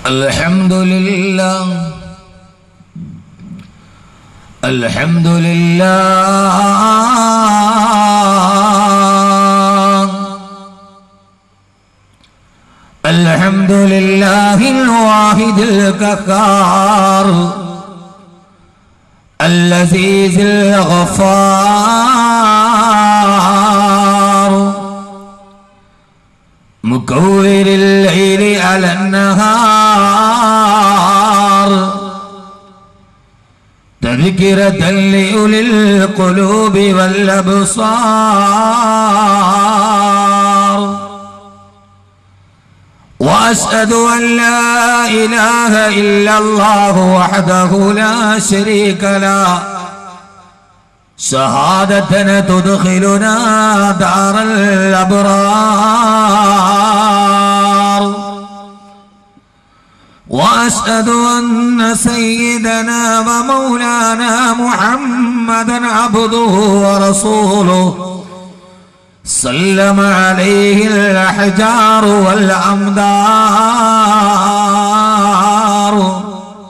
الحمد لله الحمد لله الحمد لله الواحد الكفار اللذيذ الغفار مكور الليل على النهار تذكرة لأولي القلوب والأبصار وأشهد أن لا إله إلا الله وحده لا شريك له شهادة تدخلنا دار الأبرار وأشهد أن سيدنا ومولانا محمدا عبده ورسوله سلم عليه الأحجار والأمدار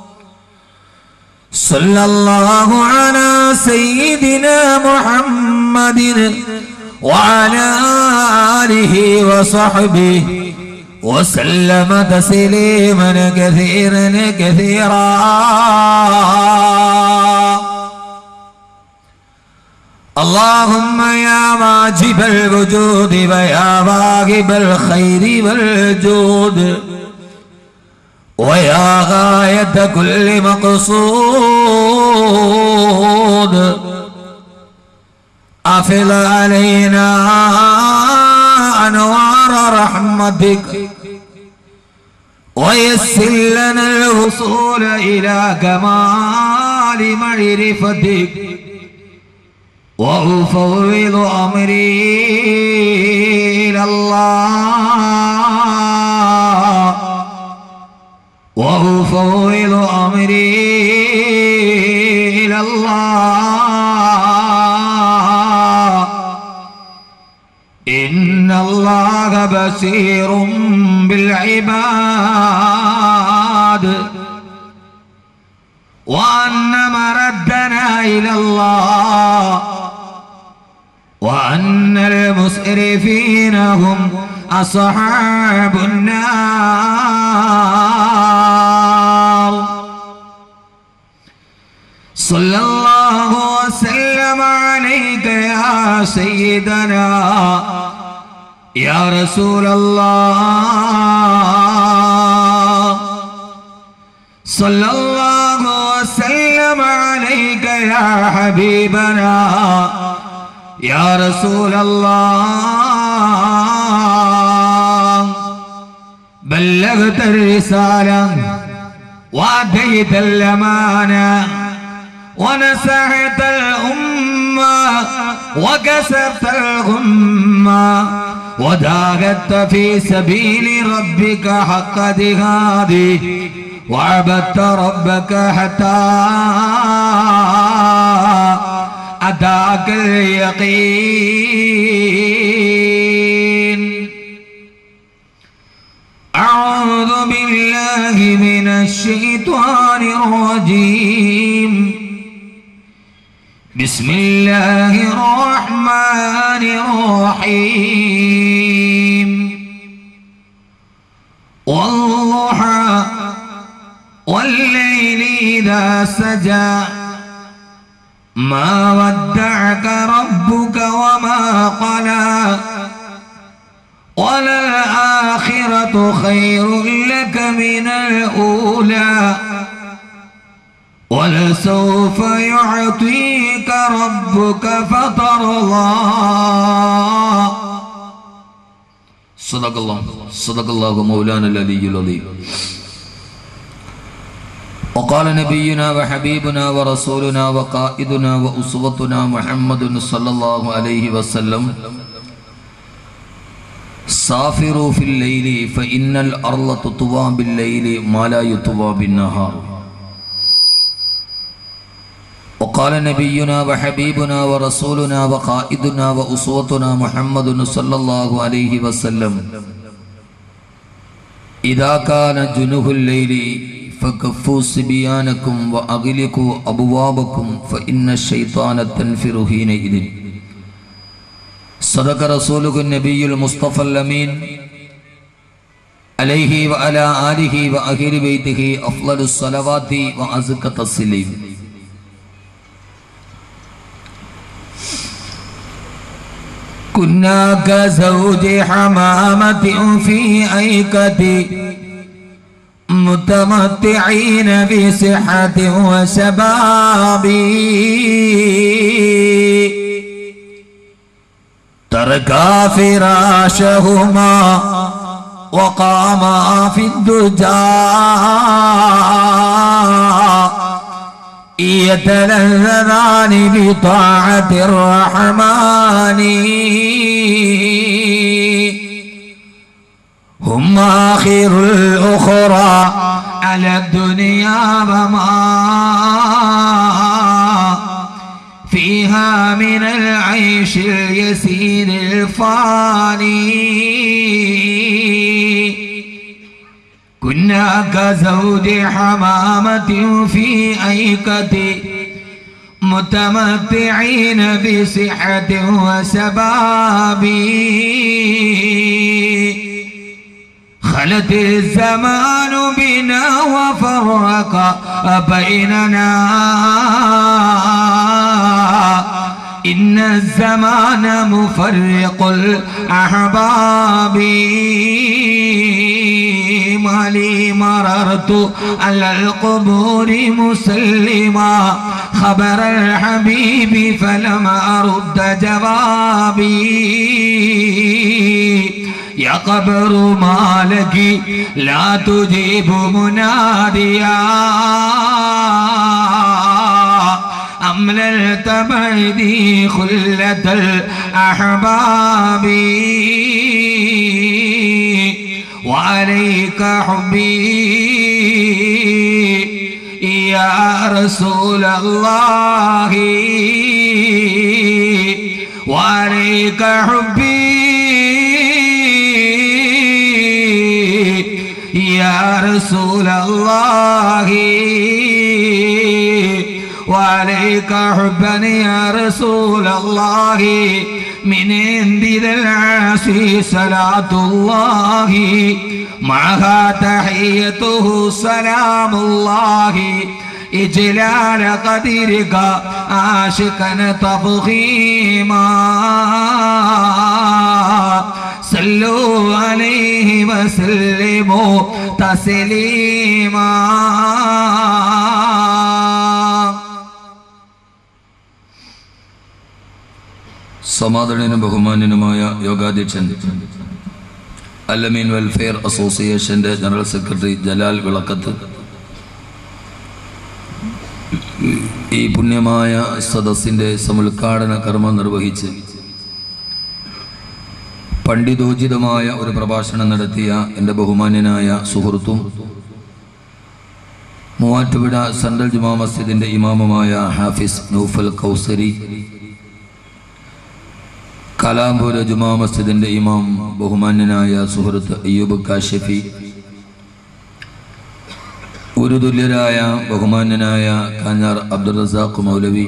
صلى الله على سيدنا محمد وعلى آله وصحبه وسلم تسليما كثيرا كثيرا اللهم يا واجب الوجود ويا واجب الخير والجود ويا غاية كل مقصود أفض علينا أنوار رحمتك ويسر لنا الوصول إلى كمال معرفتك وأفوض أمري إلى الله وأفوض أمري إلى الله إن الله بصير بالعباد وأن مردنا إلى الله وأن المسرفين هم أصحاب النار صلى الله وسلم عليك يا سيدنا يا رسول الله صلى الله وسلم عليك يا حبيبنا يا رسول الله بلغت الرسالة وأديت الأمانة ونسحت الأمة وكسرت الغمة وداغت في سبيل ربك حق جهاده وعبدت ربك حتى أتاك اليقين أعوذ بالله من الشيطان الرجيم بسم الله الرحمن الرحيم والضحى والليل إذا سجى ما ودعك ربك وما قلى وللآخرة خير لك من الأولى ولسوف يعطيك ربك فترضى صدق الله صدق الله مولانا العلي العظيم وقال نبينا وحبيبنا ورسولنا وقائدنا وأسوتنا محمد صلى الله عليه وسلم سافروا في الليل فإن الأرض تطوى بالليل ما لا يطوى بالنهار وقال نبينا وحبيبنا ورسولنا وقائدنا وأسوتنا محمد صلى الله عليه وسلم إذا كان جنه الليل فكفوا صبيانكم وأغلقوا أبوابكم فإن الشيطان تنفر حينئذ صدق رسوله النبي المصطفى الأمين عليه وعلى آله وأهل بيته أفضل الصلوات وأزكى التسليم كنا كزوج حمامة في أيكة متمتعين بصحة وشباب تركا فراشهما وقاما في الدجى يتلذذان بطاعة الرحمن هم آخر الأخرى على الدنيا وما فيها من العيش اليسير الفاني كنا كزوج حمامة في أيكة متمتعين بصحة وسباب خلت الزمان بنا وفرق بيننا إن الزمان مفرق الأحباب مالي مررت على القبور مسلما خبر الحبيب فلم أرد جوابي يا قبر ما لك لا تجيب مناديا أمللت بعدي خلة الأحباب وعليك حبي يا رسول الله وعليك حبي يا رسول الله وعليك حبا يا رسول الله من عند ذي العاصي صلاة الله معها تحيته سلام الله إجلال قدرك عاشقا تفخيما صلوا عليه وسلموا تسليما സമാദരണനും ബഹുമാന്യനുമായ യോഗാധ്യക്ഷൻ അല്ലമീൻ വെൽഫെയർ അസോസിയേഷന്റെ ജനറൽ സെക്രട്ടറി ജലാൽ വിളക്കത്ത് ഈ പുണ്യമായ സദസ്സിന്റെ സമുദ്ഘാടന കർമ്മം നിർവഹിച്ച് പണ്ഡിതോചിതമായ ഒരു പ്രഭാഷണം നടത്തിയ എൻ്റെ ബഹുമാന്യനായ സുഹൃത്തും മൂവാറ്റുപുഴ സെൻട്രൽ ജുമാ മസ്ജിദിന്റെ ഇമാമുമായ ഹാഫിസ് നൗഫൽ കൗസരി കലാംപൂര ജുമാ മസ്ജിദിന്റെ ഇമാം ബഹുമാന്യനായ സുഹൃത്ത് അയ്യൂബ് കാശഫി ഗുരുതുല്യരായ ബഹുമാന്യനായ കാഞ്ഞാർ അബ്ദുൾ റസാഖ് മൗലവി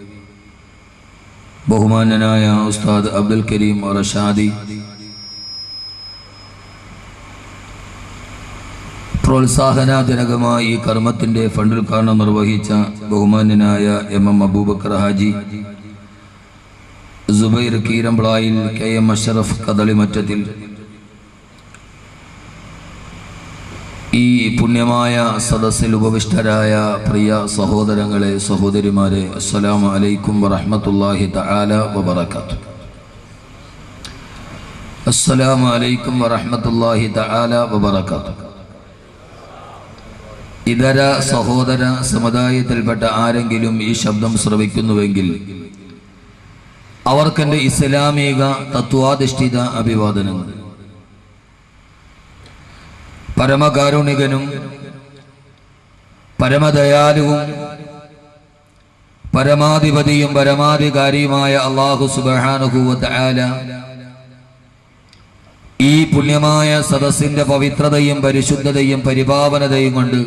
ബഹുമാന്യനായ ഉസ്താദ് അബ്ദുൽ കരീം റഷാദി പ്രോത്സാഹനജനകമായ ഈ കർമ്മത്തിന്റെ ഫണ്ടുദ്ഘാടനം നിർവഹിച്ച ബഹുമാന്യനായ എം എം അബൂബക്കർ ഹാജി സുബൈർ കീരമ്പ്ളായിൽ കെ എം അഷറഫ് കദളിമറ്റത്തിൽ ഈ പുണ്യമായ സദസ്സിൽ ഉപവിഷ്ടരായ പ്രിയ സഹോദരങ്ങളെ സഹോദരിമാരെ അസ്സലാമു അലൈക്കും വറഹ്മത്തുള്ളാഹി തആല വബറകാത്തു അസ്സലാമു അലൈക്കും വറഹ്മത്തുള്ളാഹി തആല വബറകാത്തു ഇതര സഹോദര സമുദായത്തിൽപ്പെട്ട ആരെങ്കിലും ഈ ശബ്ദം ശ്രവിക്കുന്നുവെങ്കിൽ അവർക്കെന്റെ ഇസ്ലാമിക തത്വാധിഷ്ഠിത അഭിവാദനങ്ങൾ പരമകാരുണികനും പരമദയാലുവും പരമാധിപതിയും പരമാധികാരിയുമായ അള്ളാഹു സുബാനുഭൂവത്ത് ആല ഈ പുണ്യമായ സദസ്സിന്റെ പവിത്രതയും പരിശുദ്ധതയും പരിപാവനതയും കൊണ്ട്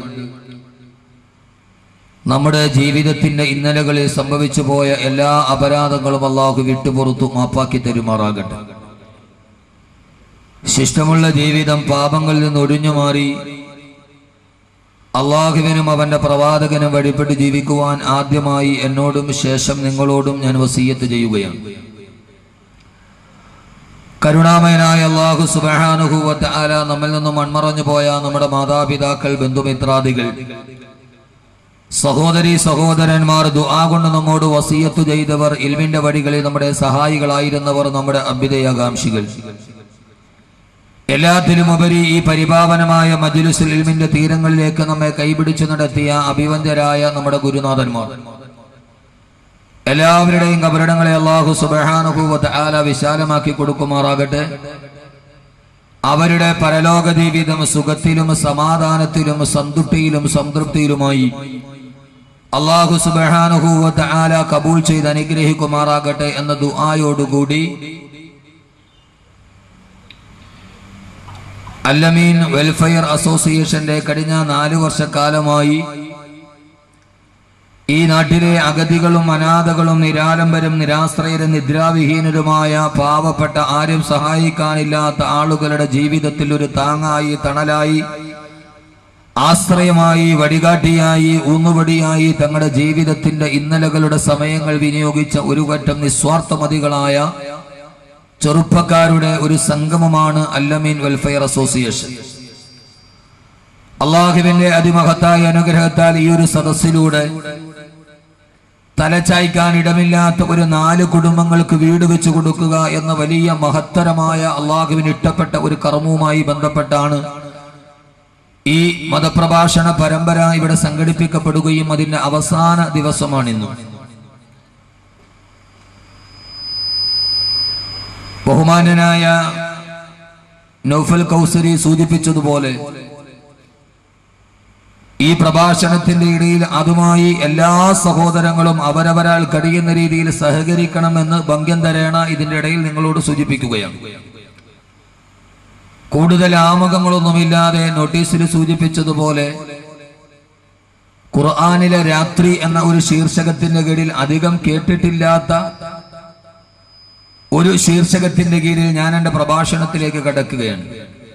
നമ്മുടെ ജീവിതത്തിന്റെ ഇന്നലകളിൽ സംഭവിച്ചു പോയ എല്ലാ അപരാധങ്ങളും അള്ളാഹു വിട്ടുപുറത്തു മാപ്പാക്കി തരുമാറാകട്ടെ ശിഷ്ടമുള്ള ജീവിതം പാപങ്ങളിൽ നിന്ന് ഒഴിഞ്ഞു മാറി അള്ളാഹുവിനും അവന്റെ പ്രവാചകനും വഴിപ്പെട്ട് ജീവിക്കുവാൻ ആദ്യമായി എന്നോടും ശേഷം നിങ്ങളോടും ഞാൻ വസീയത്ത് ചെയ്യുകയാണ് കരുണാമയനായ അള്ളാഹു സുബഹാനുഭൂവത്ത് ആല നമ്മിൽ നിന്നും മൺമറഞ്ഞു പോയ നമ്മുടെ മാതാപിതാക്കൾ ബന്ധുമിത്രാദികൾ സഹോദരി സഹോദരന്മാർ ദുആ കൊണ്ട് നമ്മോട് വസീയത്ത് ചെയ്തവർ ഇൽമിന്റെ വഴികളിൽ നമ്മുടെ സഹായികളായിരുന്നവർ നമ്മുടെ അഭ്യുദയാകാംക്ഷികൾ എല്ലാത്തിലും ഉപരി ഈ പരിപാവനമായ മജ്ലിസുൽ ഇൽമിന്റെ തീരങ്ങളിലേക്ക് നമ്മെ കൈപിടിച്ചു നടത്തിയ അഭിവന്ദ്യരായ നമ്മുടെ ഗുരുനാഥന്മാർ എല്ലാവരുടെയും കബറിടങ്ങളെ അള്ളാഹു സുബഹാനുഭൂവത്ത് ആല വിശാലമാക്കി കൊടുക്കുമാറാകട്ടെ അവരുടെ പരലോക ജീവിതം സുഖത്തിലും സമാധാനത്തിലും സന്തുഷ്ടിയിലും സംതൃപ്തിയിലുമായി അള്ളാഹു സുബഹാനുഭൂവത്ത് ആല കബൂൾ ചെയ്ത് അനുഗ്രഹിക്കുമാറാകട്ടെ എന്ന ദുആയോടുകൂടി അല്ലമീൻ വെൽഫെയർ അസോസിയേഷന്റെ കഴിഞ്ഞ നാലു വർഷക്കാലമായി ഈ നാട്ടിലെ അഗതികളും അനാഥകളും നിരാലംബരും നിരാശ്രയരും നിദ്രാവിഹീനരുമായ പാവപ്പെട്ട ആരും സഹായിക്കാനില്ലാത്ത ആളുകളുടെ ജീവിതത്തിൽ ഒരു താങ്ങായി തണലായി ആശ്രയമായി വടികാട്ടിയായി ഊന്നുവടിയായി തങ്ങളുടെ ജീവിതത്തിന്റെ ഇന്നലകളുടെ സമയങ്ങൾ വിനിയോഗിച്ച ഒരു പറ്റം നിസ്വാർത്ഥമതികളായ ചെറുപ്പക്കാരുടെ ഒരു സംഗമമാണ് അല്ലമീൻ വെൽഫെയർ അസോസിയേഷൻ അള്ളാഹുവിന്റെ അതിമഹത്തായ അനുഗ്രഹത്താൽ ഈ ഒരു സദസ്സിലൂടെ തലച്ചായ്ക്കാൻ ഇടമില്ലാത്ത ഒരു നാല് കുടുംബങ്ങൾക്ക് വീട് വെച്ചു കൊടുക്കുക എന്ന വലിയ മഹത്തരമായ അള്ളാഹുവിന് ഇഷ്ടപ്പെട്ട ഒരു കർമ്മവുമായി ബന്ധപ്പെട്ടാണ് ഈ മതപ്രഭാഷണ പരമ്പര ഇവിടെ സംഘടിപ്പിക്കപ്പെടുകയും അതിന്റെ അവസാന ദിവസമാണിന്ന് ബഹുമാനനായ നൗഫൽ കൗസരി സൂചിപ്പിച്ചതുപോലെ ഈ പ്രഭാഷണത്തിന്റെ ഇടയിൽ അതുമായി എല്ലാ സഹോദരങ്ങളും അവരവരാൽ കഴിയുന്ന രീതിയിൽ സഹകരിക്കണമെന്ന് ഭംഗ്യം തരേണ ഇതിന്റെ ഇടയിൽ നിങ്ങളോട് സൂചിപ്പിക്കുകയാണ് കൂടുതൽ ആമുഖങ്ങളൊന്നുമില്ലാതെ നോട്ടീസിൽ സൂചിപ്പിച്ചതുപോലെ ഖുർആാനിലെ രാത്രി എന്ന ഒരു ശീർഷകത്തിന്റെ കീഴിൽ അധികം കേട്ടിട്ടില്ലാത്ത ഒരു ശീർഷകത്തിന്റെ കീഴിൽ ഞാൻ എന്റെ പ്രഭാഷണത്തിലേക്ക് കടക്കുകയാണ്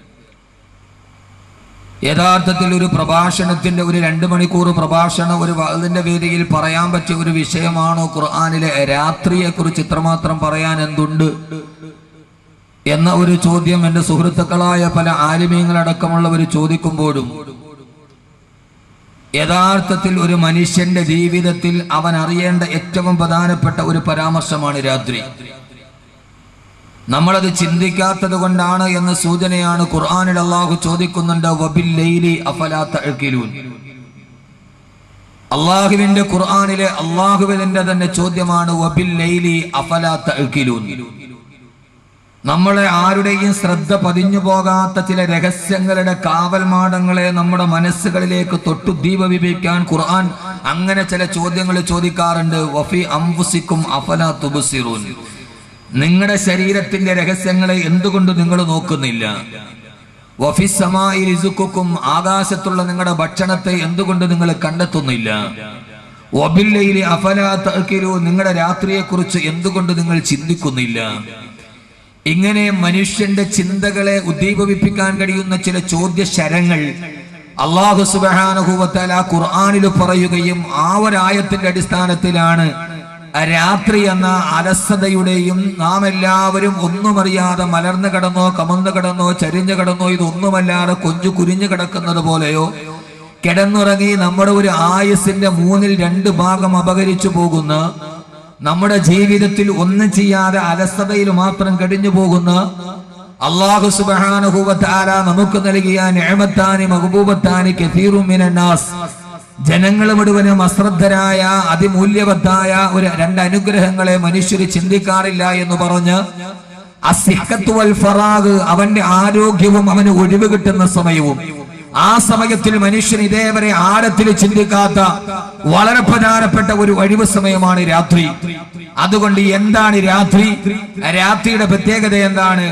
യഥാർത്ഥത്തിൽ ഒരു പ്രഭാഷണത്തിന്റെ ഒരു രണ്ട് മണിക്കൂർ പ്രഭാഷണം ഒരു അതിന്റെ വേദിയിൽ പറയാൻ പറ്റിയ ഒരു വിഷയമാണോ ഖുർആാനിലെ രാത്രിയെ കുറിച്ച് ഇത്രമാത്രം പറയാൻ എന്തുണ്ട് എന്ന ഒരു ചോദ്യം എന്റെ സുഹൃത്തുക്കളായ പല ആലിമീങ്ങളടക്കമുള്ളവർ ചോദിക്കുമ്പോഴും യഥാർത്ഥത്തിൽ ഒരു മനുഷ്യന്റെ ജീവിതത്തിൽ അവൻ അറിയേണ്ട ഏറ്റവും പ്രധാനപ്പെട്ട ഒരു പരാമർശമാണ് രാത്രി നമ്മളത് ചിന്തിക്കാത്തത് കൊണ്ടാണ് എന്ന സൂചനയാണ് ഖുർആാനിൽ അള്ളാഹു ചോദിക്കുന്നുണ്ട് വബിൽ ലൈലി അഫലാ തഅ്ഖിലൂൻ അള്ളാഹുവിന്റെ ഖുർആാനിലെ അള്ളാഹുവിന്റെ തന്നെ ചോദ്യമാണ് വബിൽ ലൈലി അഫലാ തഅ്ഖിലൂൻ നമ്മളെ ആരുടെയും ശ്രദ്ധ പതിഞ്ഞു പോകാത്ത ചില രഹസ്യങ്ങളുടെ കാവൽമാടങ്ങളെ നമ്മുടെ മനസ്സുകളിലേക്ക് തൊട്ടു ദീപവിപ്പിക്കാൻ ഖുർആൻ അങ്ങനെ ചില ചോദ്യങ്ങൾ ചോദിക്കാറുണ്ട് വഫി അംഫുസിക്കും അഫലാ തുബുസിറൂൻ നിങ്ങളുടെ ശരീരത്തിന്റെ രഹസ്യങ്ങളെ എന്തുകൊണ്ട് നിങ്ങൾ നോക്കുന്നില്ല വഫിസമായിൽ ഇസുക്കും ആകാശത്തുള്ള നിങ്ങളുടെ ഭക്ഷണത്തെ എന്തുകൊണ്ട് നിങ്ങൾ കണ്ടെത്തുന്നില്ല ഒബില്ലയിലെ അഫലാത്തക്കിലോ നിങ്ങളുടെ രാത്രിയെക്കുറിച്ച് എന്തുകൊണ്ട് നിങ്ങൾ ചിന്തിക്കുന്നില്ല ഇങ്ങനെ മനുഷ്യന്റെ ചിന്തകളെ ഉദ്ദീപിപ്പിക്കാൻ കഴിയുന്ന ചില ചോദ്യ ശരങ്ങൾ അള്ളാഹു സുബാനുഭൂവത്താൽ ആ ഖുർആാനിൽ പറയുകയും ആ ഒരായത്തിന്റെ അടിസ്ഥാനത്തിലാണ് രാത്രി എന്ന അലസതയുടെയും നാം എല്ലാവരും ഒന്നും അറിയാതെ മലർന്നു കിടന്നോ കമന്നു കിടന്നോ ചരിഞ്ഞു കിടന്നോ ഇതൊന്നുമല്ലാതെ കൊഞ്ചു കുരിഞ്ഞു കിടക്കുന്നത് പോലെയോ കിടന്നുറങ്ങി നമ്മുടെ ഒരു ആയുസിന്റെ മൂന്നിൽ രണ്ട് ഭാഗം അപകരിച്ചു പോകുന്ന നമ്മുടെ ജീവിതത്തിൽ ഒന്നും ചെയ്യാതെ അലസതയിൽ മാത്രം കഴിഞ്ഞു പോകുന്ന അള്ളാഹു സുബാനുഭൂവത്താര നമുക്ക് നൽകിയ നേമത്താനി മഹബൂബത്താനി കെഫീറും മിനന്നാസ് ജനങ്ങൾ മുഴുവനും അശ്രദ്ധരായ അതിമൂല്യവത്തായ ഒരു രണ്ട് അനുഗ്രഹങ്ങളെ മനുഷ്യർ ചിന്തിക്കാറില്ല എന്ന് പറഞ്ഞ് അസിഹത്ത് വൽ ഫറാഗ് അവന്റെ ആരോഗ്യവും അവന് ഒഴിവ് കിട്ടുന്ന സമയവും ആ സമയത്തിൽ മനുഷ്യൻ ഇതേവരെ ആഴത്തിൽ ചിന്തിക്കാത്ത വളരെ പ്രധാനപ്പെട്ട ഒരു ഒഴിവ് സമയമാണ് രാത്രി അതുകൊണ്ട് എന്താണ് രാത്രി രാത്രിയുടെ പ്രത്യേകത എന്താണ്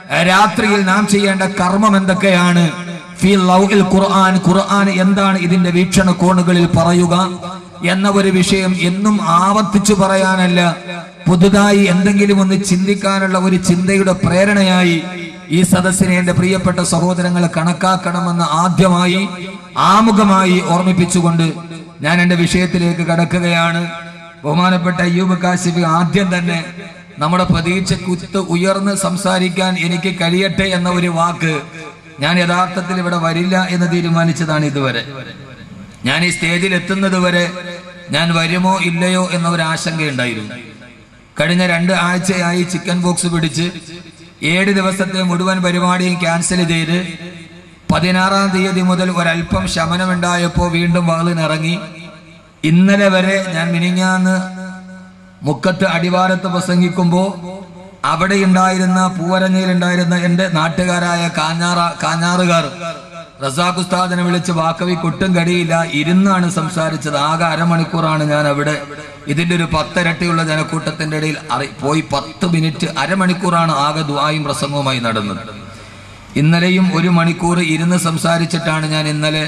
രാത്രിയിൽ നാം ചെയ്യേണ്ട കർമ്മം എന്തൊക്കെയാണ് ഫി ലൗഹിൽ ഖുർആൻ ഖുർആൻ എന്താണ് ഇതിന്റെ വീക്ഷണ കോണുകളിൽ പറയുക എന്ന ഒരു വിഷയം എന്നും ആവർത്തിച്ചു പറയാനല്ല പുതുതായി എന്തെങ്കിലും ഒന്ന് ചിന്തിക്കാനുള്ള ഒരു ചിന്തയുടെ പ്രേരണയായി ഈ സദസ്സിനെ എന്റെ പ്രിയപ്പെട്ട സഹോദരങ്ങൾ കണക്കാക്കണമെന്ന് ആദ്യമായി ആമുഖമായി ഓർമ്മിപ്പിച്ചുകൊണ്ട് ഞാൻ എന്റെ വിഷയത്തിലേക്ക് കടക്കുകയാണ് ബഹുമാനപ്പെട്ട അയ്യൂബ് കാശിഫ് ആദ്യം തന്നെ നമ്മുടെ പ്രതീക്ഷക്കുത്ത് ഉയർന്ന് സംസാരിക്കാൻ എനിക്ക് കഴിയട്ടെ എന്ന ഒരു വാക്ക് ഞാൻ യഥാർത്ഥത്തിൽ ഇവിടെ വരില്ല എന്ന് തീരുമാനിച്ചതാണ് ഇതുവരെ ഞാൻ ഈ സ്റ്റേജിൽ എത്തുന്നത് വരെ ഞാൻ വരുമോ ഇല്ലയോ എന്ന ഒരു ആശങ്കയുണ്ടായിരുന്നു കഴിഞ്ഞ രണ്ട് ആഴ്ചയായി ചിക്കൻ ബോക്സ് പിടിച്ച് ഏഴ് ദിവസത്തെ മുഴുവൻ പരിപാടിയും ക്യാൻസൽ ചെയ്ത് പതിനാറാം തീയതി മുതൽ ഒരല്പം ശമനമുണ്ടായപ്പോൾ വീണ്ടും വാളിനിറങ്ങി ഇന്നലെ വരെ ഞാൻ മിനിങ്ങാന്ന് മുക്കത്ത് അടിവാരത്ത് പ്രസംഗിക്കുമ്പോൾ അവിടെ ഉണ്ടായിരുന്ന പൂവരങ്ങയിലുണ്ടായിരുന്ന എന്റെ നാട്ടുകാരായ കാഞ്ഞാറ കാഞ്ഞാറുകാർ റസാഖ് ഉസ്താദിനെ വിളിച്ച് വാക്കവി കൊട്ടും കടിയില്ല ഇരുന്നാണ് സംസാരിച്ചത് ആകെ അരമണിക്കൂറാണ് ഞാൻ അവിടെ ഇതിന്റെ ഒരു പത്തരട്ടിയുള്ള ജനക്കൂട്ടത്തിന്റെ ഇടയിൽ അറി പോയി പത്ത് മിനിറ്റ് അരമണിക്കൂറാണ് ആകെ ദുആയും പ്രസംഗവുമായി നടന്നത് ഇന്നലെയും ഒരു മണിക്കൂർ ഇരുന്ന് സംസാരിച്ചിട്ടാണ് ഞാൻ ഇന്നലെ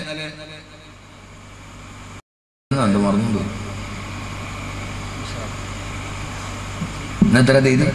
കണ്ടു മറന്നു ഇന്നത്തെ തീയതി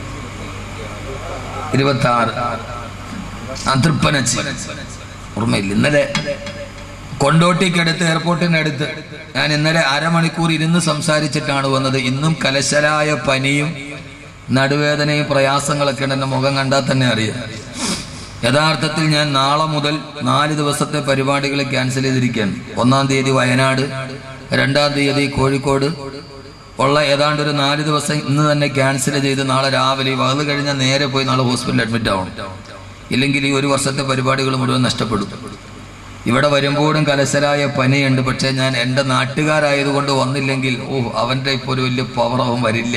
ഇരുപത്തി ആറ് തൃപ്പനച്ചി ഓർമ്മയില്ല ഇന്നലെ കൊണ്ടോട്ടിക്കടുത്ത് എയർപോർട്ടിനടുത്ത് ഞാൻ ഇന്നലെ അരമണിക്കൂർ ഇരുന്ന് സംസാരിച്ചിട്ടാണ് വന്നത് ഇന്നും കലശലായ പനിയും നടുവേദനയും പ്രയാസങ്ങളൊക്കെ ഉണ്ട് എൻ്റെ മുഖം കണ്ടാൽ തന്നെ അറിയാം യഥാർത്ഥത്തിൽ ഞാൻ നാളെ മുതൽ നാല് ദിവസത്തെ പരിപാടികൾ ക്യാൻസൽ ചെയ്തിരിക്കുകയാണ് ഒന്നാം തീയതി വയനാട് രണ്ടാം തീയതി കോഴിക്കോട് ഉള്ള ഏതാണ്ട് ഒരു നാല് ദിവസം ഇന്ന് തന്നെ ക്യാൻസൽ ചെയ്ത് നാളെ രാവിലെ വകത് കഴിഞ്ഞാൽ നേരെ പോയി നാളെ ഹോസ്പിറ്റലിൽ അഡ്മിറ്റ് ആവണം ഇല്ലെങ്കിൽ ഈ ഒരു വർഷത്തെ പരിപാടികൾ മുഴുവൻ നഷ്ടപ്പെടും ഇവിടെ വരുമ്പോഴും കലശലായ പനിയുണ്ട് പക്ഷെ ഞാൻ എൻ്റെ നാട്ടുകാരായതുകൊണ്ട് വന്നില്ലെങ്കിൽ ഓ അവൻ്റെ ഇപ്പോൾ ഒരു വലിയ പവർ അവൻ വരില്ല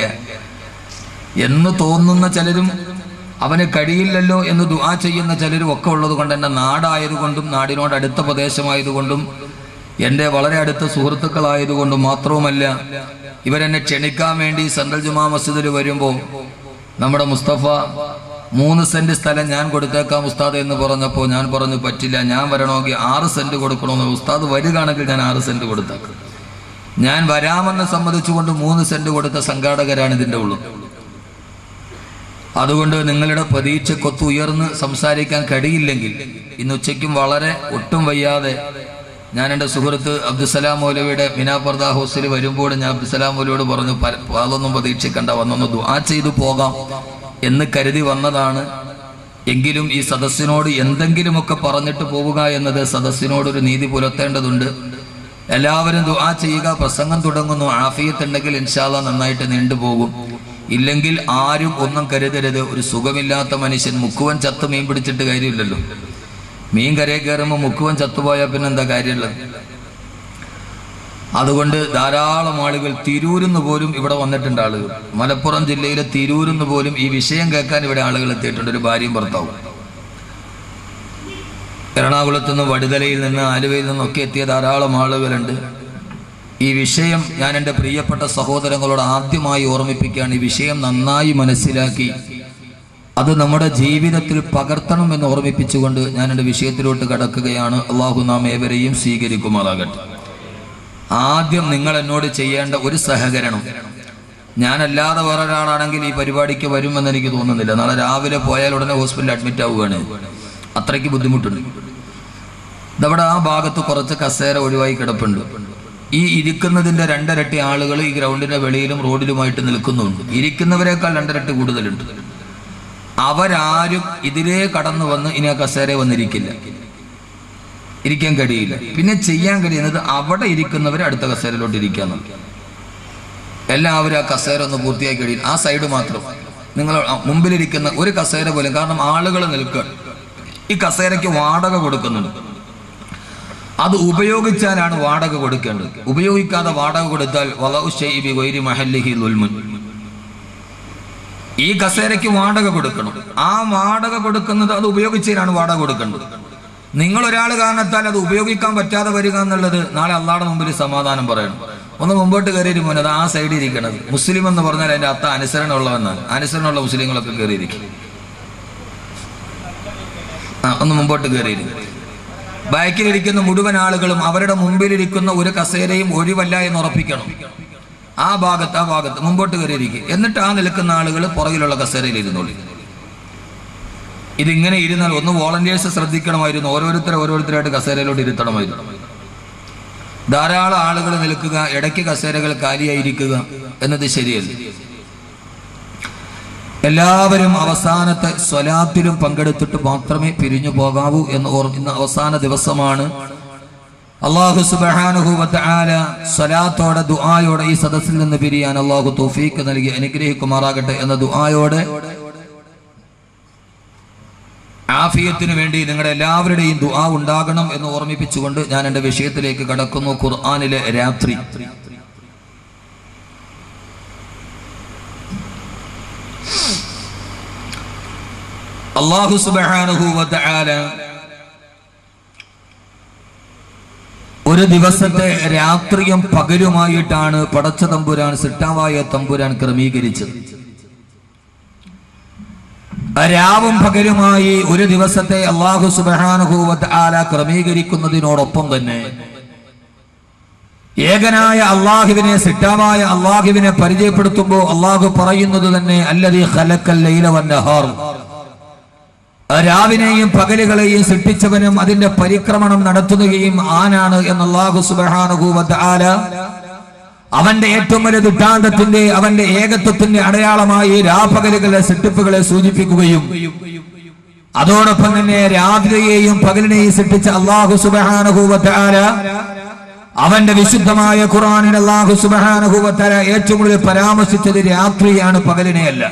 എന്ന് തോന്നുന്ന ചിലരും അവന് കഴിയില്ലല്ലോ എന്ന് ദുആ ചെയ്യുന്ന ചിലരും ഒക്കെ ഉള്ളത് കൊണ്ട് എൻ്റെ നാടായതുകൊണ്ടും നാടിനോട് അടുത്ത പ്രദേശമായതുകൊണ്ടും എൻ്റെ വളരെ അടുത്ത സുഹൃത്തുക്കളായതുകൊണ്ടും മാത്രവുമല്ല ഇവരെന്നെ ക്ഷണിക്കാൻ വേണ്ടി സെൻട്രൽ ജുമാ മസ്ജിദിൽ വരുമ്പോൾ നമ്മുടെ മുസ്തഫ മൂന്ന് സെന്റ് സ്ഥലം ഞാൻ കൊടുത്തേക്കാം ഉസ്താദ് എന്ന് പറഞ്ഞപ്പോൾ ഞാൻ പറഞ്ഞു പറ്റില്ല ഞാൻ വരണമെങ്കിൽ ആറ് സെന്റ് കൊടുക്കണമെന്ന് ഉസ്താദ് വരികയാണെങ്കിൽ ഞാൻ ആറ് സെന്റ് കൊടുത്തേക്കാം ഞാൻ വരാമെന്ന് സമ്മതിച്ചുകൊണ്ട് മൂന്ന് സെന്റ് കൊടുത്ത സംഘാടകരാണ് ഇതിൻ്റെ ഉള്ളത് അതുകൊണ്ട് നിങ്ങളുടെ പ്രതീക്ഷക്കൊത്ത് ഉയർന്ന് സംസാരിക്കാൻ കഴിയില്ലെങ്കിൽ ഇന്ന് ഉച്ചയ്ക്കും വളരെ ഒട്ടും വയ്യാതെ ഞാൻ എൻ്റെ സുഹൃത്ത് അബ്ദുസലാം മൗലവിയുടെ മിനാപർദ ഹൗസിൽ വരുമ്പോൾ ഞാൻ അബ്ദുസലാം മൗലവിയോട് പറഞ്ഞു "പ- അതൊന്നും പ്രതീക്ഷിക്കണ്ട വന്നൊന്ന് ദുആ ചെയ്തു പോകാം എന്ന് കരുതി വന്നതാണ് എങ്കിലും ഈ സദസ്സിനോട് എന്തെങ്കിലുമൊക്കെ പറഞ്ഞിട്ട് പോവുക എന്നത് സദസ്സിനോടൊരു നീതി പുലർത്തേണ്ടതുണ്ട് എല്ലാവരും ദുആ ചെയ്യുക പ്രസംഗം തുടങ്ങുന്നു ആഫിയത്തുണ്ടെങ്കിൽ ഇൻഷാല്ല നന്നായിട്ട് നീണ്ടുപോകും ഇല്ലെങ്കിൽ ആരും ഒന്നും കരുതരുത് ഒരു സുഖമില്ലാത്ത മനുഷ്യൻ മുക്കുവൻ ചത്ത് മീൻ പിടിച്ചിട്ട് കാര്യമില്ലല്ലോ മീൻ കരയിൽ കയറുമ്പോൾ മുക്കുവൻ ചത്തുപോയാൽ പിന്നെ എന്താ കാര്യമുള്ളത് അതുകൊണ്ട് ധാരാളം ആളുകൾ തിരൂരിന്ന് പോലും ഇവിടെ വന്നിട്ടുണ്ട് ആളുകൾ മലപ്പുറം ജില്ലയിലെ തിരൂരിന്ന് പോലും ഈ വിഷയം കേൾക്കാൻ ഇവിടെ ആളുകൾ എത്തിയിട്ടുണ്ട് ഒരു ഭാര്യയും ഭർത്താവും എറണാകുളത്ത് നിന്ന് വടുതലയിൽ നിന്ന് ആലുവയിൽ നിന്നൊക്കെ എത്തിയ ധാരാളം ആളുകളുണ്ട് ഈ വിഷയം ഞാൻ എൻ്റെ പ്രിയപ്പെട്ട സഹോദരങ്ങളോട് ആദ്യമായി ഓർമ്മിപ്പിക്കുകയാണ് ഈ വിഷയം നന്നായി മനസ്സിലാക്കി അത് നമ്മുടെ ജീവിതത്തിൽ പകർത്തണമെന്ന് ഓർമ്മിപ്പിച്ചുകൊണ്ട് ഞാൻ എൻ്റെ വിഷയത്തിലോട്ട് കടക്കുകയാണ് അള്ളാഹു നാം ഏവരെയും സ്വീകരിക്കുമാറാകട്ടെ ആദ്യം നിങ്ങൾ എന്നോട് ചെയ്യേണ്ട ഒരു സഹകരണം ഞാനല്ലാതെ വേറെ ഒരാളാണെങ്കിൽ ഈ പരിപാടിക്ക് വരുമെന്ന് എനിക്ക് തോന്നുന്നില്ല നാളെ രാവിലെ പോയാൽ ഉടനെ ഹോസ്പിറ്റലിൽ അഡ്മിറ്റ് ആവുകയാണ് അത്രയ്ക്ക് ബുദ്ധിമുട്ടുണ്ട് ഇതവിടെ ആ ഭാഗത്ത് കുറച്ച് കസേര ഒഴിവായി കിടപ്പുണ്ട് ഈ ഇരിക്കുന്നതിന്റെ രണ്ടരട്ടി ആളുകൾ ഈ ഗ്രൗണ്ടിന്റെ വെളിയിലും റോഡിലുമായിട്ട് നിൽക്കുന്നുണ്ട് ഇരിക്കുന്നവരെക്കാൾ രണ്ടരട്ടി കൂടുതലുണ്ട് അവരാരും ഇതിലേ കടന്നു വന്ന് ഇനി ആ കസേര വന്നിരിക്കില്ല ഇരിക്കാൻ കഴിയില്ല പിന്നെ ചെയ്യാൻ കഴിയുന്നത് അവിടെ ഇരിക്കുന്നവർ അടുത്ത കസേരയിലോട്ട് ഇരിക്കാന്നുള്ളത് എല്ലാവരും ആ കസേര ഒന്ന് പൂർത്തിയാക്കി കഴിയും ആ സൈഡ് മാത്രം നിങ്ങൾ മുമ്പിലിരിക്കുന്ന ഒരു കസേര പോലും കാരണം ആളുകൾ നിൽക്കുക ഈ കസേരയ്ക്ക് വാടക കൊടുക്കുന്നുണ്ട് അത് ഉപയോഗിച്ചാലാണ് വാടക കൊടുക്കേണ്ടത് ഉപയോഗിക്കാതെ വാടക കൊടുത്താൽ വളവ് ഷെയ്ബി വൈരി മഹല്ലിഹി ലുൽമുൻ ഈ കസേരയ്ക്ക് വാടക കൊടുക്കണം ആ വാടക കൊടുക്കുന്നത് അത് ഉപയോഗിച്ചതിനാണ് വാടക കൊടുക്കേണ്ടത് നിങ്ങൾ ഒരാൾ കാരണത്താൽ അത് ഉപയോഗിക്കാൻ പറ്റാതെ വരിക എന്നുള്ളത് നാളെ അള്ളാടെ മുമ്പിൽ സമാധാനം പറയണം ഒന്ന് മുമ്പോട്ട് കയറിയിട്ട് മോനെ അത് ആ സൈഡിൽ ഇരിക്കണത് മുസ്ലിം എന്ന് പറഞ്ഞാൽ അതിന്റെ അർത്ഥം അനുസരണമുള്ളവെന്നാണ് അനുസരണമുള്ള മുസ്ലിങ്ങളൊക്കെ കയറിയിരിക്കും ആ ഒന്ന് മുമ്പോട്ട് കയറിയിരുന്നു ബാക്കിലിരിക്കുന്ന മുഴുവൻ ആളുകളും അവരുടെ മുമ്പിലിരിക്കുന്ന ഒരു കസേരയും ഒഴിവല്ല എന്ന് ഉറപ്പിക്കണം ആ ഭാഗത്ത് ആ ഭാഗത്ത് മുമ്പോട്ട് കയറിയിരിക്കും എന്നിട്ട് ആ നിൽക്കുന്ന ആളുകൾ പുറകിലുള്ള കസേരയിൽ ഇരുന്നോളി ഇതിങ്ങനെ ഇരുന്നാൽ ഒന്ന് വോളണ്ടിയേഴ്സ് ശ്രദ്ധിക്കണമായിരുന്നു ഓരോരുത്തരെ ഓരോരുത്തരായിട്ട് കസേരയിലോട്ട് ഇരുത്തണമായിരുന്നു ധാരാളം ആളുകൾ നിൽക്കുക ഇടയ്ക്ക് കസേരകൾ കാലിയായിരിക്കുക എന്നത് ശരിയല്ല എല്ലാവരും അവസാനത്തെ സ്വലാത്തിലും പങ്കെടുത്തിട്ട് മാത്രമേ പിരിഞ്ഞു പോകാവൂ എന്ന് ഓർമ്മ ഇന്ന് അവസാന ദിവസമാണ് അള്ളാഹു സുബാനുഹൂവത്ത് സ്വലാത്തോടെ ദുആയോടെ ഈ സദസ്സിൽ നിന്ന് പിരിയാൻ അള്ളാഹു തൗഫീക്ക് നൽകി അനുഗ്രഹിക്കുമാറാകട്ടെ എന്ന ദുആയോടെ ആഫിയത്തിനു വേണ്ടി നിങ്ങളുടെ എല്ലാവരുടെയും ദുആ ഉണ്ടാകണം എന്ന് ഓർമ്മിപ്പിച്ചുകൊണ്ട് ഞാൻ എൻ്റെ വിഷയത്തിലേക്ക് കടക്കുന്നു ഖുർആനിലെ രാത്രി അള്ളാഹു സുബാനുഹൂവത്ത് ഒരു ദിവസത്തെ രാത്രിയും പകലുമായിട്ടാണ് പടച്ച തമ്പുരാൻ സിട്ടാവായ തമ്പുരാൻ ക്രമീകരിച്ചത് രാവും പകലുമായി ഒരു ദിവസത്തെ അള്ളാഹു സുബാനുഭൂവത്ത് ആല ക്രമീകരിക്കുന്നതിനോടൊപ്പം തന്നെ ഏകനായ അള്ളാഹുവിനെ സിട്ടാവായ അള്ളാഹുവിനെ പരിചയപ്പെടുത്തുമ്പോൾ അള്ളാഹു പറയുന്നത് തന്നെ അല്ലതി ഖലക്കൽ ലൈല വന്നഹാർ രാവിനെയും പകലുകളെയും സൃഷ്ടിച്ചവനും അതിന്റെ പരിക്രമണം നടത്തുകയും ആനാണ് എന്ന് അള്ളാഹു സുബാനുഭൂവത്ത് ആല അവന്റെ ഏറ്റവും വലിയ ദുഃഖാന്തത്തിന്റെ അവന്റെ ഏകത്വത്തിന്റെ അടയാളമായി രാപകലുകളുടെ സെട്ടിപ്പുകളെ സൂചിപ്പിക്കുകയും അതോടൊപ്പം തന്നെ രാത്രിയെയും പകലിനെയും സൃഷ്ടിച്ച അള്ളാഹു സുബാനുഭൂവത്താര അവന്റെ വിശുദ്ധമായ ഖുറാനിൽ അള്ളാഹു സുബാനുഭൂവത്താര ഏറ്റവും കൂടുതൽ പരാമർശിച്ചത് രാത്രിയാണ് പകലിനെയല്ല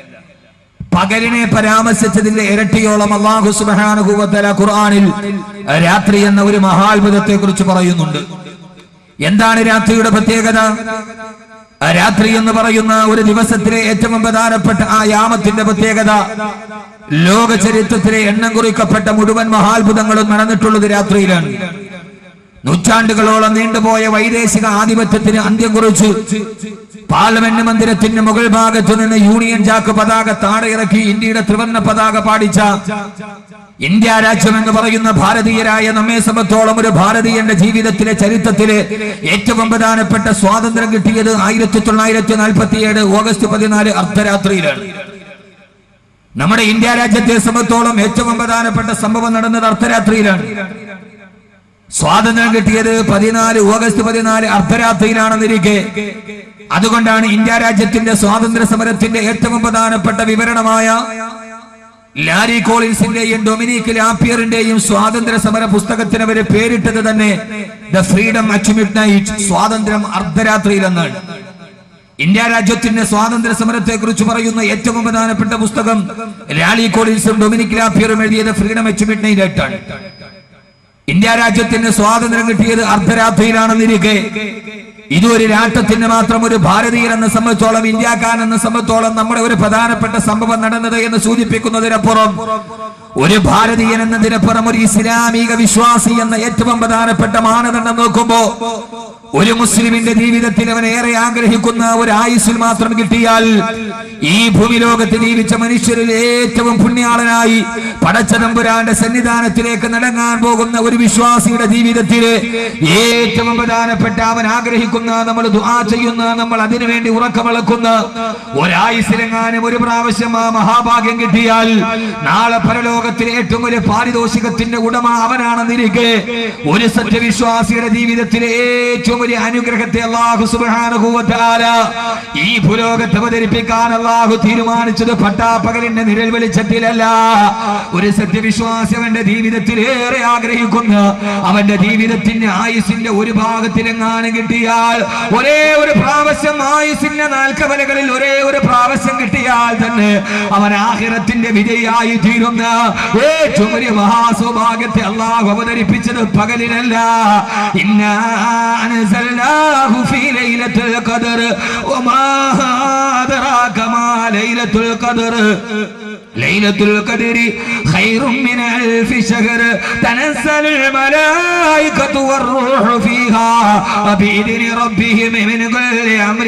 പകലിനെ പരാമർശിച്ചതിന്റെ ഇരട്ടിയോളം അള്ളാഹു സുബാനുഭൂവത്തല ഖുർആാനിൽ രാത്രി എന്ന ഒരു മഹാത്ഭുതത്തെ കുറിച്ച് പറയുന്നുണ്ട് എന്താണ് രാത്രിയുടെ പ്രത്യേകത ആ രാത്രി എന്ന് പറയുന്ന ഒരു ദിവസത്തിലെ ഏറ്റവും പ്രധാനപ്പെട്ട ആ യാമത്തിന്റെ പ്രത്യേകത ലോക ചരിത്രത്തിലെ എണ്ണം കുറിക്കപ്പെട്ട മുഴുവൻ മഹാത്ഭുതങ്ങളും നടന്നിട്ടുള്ളത് രാത്രിയിലാണ് നൂറ്റാണ്ടുകളോളം നീണ്ടുപോയ വൈദേശിക ആധിപത്യത്തിന് അന്ത്യം കുറിച്ച് പാർലമെന്റ് മന്ദിരത്തിന്റെ മുകൾ ഭാഗത്തു നിന്ന് യൂണിയൻ ജാക്ക് പതാക താഴെ ഇറക്കി ഇന്ത്യയുടെ ത്രിവർണ്ണ പതാക പാടിച്ച ഇന്ത്യ രാജ്യം എന്ന് പറയുന്ന ഭാരതീയരായ നമ്മെ സംബന്ധിച്ചോളം ഒരു ഭാരതീയന്റെ ജീവിതത്തിലെ ചരിത്രത്തിലെ ഏറ്റവും പ്രധാനപ്പെട്ട സ്വാതന്ത്ര്യം കിട്ടിയത് ആയിരത്തി തൊള്ളായിരത്തി നാൽപ്പത്തി ഏഴ് ഓഗസ്റ്റ് പതിനാല് അർദ്ധരാത്രിയിലാണ് നമ്മുടെ ഇന്ത്യ രാജ്യത്തെ സംബന്ധിച്ചോളം ഏറ്റവും പ്രധാനപ്പെട്ട സംഭവം നടന്നത് അർദ്ധരാത്രിയിലാണ് സ്വാതന്ത്ര്യം കിട്ടിയത് പതിനാല് ഓഗസ്റ്റ് പതിനാല് അർദ്ധരാത്രിയിലാണെന്നിരിക്കെ അതുകൊണ്ടാണ് ഇന്ത്യ രാജ്യത്തിന്റെ സ്വാതന്ത്ര്യ സമരത്തിന്റെ ഏറ്റവും പ്രധാനപ്പെട്ട വിവരണമായ ലാരി കോളിൻസിന്റെയും ഡൊമിനിക് ലാപ്പിയറിന്റെയും സ്വാതന്ത്ര്യ സമര പുസ്തകത്തിന് അവര് പേരിട്ടത് തന്നെ the freedom at midnight സ്വാതന്ത്ര്യം അർദ്ധരാത്രിയിൽ എന്നാണ് ഇന്ത്യ രാജ്യത്തിന്റെ സ്വാതന്ത്ര്യ സമരത്തെ കുറിച്ച് പറയുന്ന ഏറ്റവും പ്രധാനപ്പെട്ട പുസ്തകം ലാലി കോളിൻസും ഡൊമിനിക് ലാപ്പിയറും എഴുതിയത് ഫ്രീഡം അറ്റ് മിഡ് നൈറ്റ് ആയിട്ടാണ് ഇന്ത്യ രാജ്യത്തിന് സ്വാതന്ത്ര്യം കിട്ടിയത് അർദ്ധരാത്രിയിലാണെന്നിരിക്കെ ഇതൊരു രാഷ്ട്രത്തിന് മാത്രം ഒരു ഭാരതീയൻ എന്ന സംബന്ധിച്ചോളം ഇന്ത്യക്കാരൻ എന്ന സംബന്ധിച്ചോളം നമ്മുടെ ഒരു പ്രധാനപ്പെട്ട സംഭവം നടന്നത് എന്ന് സൂചിപ്പിക്കുന്നതിനപ്പുറം ഒരു ഭാരതീയൻ എന്നതിനപ്പുറം ഒരു ഇസ്ലാമിക വിശ്വാസി എന്ന ഏറ്റവും പ്രധാനപ്പെട്ട മാനദണ്ഡം നോക്കുമ്പോ ഒരു മുസ്ലിമിന്റെ ജീവിതത്തിൽ അവൻ ഏറെ ആഗ്രഹിക്കുന്ന ഒരു ആയുസ്സിൽ മാത്രം കിട്ടിയാൽ ഈ ഭൂമി ലോകത്ത് ജീവിച്ച മനുഷ്യരിൽ ഏറ്റവും പുണ്യാളനായി പടച്ചതമ്പുരാന്റെ സന്നിധാനത്തിലേക്ക് നടങ്ങാൻ പോകുന്ന ഒരു വിശ്വാസിയുടെ ജീവിതത്തില് ഏറ്റവും പ്രധാനപ്പെട്ട അവൻ ആഗ്രഹിക്കുന്ന നമ്മൾ ദുആ ചെയ്യുന്ന നമ്മൾ അതിനുവേണ്ടി ഉറക്കമിളക്കുന്ന ഒരായുസിലെങ്ങാനും ഒരു പ്രാവശ്യം ആ മഹാഭാഗ്യം കിട്ടിയാൽ നാളെ പരലോകത്തിലെ ഏറ്റവും വലിയ പാരിതോഷികത്തിന്റെ ഉടമ അവനാണെന്നിരിക്കെ ഒരു സത്യവിശ്വാസിയുടെ ജീവിതത്തിലെ ഏറ്റവും വലിയ അനുഗ്രഹത്തെ അള്ളാഹു സുബാനുഭൂവത്താല ഈ ഭൂലോകത്ത് അവതരിപ്പിക്കാൻ അള്ളാഹു തീരുമാനിച്ചത് പട്ടാപ്പകലിന്റെ നിഴൽ വെളിച്ചത്തിലല്ല ഒരു സത്യവിശ്വാസി അവന്റെ ജീവിതത്തിൽ ഏറെ ആഗ്രഹിക്കുന്ന അവന്റെ ജീവിതത്തിന്റെ ആയുസിന്റെ ഒരു ഭാഗത്തിലെങ്ങാനും കിട്ടിയാൽ ഒരേ ഒരു പ്രാവശ്യം ആയുസിന്റെ നാൽക്കവലകളിൽ ഒരേ ഒരു പ്രാവശ്യം കിട്ടിയാൽ തന്നെ അവൻ ആഹിറത്തിന്റെ വിജയായി തീരുന്ന ഏറ്റവും വലിയ മഹാസൗഭാഗ്യത്തെ അള്ളാഹു അവതരിപ്പിച്ചത് പകലിനല്ല ഇന്നാ أنزلناه في ليلة القدر وما أدراك ما ليلة القدر ليلة القدر خير من ألف شهر تنزل الملائكة والروح فيها بإذن ربهم من كل أمر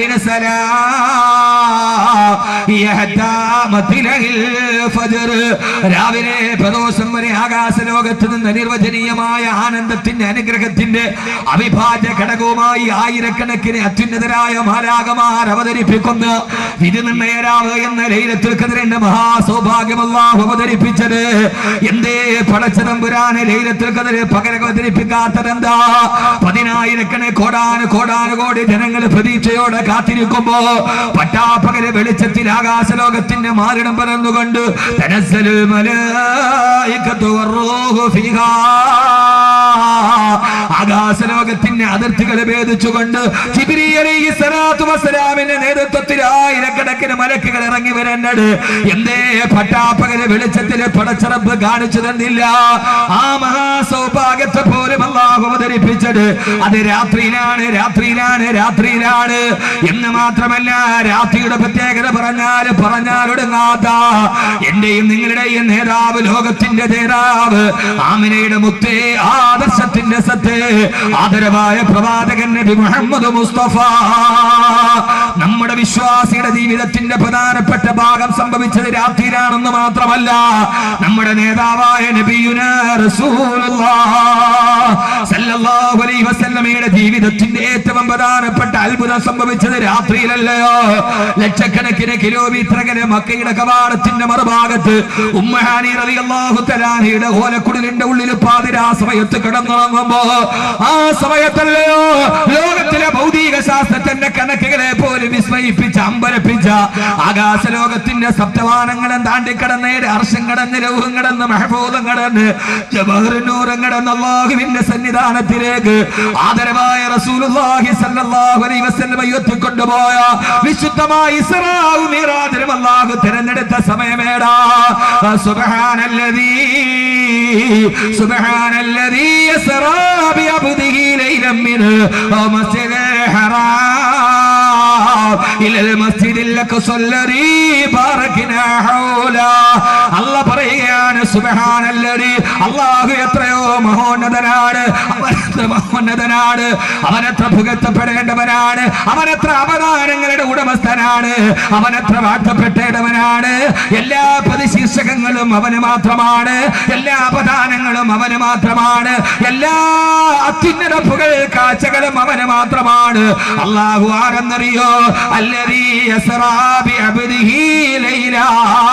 سلام يهدى مطلع الفجر രാവിലെ പ്രദോഷം വരെ ആകാശ ലോകത്ത് നിന്ന് നിർവചനീയമായ ആനന്ദത്തിന്റെ അനുഗ്രഹത്തിന്റെ അവിഭാജ്യ ഘടകവുമായി ആയിരക്കണക്കിന് അത്യുന്നതരായ മാരാകമാർ അവതരിപ്പിക്കുന്ന വിധി നിർണയരാവ് എന്ന ലൈലത്തിൽ കതിരന്റെ മഹാസൗഭാഗ്യമല്ലാഹു അവതരിപ്പിച്ചത് എന്തേ പടച്ചതമ്പുരാന് ലൈലത്തിൽ കതിര് പകരം അവതരിപ്പിക്കാത്തതെന്താ പതിനായിരക്കണ കോടാന് കോടാന് കോടി ജനങ്ങൾ പ്രതീക്ഷയോടെ കാത്തിരിക്കുമ്പോ പട്ടാപ്പകല് വെളിച്ചത്തിൽ ആകാശലോകത്തിന്റെ മാറിടം പരന്നുകൊണ്ട് തനസ്സലുൽ മലായികത്തു വറൂഹു ഫീഹാ ആകാശലോകത്തിന്റെ അതിർത്തികളെ ഭേദിച്ചുകൊണ്ട് ജിബ്രീ അലൈഹി സ്വലാത്തു വസ്സലാമിന്റെ നേതൃത്വത്തിൽ ആയിരക്കണക്കിന് മലക്കുകൾ ഇറങ്ങി വരേണ്ടത് എന്തേ പട്ടാപ്പകല് വെളിച്ചത്തില് പടച്ചറപ്പ് കാണിച്ചു തന്നില്ല ആ മഹാസൗഭാഗ്യത്തെ പോലും അള്ളാഹു അവതരിപ്പിച്ചത് അത് രാത്രിയിലാണ് രാത്രിയിലാണ് രാത്രിയിലാണ് എന്ന് മാത്രമല്ല രാത്രിയുടെ പ്രത്യേകത പറഞ്ഞാൽ പറഞ്ഞാലൊടുങ്ങാത്ത എന്റെയും നിങ്ങളുടെയും നേതാവ് ലോകത്തിന്റെ നേതാവ് ആമിനയുടെ മുത്തേ ആദർശത്തിന്റെ സത്ത് ആദരവായ പ്രവാചകൻ നബി മുഹമ്മദ് മുസ്തഫ നമ്മുടെ വിശ്വാസിയുടെ ജീവിതത്തിന്റെ പ്രധാനപ്പെട്ട ഭാഗം സംഭവിച്ചത് രാത്രിയിലാണെന്ന് മാത്രമല്ല നമ്മുടെ നേതാവായ നബിയുന സല്ലല്ലാഹു അലൈഹി വസല്ലമയുടെ ജീവിതത്തിന്റെ ഏറ്റവും പ്രധാനപ്പെട്ട അത്ഭുതം സംഭവിച്ചത് രാത്രിയിലല്ലയോ ലക്ഷക്കണക്കിന് കിലോമീറ്റർ മക്കയുടെ കവാടത്തിന്റെ മറുഭാഗത്ത് ഉമ്മഹാനി റളിയല്ലാഹു തആലയുടെ ഓലക്കുടലിന്റെ ഉള്ളിൽ പാതിരാ സമയത്ത് കിടന്നുറങ്ങുമ്പോ ആ സമയത്തല്ലയോ ലോകത്തിലെ ഭൗതിക ശാസ്ത്രത്തിന്റെ കണക്കുകളെ പോലും വിസ്മയിപ്പിച്ച അമ്പരപ്പിച്ച ആകാശ ലോകത്തിന്റെ സപ്തവാനങ്ങളും താണ്ടിക്കടന്ന് അർഷം കടന്ന് ലൗഹം കടന്ന് മഹബൂദം കടന്ന് ജബഹറിനൂറും കടന്ന് അള്ളാഹുവിന്റെ സന്നിധാനത്തിലേക്ക് ആദരവായ റസൂലുള്ളാഹി സല്ലല്ലാഹു അലൈഹി വസല്ലം ഉയർത്തിക്കൊണ്ടുപോയ വിശുദ്ധമായ ഇസ്രാഉ മിറാജിലും അള്ളാഹു തിരഞ്ഞെടുത്ത സമയമേടാ സുബ്ഹാനല്ലദീ സുബ്ഹാനല്ലദീ യസ്റാ ബിഅബ്ദിഹി ലൈലൻ മിൻ മസ്ജിദിൽ ഹറാം ഇലൽ മസ്ജിദിൽ അഖ്സ الذي باركنا حوله അല്ല പറയുകയാണ് സുബ്ഹാനല്ലദീ അല്ലാഹു എത്രയോ മഹോന്നതനാണ് അവനെത്ര മഹോന്നതനാണ് അവനെത്ര പുകഴ്ത്തപ്പെടേണ്ടവനാണ് അവനെത്ര അവതാരങ്ങളുടെ ഉടമസ്ഥനാണ് അവനെത്ര വാഴ്ത്തപ്പെട്ടേണ്ടവനാണ് എല്ലാ പ്രതിശീർഷകങ്ങളും അവന് മാത്രമാണ് എല്ലാ അപദാനങ്ങളും അവന് മാത്രമാണ് എല്ലാ അത്യുന്നത പുകൾ കാഴ്ചകളും അവന് മാത്രമാണ് അള്ളാഹു ആരെന്നറിയോ അല്ലതീ യസ്റാബി അബ്ദിഹി ലൈലാ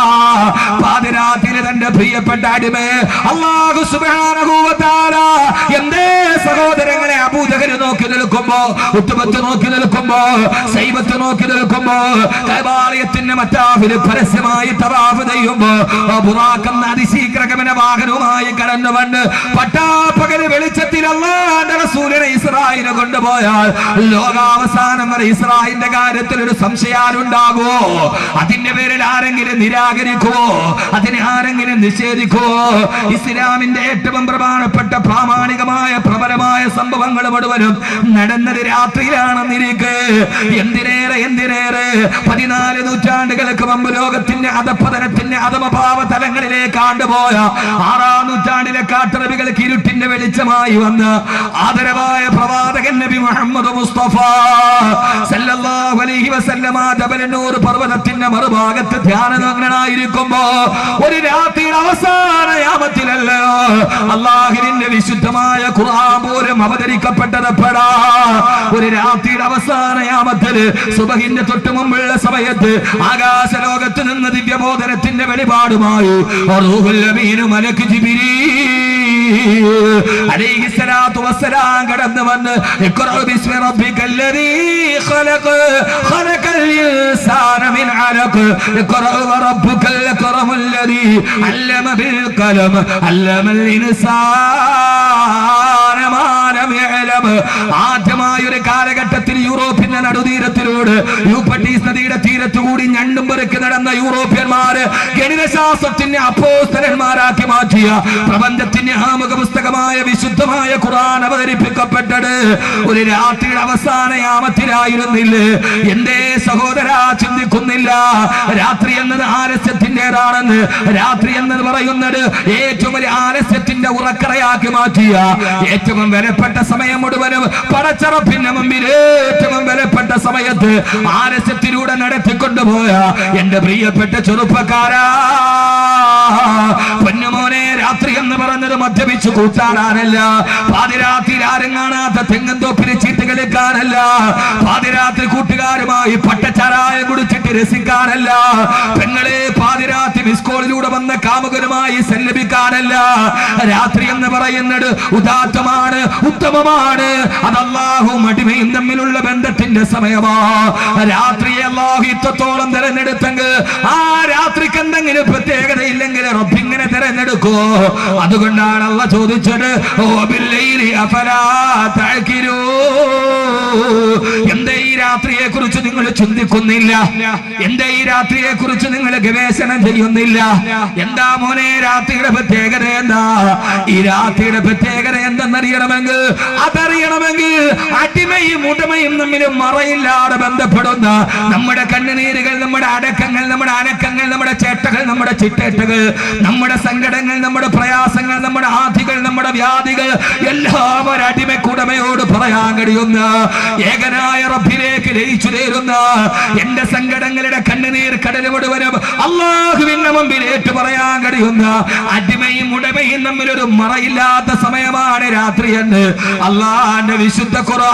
പാതിരാത്രിയിൽ തന്റെ പ്രിയപ്പെട്ട അടിമയെ അള്ളാഹു സുബ്ഹാനഹു വ തആല എന്തേ സഹോദരങ്ങളെ അബൂജഹൽ നോക്കി നിൽക്കുമ്പോ ഉത്തുബത്ത് നോക്കി നിൽക്കുമ്പോ സൈബത്ത് നോക്കി നിൽക്കുമ്പോ കൈബാലയത്തിന്റെ മറ്റാവില് പരസ്യമായി തവാഫ് ചെയ്യുമ്പോ ബുറാക്കെന്ന അതിശീഘ്രഗമന വാഹനവുമായി കടന്നു വന്ന് പട്ടാപ്പകല് വെളിച്ചത്തിൽ അള്ളാന്റെ റസൂലിനെ ഇസ്രായേലിനെ കൊണ്ടുപോയാൽ ലോകാവസാനം വരെ ഇസ്രായേലിന്റെ കാര്യത്തിൽ ഒരു സംശയാലുണ്ടാകുമോ അതിന്റെ പേരിൽ ആരെങ്കിലും നിരാകരിക്കുവോ അതിനെ ആരെങ്കിലും നിഷേധിക്കുവോ ഇസ്ലാമിന്റെ ഏറ്റവും പ്രധാനപ്പെട്ട പ്രാമാണികമായ പ്രബലമായ സംഭവങ്ങൾ മുഴുവനും നടന്നത് രാത്രിയിലാണെന്നിരിക്കെ എന്തിനേറെ എന്തിനേറെ പതിനാല് നൂറ്റാണ്ടുകൾക്ക് മുമ്പ് ലോകത്തിന്റെ അധപതനത്തിന്റെ അധമഭാവ തലങ്ങളിലേക്ക് ആണ്ടുപോയ ആറാം നൂറ്റാണ്ടിലെ കാട്ടറബികൾക്ക് ഇരുട്ടിന്റെ വെളിച്ചമായി വന്ന് ആദരവായ പ്രവാചകൻ നബി മുഹമ്മദ് മുസ്തഫ സല്ലല്ലാഹു അലൈഹി വസല്ലമ ജബലനൂർ പർവ്വതത്തിന്റെ മറുഭാഗത്ത് ധ്യാനനഗ്നനായിരിക്കുമ്പോ ഒരു രാത്രിയുടെ അവസാന യാമത്തിലല്ലയോ അള്ളാഹിന്റെ വിശുദ്ധമായ ഖുർആൻ പോലും അവതരിക്കപ്പെട്ടതപ്പെടാ ഒരു രാത്രിയുടെ അവസാന യാമത്തില് സുബഹിന്റെ തൊട്ട് മുമ്പുള്ള സമയത്ത് ആകാശ ലോകത്ത് നിന്ന് ദിവ്യബോധനത്തിന്റെ വെളിപാടുമായി റൂഹുൽ അമീനു മലക്ക് ജിബ്രീൽ അലൈഹിസ്സലാത്തു വസ്സലാം കടന്നു വന്ന് ഇഖ്റ ബിസ്മി റബ്ബിക്കൽ ലദീ ഖലഖ് ഖലഖൽ ഇൻസാന മിൻ അലഖ് ഇഖ്റ വറബ്ബുക്കൽ അക്റമുൽ ലദീ അല്ലമ ബിൽ ഖലം അല്ലമൽ ഇൻസാന മാ ലം യഅലം ആദ്യമായ ഒരു കാലഘട്ടത്തിൽ യൂറോപ്യൻ യൂറോപ്പിന്റെ നടുതീരത്തിലൂടെ യൂപ്പട്ടീസ് നദിയുടെ തീരത്തുകൂടി ഞണ്ടും പെറുക്കി നടന്ന യൂറോപ്യന്മാര് ഗണിതശാസ്ത്രത്തിന്റെ അപ്പോസ്തലന്മാരാക്കി മാറ്റിയ പ്രപഞ്ചത്തിന്റെ ആമുഖ പുസ്തകമായ വിശുദ്ധമായ ഖുർആൻ അവതരിപ്പിക്കപ്പെട്ടത് ഒരു രാത്രിയുടെ അവസാന യാമത്തിലായിരുന്നില്ലേ എന്തേ സഹോദര ചിന്തിക്കുന്നില്ല രാത്രി എന്നത് ആലസ്യത്തിൻ്റെതാണെന്ന് രാത്രി എന്നത് പറയുന്നത് ഏറ്റവും വലിയ ആലസ്യത്തിന്റെ ഉറക്കറയാക്കി മാറ്റിയ ഏറ്റവും വിലപ്പെട്ട സമയം മുഴുവനും പടച്ചറപ്പിന്റെ മുമ്പിൽ ഏറ്റവും വിലപ്പെട്ട സമയത്ത് ആലസ്യത്തിലൂടെ നടത്തിക്കൊണ്ടുപോയ എന്റെ പ്രിയപ്പെട്ട ചെറുപ്പക്കാരാ പൊന്നുമോനെ രാത്രി എന്ന് പറഞ്ഞത് മദ്യപിച്ച് കൂട്ടാടാനല്ല പാതിരാത്രി ആരും കാണാത്ത തെങ്ങന്തോപ്പിന് ചീട്ട് കളിക്കാനല്ല പാതിരാത്രി കൂട്ടുകാരുമായി പട്ടച്ചാരായം കുടിച്ചിട്ട് രസിക്കാനല്ല പെങ്ങളെ പാതിരാത്രി മിസ്കോളിലൂടെ വന്ന കാമുകനുമായി സല്ലപിക്കാനല്ല രാത്രി എന്ന് പറയുന്നത് ഉദാത്തമാണ് ഉത്തമമാണ് അതല്ലാഹും അടിമയും തമ്മിലുള്ള ബന്ധത്തിന്റെ സമയമാ രാത്രിയെ അല്ലാഹു ഇത്രത്തോളം തിരഞ്ഞെടുത്തെങ്കിൽ ആ രാത്രിക്ക് എന്തെങ്കിലും പ്രത്യേകത ഇല്ലെങ്കിൽ റബ്ബിങ്ങനെ തിരഞ്ഞെടുക്കോ അതുകൊണ്ടാണ് അല്ല ചോദിച്ചത് ഓ ബില്ലൈലി അഫലാ തഅ്കിലൂ എന്തേ ഈ രാത്രിയെ കുറിച്ച് നിങ്ങൾ ചിന്തിക്കുന്നില്ല എന്തേ ഈ രാത്രിയെ കുറിച്ച് നിങ്ങൾ ഗവേഷണം ചെയ്യുന്നില്ല എന്താ മോനെ രാത്രിയുടെ പ്രത്യേകത എന്താ ഈ രാത്രിയുടെ പ്രത്യേകത എന്തെന്നറിയണമെങ്കിൽ അതറിയണമെങ്കിൽ അടിമയും ഉടമയും തമ്മിൽ മറയില്ലാതെ ബന്ധപ്പെടുന്ന നമ്മുടെ കണ്ണുനീരുകൾ നമ്മുടെ അടക്കങ്ങൾ നമ്മുടെ അനക്കങ്ങൾ നമ്മുടെ ചേട്ടകൾ നമ്മുടെ ചിട്ടേട്ടകൾ നമ്മുടെ സങ്കടങ്ങൾ നമ്മുടെ പ്രയാസങ്ങൾ നമ്മുടെ ആധികൾ നമ്മുടെ വ്യാധികൾ എല്ലാം ഒരു അടിമക്കുടമയോട് പറയാൻ കഴിയുന്ന ഏകനായ റബ്ബിലേക്ക് ലയിച്ചു ചേരുന്ന എന്റെ സങ്കടങ്ങളുടെ കണ്ണുനീർ കടൽ മുഴുവനും അള്ളാഹുവിന്റെ മുമ്പിൽ ഏറ്റു പറയാൻ കഴിയുന്ന അടിമയും ഉടമയും തമ്മിൽ ഒരു മറയില്ലാത്ത സമയമാണ് രാത്രി എന്ന് അള്ളാന്റെ വിശുദ്ധ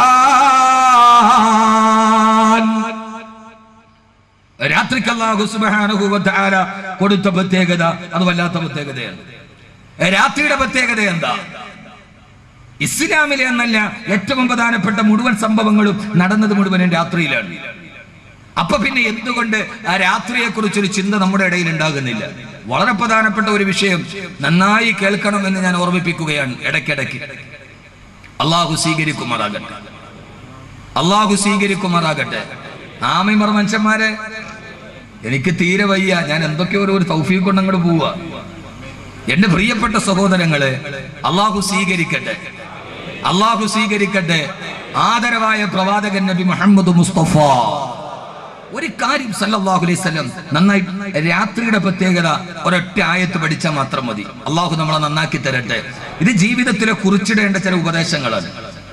ഖുർആൻ രാത്രിക്ക് അല്ലാഹു സുബ്ഹാനഹു വ തആല കൊടുത്ത പ്രത്യേകത അത് വല്ലാത്ത പ്രത്യേകതയാണ് രാത്രിയുടെ പ്രത്യേകത എന്താ ഇസ്ലാമിലെ എന്നല്ല ഏറ്റവും പ്രധാനപ്പെട്ട മുഴുവൻ സംഭവങ്ങളും നടന്നത് മുഴുവനും രാത്രിയിലാണ് അപ്പൊ പിന്നെ എന്തുകൊണ്ട് ആ രാത്രിയെ കുറിച്ചൊരു ചിന്ത നമ്മുടെ ഇടയിൽ ഉണ്ടാകുന്നില്ല വളരെ പ്രധാനപ്പെട്ട ഒരു വിഷയം നന്നായി കേൾക്കണമെന്ന് ഞാൻ ഓർമ്മിപ്പിക്കുകയാണ് ഇടയ്ക്കിടയ്ക്ക് അള്ളാഹു സ്വീകരിക്കുമാറാകട്ടെ അള്ളാഹു സ്വീകരിക്കുമാറാകട്ടെ ആമിമർ മനുഷ്യന്മാരെ എനിക്ക് തീരെ വയ്യ ഞാൻ എന്തൊക്കെയോ ഒരു- ഒരു തൗഫീഖ് കൊണ്ട് അങ്ങോട്ട് പോവുക എന്റെ പ്രിയപ്പെട്ട സഹോദരങ്ങളെ അള്ളാഹു സ്വീകരിക്കട്ടെ അള്ളാഹു സ്വീകരിക്കട്ടെ ആദരവായ പ്രവാചകൻ നബി മുഹമ്മദ് മുസ്തഫ ഒരു കാര്യം സല്ലല്ലാഹു അലൈഹി വസല്ലം നന്നായി രാത്രിയുടെ പ്രത്യേകത ഒരൊറ്റ ആയത്ത് പഠിച്ചാൽ മാത്രം മതി അള്ളാഹു നമ്മളെ നന്നാക്കി തരട്ടെ ഇത് ജീവിതത്തിലെ കുറിച്ചിടേണ്ട ചില ഉപദേശങ്ങളാണ്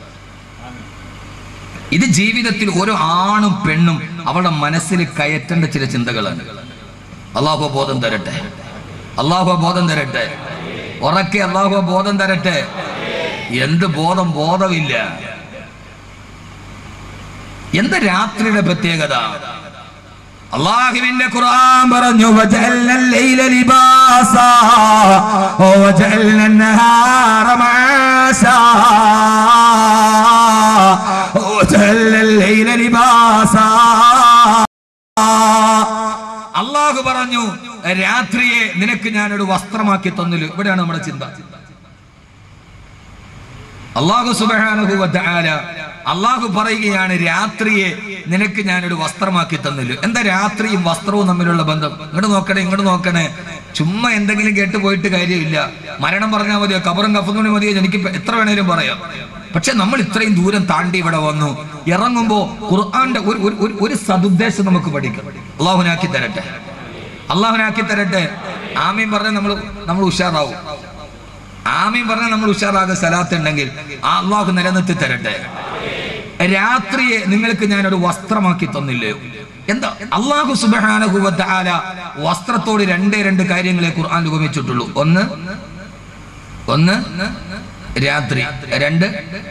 ഇത് ജീവിതത്തിൽ ഓരോ ആണും പെണ്ണും അവളുടെ മനസ്സിൽ കയറ്റേണ്ട ചില ചിന്തകളാണ് അള്ളാഹു ബോധം തരട്ടെ അള്ളാഹു ബോധം തരട്ടെ ഉറക്കെ അള്ളാഹു ബോധം തരട്ടെ എന്ത് ബോധം ബോധമില്ല എന്ത് രാത്രിയുടെ പ്രത്യേകത അള്ളാഹുവിന്റെ ഖുർആൻ പറഞ്ഞു وجعلنا الليل لباسا وجعلنا النهار معاشا وجعلنا الليل لباسا അള്ളാഹു പറഞ്ഞു രാത്രിയെ നിനക്ക് ഞാനൊരു വസ്ത്രമാക്കി തന്നില്ല ഇവിടെയാണ് നമ്മുടെ ചിന്ത അള്ളാഹു സുബാനുഹു വദ്ദആല അള്ളാഹു പറയുകയാണ് രാത്രിയെ നിനക്ക് ഞാനൊരു വസ്ത്രമാക്കി തന്നില്ല എന്താ രാത്രിയും വസ്ത്രവും തമ്മിലുള്ള ബന്ധം ഇങ്ങോട്ട് നോക്കണേ ഇങ്ങോട്ട് നോക്കണേ ചുമ്മാ എന്തെങ്കിലും കേട്ട് പോയിട്ട് കാര്യമില്ല മരണം പറഞ്ഞാൽ മതിയോ കബറും കഫും മതിയോ എനിക്ക് ഇപ്പൊ എത്ര വേണേലും പറയാം പക്ഷെ നമ്മൾ ഇത്രയും ദൂരം താണ്ടി ഇവിടെ വന്നു ഇറങ്ങുമ്പോ ഖുർആന്റെ ഒരു ഒരു- ഒരു ഒരു സതുദ്ദേശം നമുക്ക് പഠിക്കാം അള്ളാഹുനാക്കി തരട്ടെ അള്ളാഹുനാക്കി തരട്ടെ ആമീൻ പറഞ്ഞാൽ നമ്മൾ നമ്മൾ ഉഷാറാവും ആമീൻ പറഞ്ഞാൽ നമ്മൾ ഉഷാറാകുക സ്ഥലത്ത് ഉണ്ടെങ്കിൽ ആ അള്ളാഹു നിലനിർത്തി തരട്ടെ രാത്രിയെ നിങ്ങൾക്ക് ഞാനൊരു വസ്ത്രമാക്കി തന്നില്ലയോ എന്താ അള്ളാഹു സുബാനുഭവത്താല വസ്ത്രത്തോട് രണ്ടേ രണ്ട് കാര്യങ്ങളെ ഖുർആൻ ഉപമിച്ചിട്ടുള്ളൂ ഒന്ന് ഒന്ന് രാത്രി രണ്ട്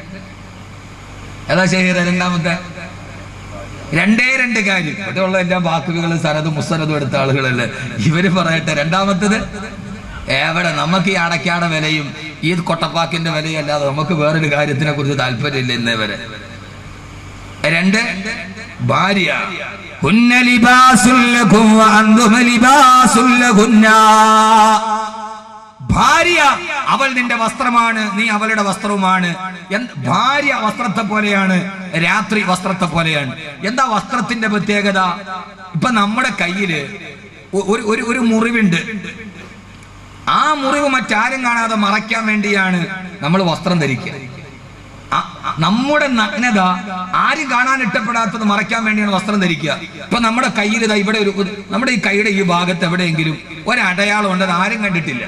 ഏതാ ശരി രണ്ടാമത്തെ രണ്ടേ രണ്ട് കാര്യം ഇവിടെ ഉള്ള എല്ലാ വാക്കുകളും സനതും മുസ്തനതും എടുത്ത ആളുകളല്ലേ ഇവര് പറയട്ടെ രണ്ടാമത്തത് എവിടെ നമുക്ക് ഈ അടയ്ക്കാട വിലയും ഈ കൊട്ടപ്പാക്കിന്റെ വിലയും അല്ലാതെ നമുക്ക് വേറൊരു കാര്യത്തിനെ കുറിച്ച് താല്പര്യമില്ല ഇന്നേ വരെ രണ്ട് ഭാര്യ هن لباس لكم وأنتم لباس لهن ഭാര്യ അവൾ നിന്റെ വസ്ത്രമാണ് നീ അവളുടെ വസ്ത്രവുമാണ് എന്ത്- ഭാര്യ വസ്ത്രത്തെ പോലെയാണ് രാത്രി വസ്ത്രത്തെ പോലെയാണ് എന്താ വസ്ത്രത്തിന്റെ പ്രത്യേകത ഇപ്പൊ നമ്മുടെ കയ്യില് ഒ- ഒരു ഒരു ഒരു മുറിവുണ്ട് ആ മുറിവ് മറ്റാരും കാണാതെ മറയ്ക്കാൻ വേണ്ടിയാണ് നമ്മൾ വസ്ത്രം ധരിക്കുക ആ- ആ- നമ്മുടെ നഗ്നത ആരും കാണാൻ ഇഷ്ടപ്പെടാത്തത് മറയ്ക്കാൻ വേണ്ടിയാണ് വസ്ത്രം ധരിക്കുക ഇപ്പൊ നമ്മുടെ കയ്യിൽ ഇതാ ഇവിടെ ഒരു ഒരു- നമ്മുടെ ഈ കൈയുടെ ഈ ഭാഗത്ത് എവിടെയെങ്കിലും ഒരടയാളം ഉണ്ട് അത് ആരും കണ്ടിട്ടില്ല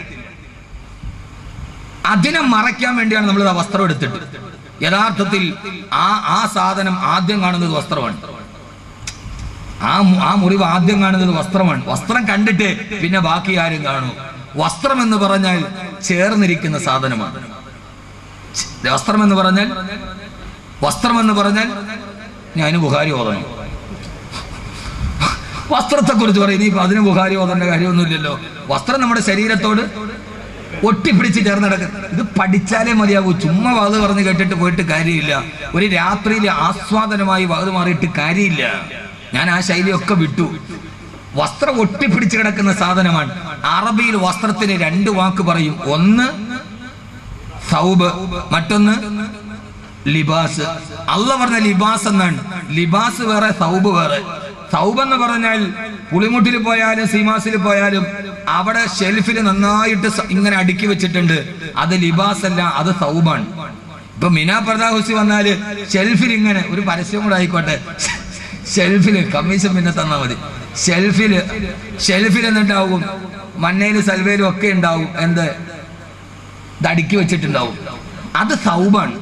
അതിനെ മറയ്ക്കാൻ വേണ്ടിയാണ് നമ്മൾ ആ വസ്ത്രം എടുത്തിട്ട് യഥാർത്ഥത്തിൽ ആ ആ സാധനം ആദ്യം കാണുന്നത് വസ്ത്രമാണ് ആ മു- ആ മുറിവ് ആദ്യം കാണുന്നത് വസ്ത്രമാണ് വസ്ത്രം കണ്ടിട്ട് പിന്നെ ബാക്കി ആരും കാണൂ വസ്ത്രം എന്ന് പറഞ്ഞാൽ ചേർന്നിരിക്കുന്ന സാധനമാണ് ച്- വസ്ത്രം എന്ന് പറഞ്ഞാൽ വസ്ത്രം എന്ന് പറഞ്ഞാൽ ഞാൻ ബുഹാരി ഓതണം വസ്ത്രത്തെ കുറിച്ച് പറയും ഇനിയിപ്പോ അതിന് ബുഹാരി ഓതേണ്ട കാര്യമൊന്നുമില്ലല്ലോ വസ്ത്രം നമ്മുടെ ശരീരത്തോട് ഒട്ടിപ്പിടിച്ച് ചേർന്ന് നടക്കുന്നത് ഇത് പഠിച്ചാലേ മതിയാകൂ ചുമ്മാ വാത് പറഞ്ഞ് കേട്ടിട്ട് പോയിട്ട് കാര്യമില്ല ഒരു രാത്രിയിൽ ആസ്വാദനമായി വാത് മാറിയിട്ട് കാര്യമില്ല ഞാൻ ആ ശൈലിയൊക്കെ വിട്ടു വസ്ത്രം ഒട്ടിപ്പിടിച്ച് കിടക്കുന്ന സാധനമാണ് അറബിയിൽ വസ്ത്രത്തിന് രണ്ട് വാക്ക് പറയും ഒന്ന് സൗബ് മറ്റൊന്ന് ലിബാസ് അല്ല പറഞ്ഞ ലിബാസ് എന്നാണ് ലിബാസ് വേറെ സൗബ് വേറെ സൗബ് എന്ന് പറഞ്ഞാൽ പുളിമുട്ടിൽ പോയാലും സീമാസിൽ പോയാലും അവിടെ ഷെൽഫിൽ നന്നായിട്ട് സ- ഇങ്ങനെ അടുക്കി വെച്ചിട്ടുണ്ട് അത് ലിബാസ് അല്ല അത് സൗബാണ് ഇപ്പൊ മിനാ പ്രതാഹുസി വന്നാല് ഷെൽഫിൽ ഇങ്ങനെ ഒരു പരസ്യം കൂടെ ആയിക്കോട്ടെ ഷെൽഫില് കമ്മീഷൻ പിന്നെ തന്നാ മതി ഷെൽഫില് ഷെൽഫിൽ എന്നിട്ടാവും മണ്ണയിലും സൽവയിലും ഒക്കെ ഉണ്ടാവും എന്ത് ഇത് അടുക്കി വെച്ചിട്ടുണ്ടാവും അത് സൗബാണ്